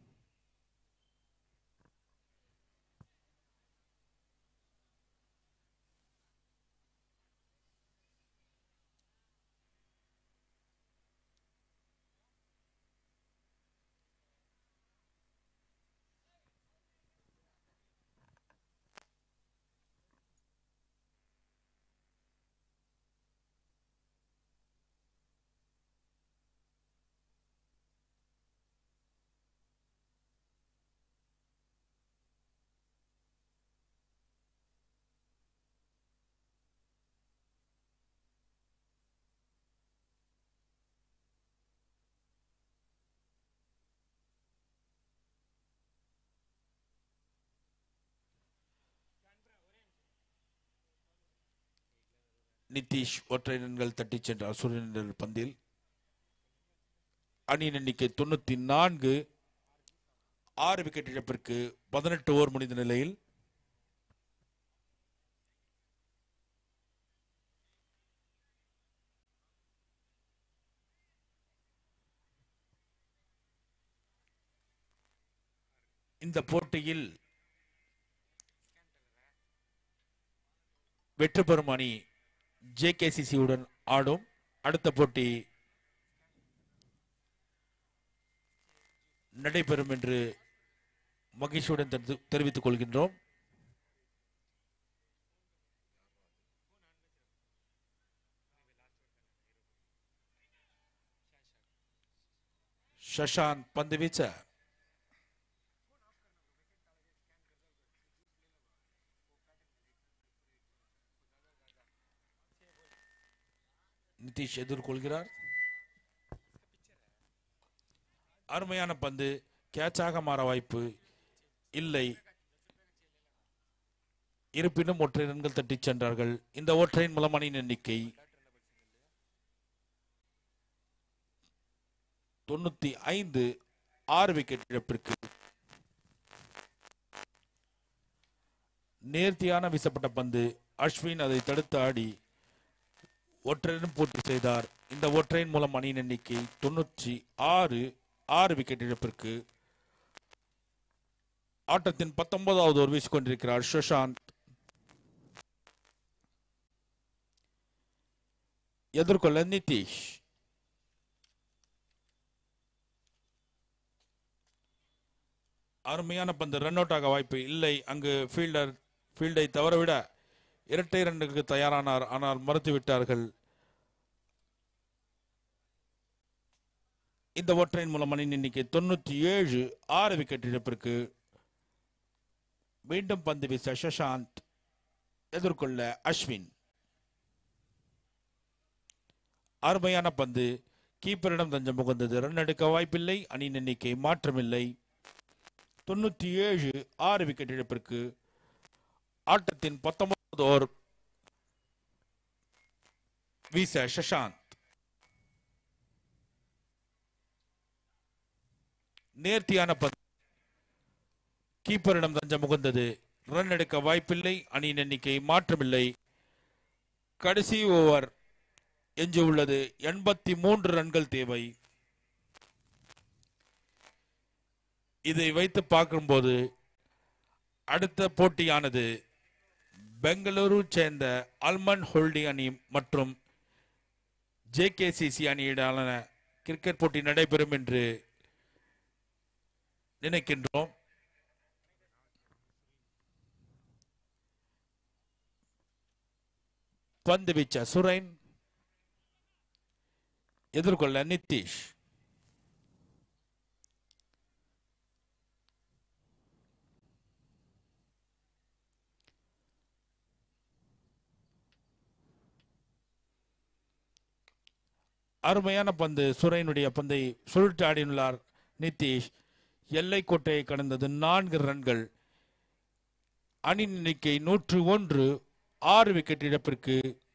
நிதிஷ் ஒற்றை ரன்கள் தட்டிச் சென்றார் சுரேந்தர் பந்தில் அணியின் எண்ணிக்கை தொண்ணூத்தி நான்கு ஆறு விக்கெட் இழப்பிற்கு பதினெட்டு ஓவர் முடிந்த நிலையில் இந்த போட்டியில் வெற்றி பெறும் அணி ஜேகேசிசியுடன் ஆடும் அடுத்த போட்டி நடைபெறும் என்று மகிழ்ச்சியுடன் தெரிந்து- தெரிவித்துக் கொள்கின்றோம் ಶಶಾಂತ್ ಪಂದು ವೀಚ நிதிஷ் எதிர்கொள்கிறார் அருமையான பந்து கேட்சாக மாற வாய்ப்பு இல்லை இருப்பினும் ஒற்றை ரன்கள் தட்டிச் சென்றார்கள் இந்த ஒற்றையின் மூலம் அணியின் எண்ணிக்கை தொண்ணூத்தி ஐந்து ஆறு விக்கெட் இழப்பிற்கு நேர்த்தியான வீசப்பட்ட பந்து அஸ்வின் அதை தடுத்து ஆடி ஒற்றையன் பூர்த்தி செய்தார் இந்த ஒற்றையின் மூலம் அணியின் எண்ணிக்கை தொண்ணூற்றி ஆறு ஆறு விக்கெட் இழப்பிற்கு ஆட்டத்தின் பத்தொன்பதாவது ஓவர் வீசிக்கொண்டிருக்கிறார் சுஷாந்த் எதிர்கொள்ள நிதிஷ் அருமையான பந்து ரன் அவுட் ஆக வாய்ப்பு இல்லை அங்கு ஃபீல்டர் ஃபீல்டை தவறவிட இரட்டை ரன்னுக்கு தயாரானார் ஆனால் மறுத்து விட்டார்கள் இந்த ஒற்றையின் மூலம் அணியின் எண்ணிக்கை தொண்ணூற்றி ஏழு ஆறு விக்கெட் இழப்பிற்கு மீண்டும் பந்து வீச சஷாந்த் எதிர்கொள்ள அஸ்வின் அருமையான பந்து கீப்பரிடம் தஞ்சம் புகுந்தது ரன் எடுக்க வாய்ப்பில்லை அணியின் எண்ணிக்கை மாற்றமில்லை தொண்ணூற்றி ஏழு ஆறு விக்கெட் இழப்பிற்கு ஆட்டத்தின் பத்தொன்பது ஓவர் வீச சஷாந்த் நேர்த்தியான பந்து கீப்பரிடம் தஞ்சம் முகந்தது ரன் எடுக்க வாய்ப்பில்லை அணியின் எண்ணிக்கை மாற்றமில்லை கடைசி ஓவர் எஞ்சி உள்ளது எண்பத்தி மூன்று ரன்கள் தேவை இதை வைத்து பார்க்கும்போது அடுத்த போட்டியானது பெங்களூரு சேர்ந்த அல்மன் ஹோல்டி அணி மற்றும் ஜேகேசிசி அணியிடான கிரிக்கெட் போட்டி நடைபெறும் என்று நினைக்கின்றோம் பந்து வீச்ச சுரைன் எதிர்கொள்ள நிதிஷ் அருமையான பந்து சுரைனுடைய பந்தை சுருட்டு ஆடியுள்ளார் நிதிஷ் எல்லை கோட்டையை கடந்தது நான்கு ரன்கள் அணி எண்ணிக்கை நூற்று ஒன்று ஆறு விக்கெட் இழப்பிற்கு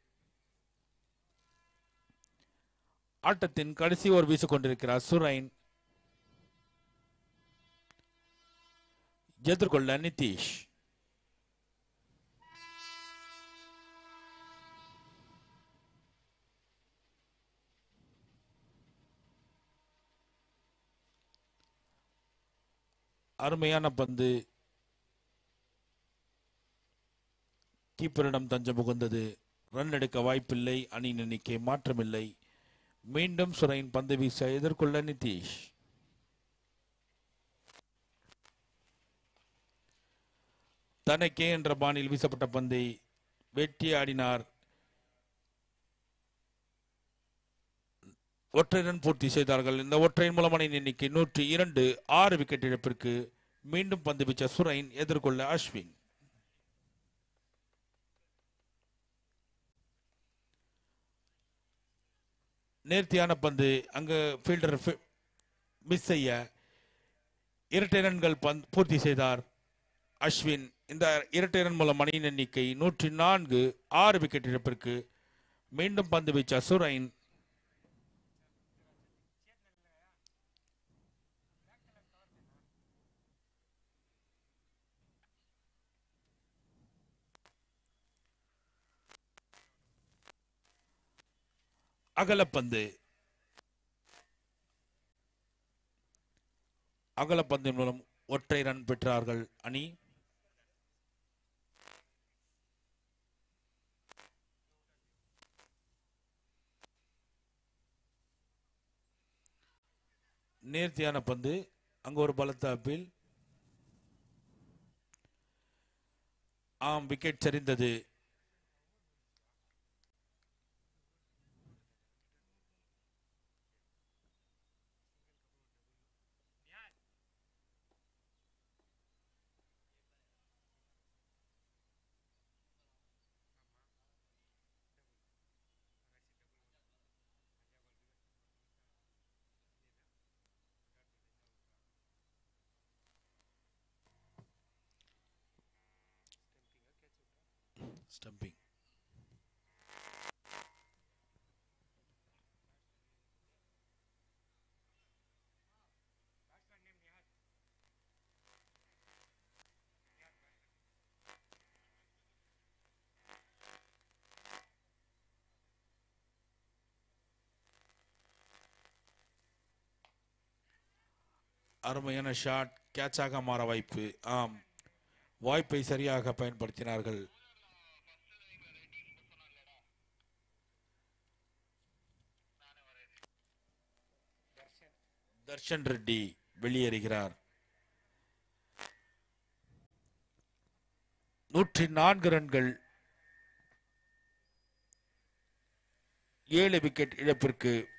ஆட்டத்தின் கடைசி ஓவர் வீசிக் கொண்டிருக்கிறார் சுரைன் எதிர்கொள்ள நிதிஷ் அருமையான பந்து கீப்பரிடம் தஞ்சம் புகுந்தது ரன் எடுக்க வாய்ப்பில்லை அணியின் எண்ணிக்கை மாற்றமில்லை மீண்டும் சுரையின் பந்து வீச எதிர்கொள்ள நிதிஷ் தனக்கே என்ற பாணியில் வீசப்பட்ட பந்தை வெட்டி ஆடினார் ஒற்றை ரன் பூர்த்தி செய்தார்கள் இந்த ஒற்றையின் மூலம் அணியின் எண்ணிக்கை நூற்றி இரண்டு ஆறு விக்கெட் இழப்பிற்கு மீண்டும் பந்து வீச்ச சுரைன் எதிர்கொள்ள அஸ்வின் நேர்த்தியான பந்து அங்கு ஃபீல்டர் மிஸ் செய்ய இரட்டை ரன்கள் பந்த் பூர்த்தி செய்தார் அஸ்வின் இந்த இரட்டை ரன் மூலம் அணியின் எண்ணிக்கை நூற்றி நான்கு ஆறு விக்கெட் இழப்பிற்கு மீண்டும் பந்து வீச்ச சுரைன் அகலப்பந்து அகலப்பந்தின் மூலம் ஒற்றை ரன் பெற்றார்கள் அணி நேர்த்தியான பந்து அங்க ஒரு பலத்த அப்பீல் ஆம் விக்கெட் சரிந்தது ஸ்டம்பிங் அருமையான ஷாட் கேட்சாக மாற வாய்ப்பு ஆம் வாய்ப்பை சரியாக பயன்படுத்தினார்கள் தர்ஷன் தர்ஷன் ரெட்டி வெளியேறுகிறார் நூற்றி நான்கு ரன்கள் ஏழு விக்கெட் இழப்பிற்கு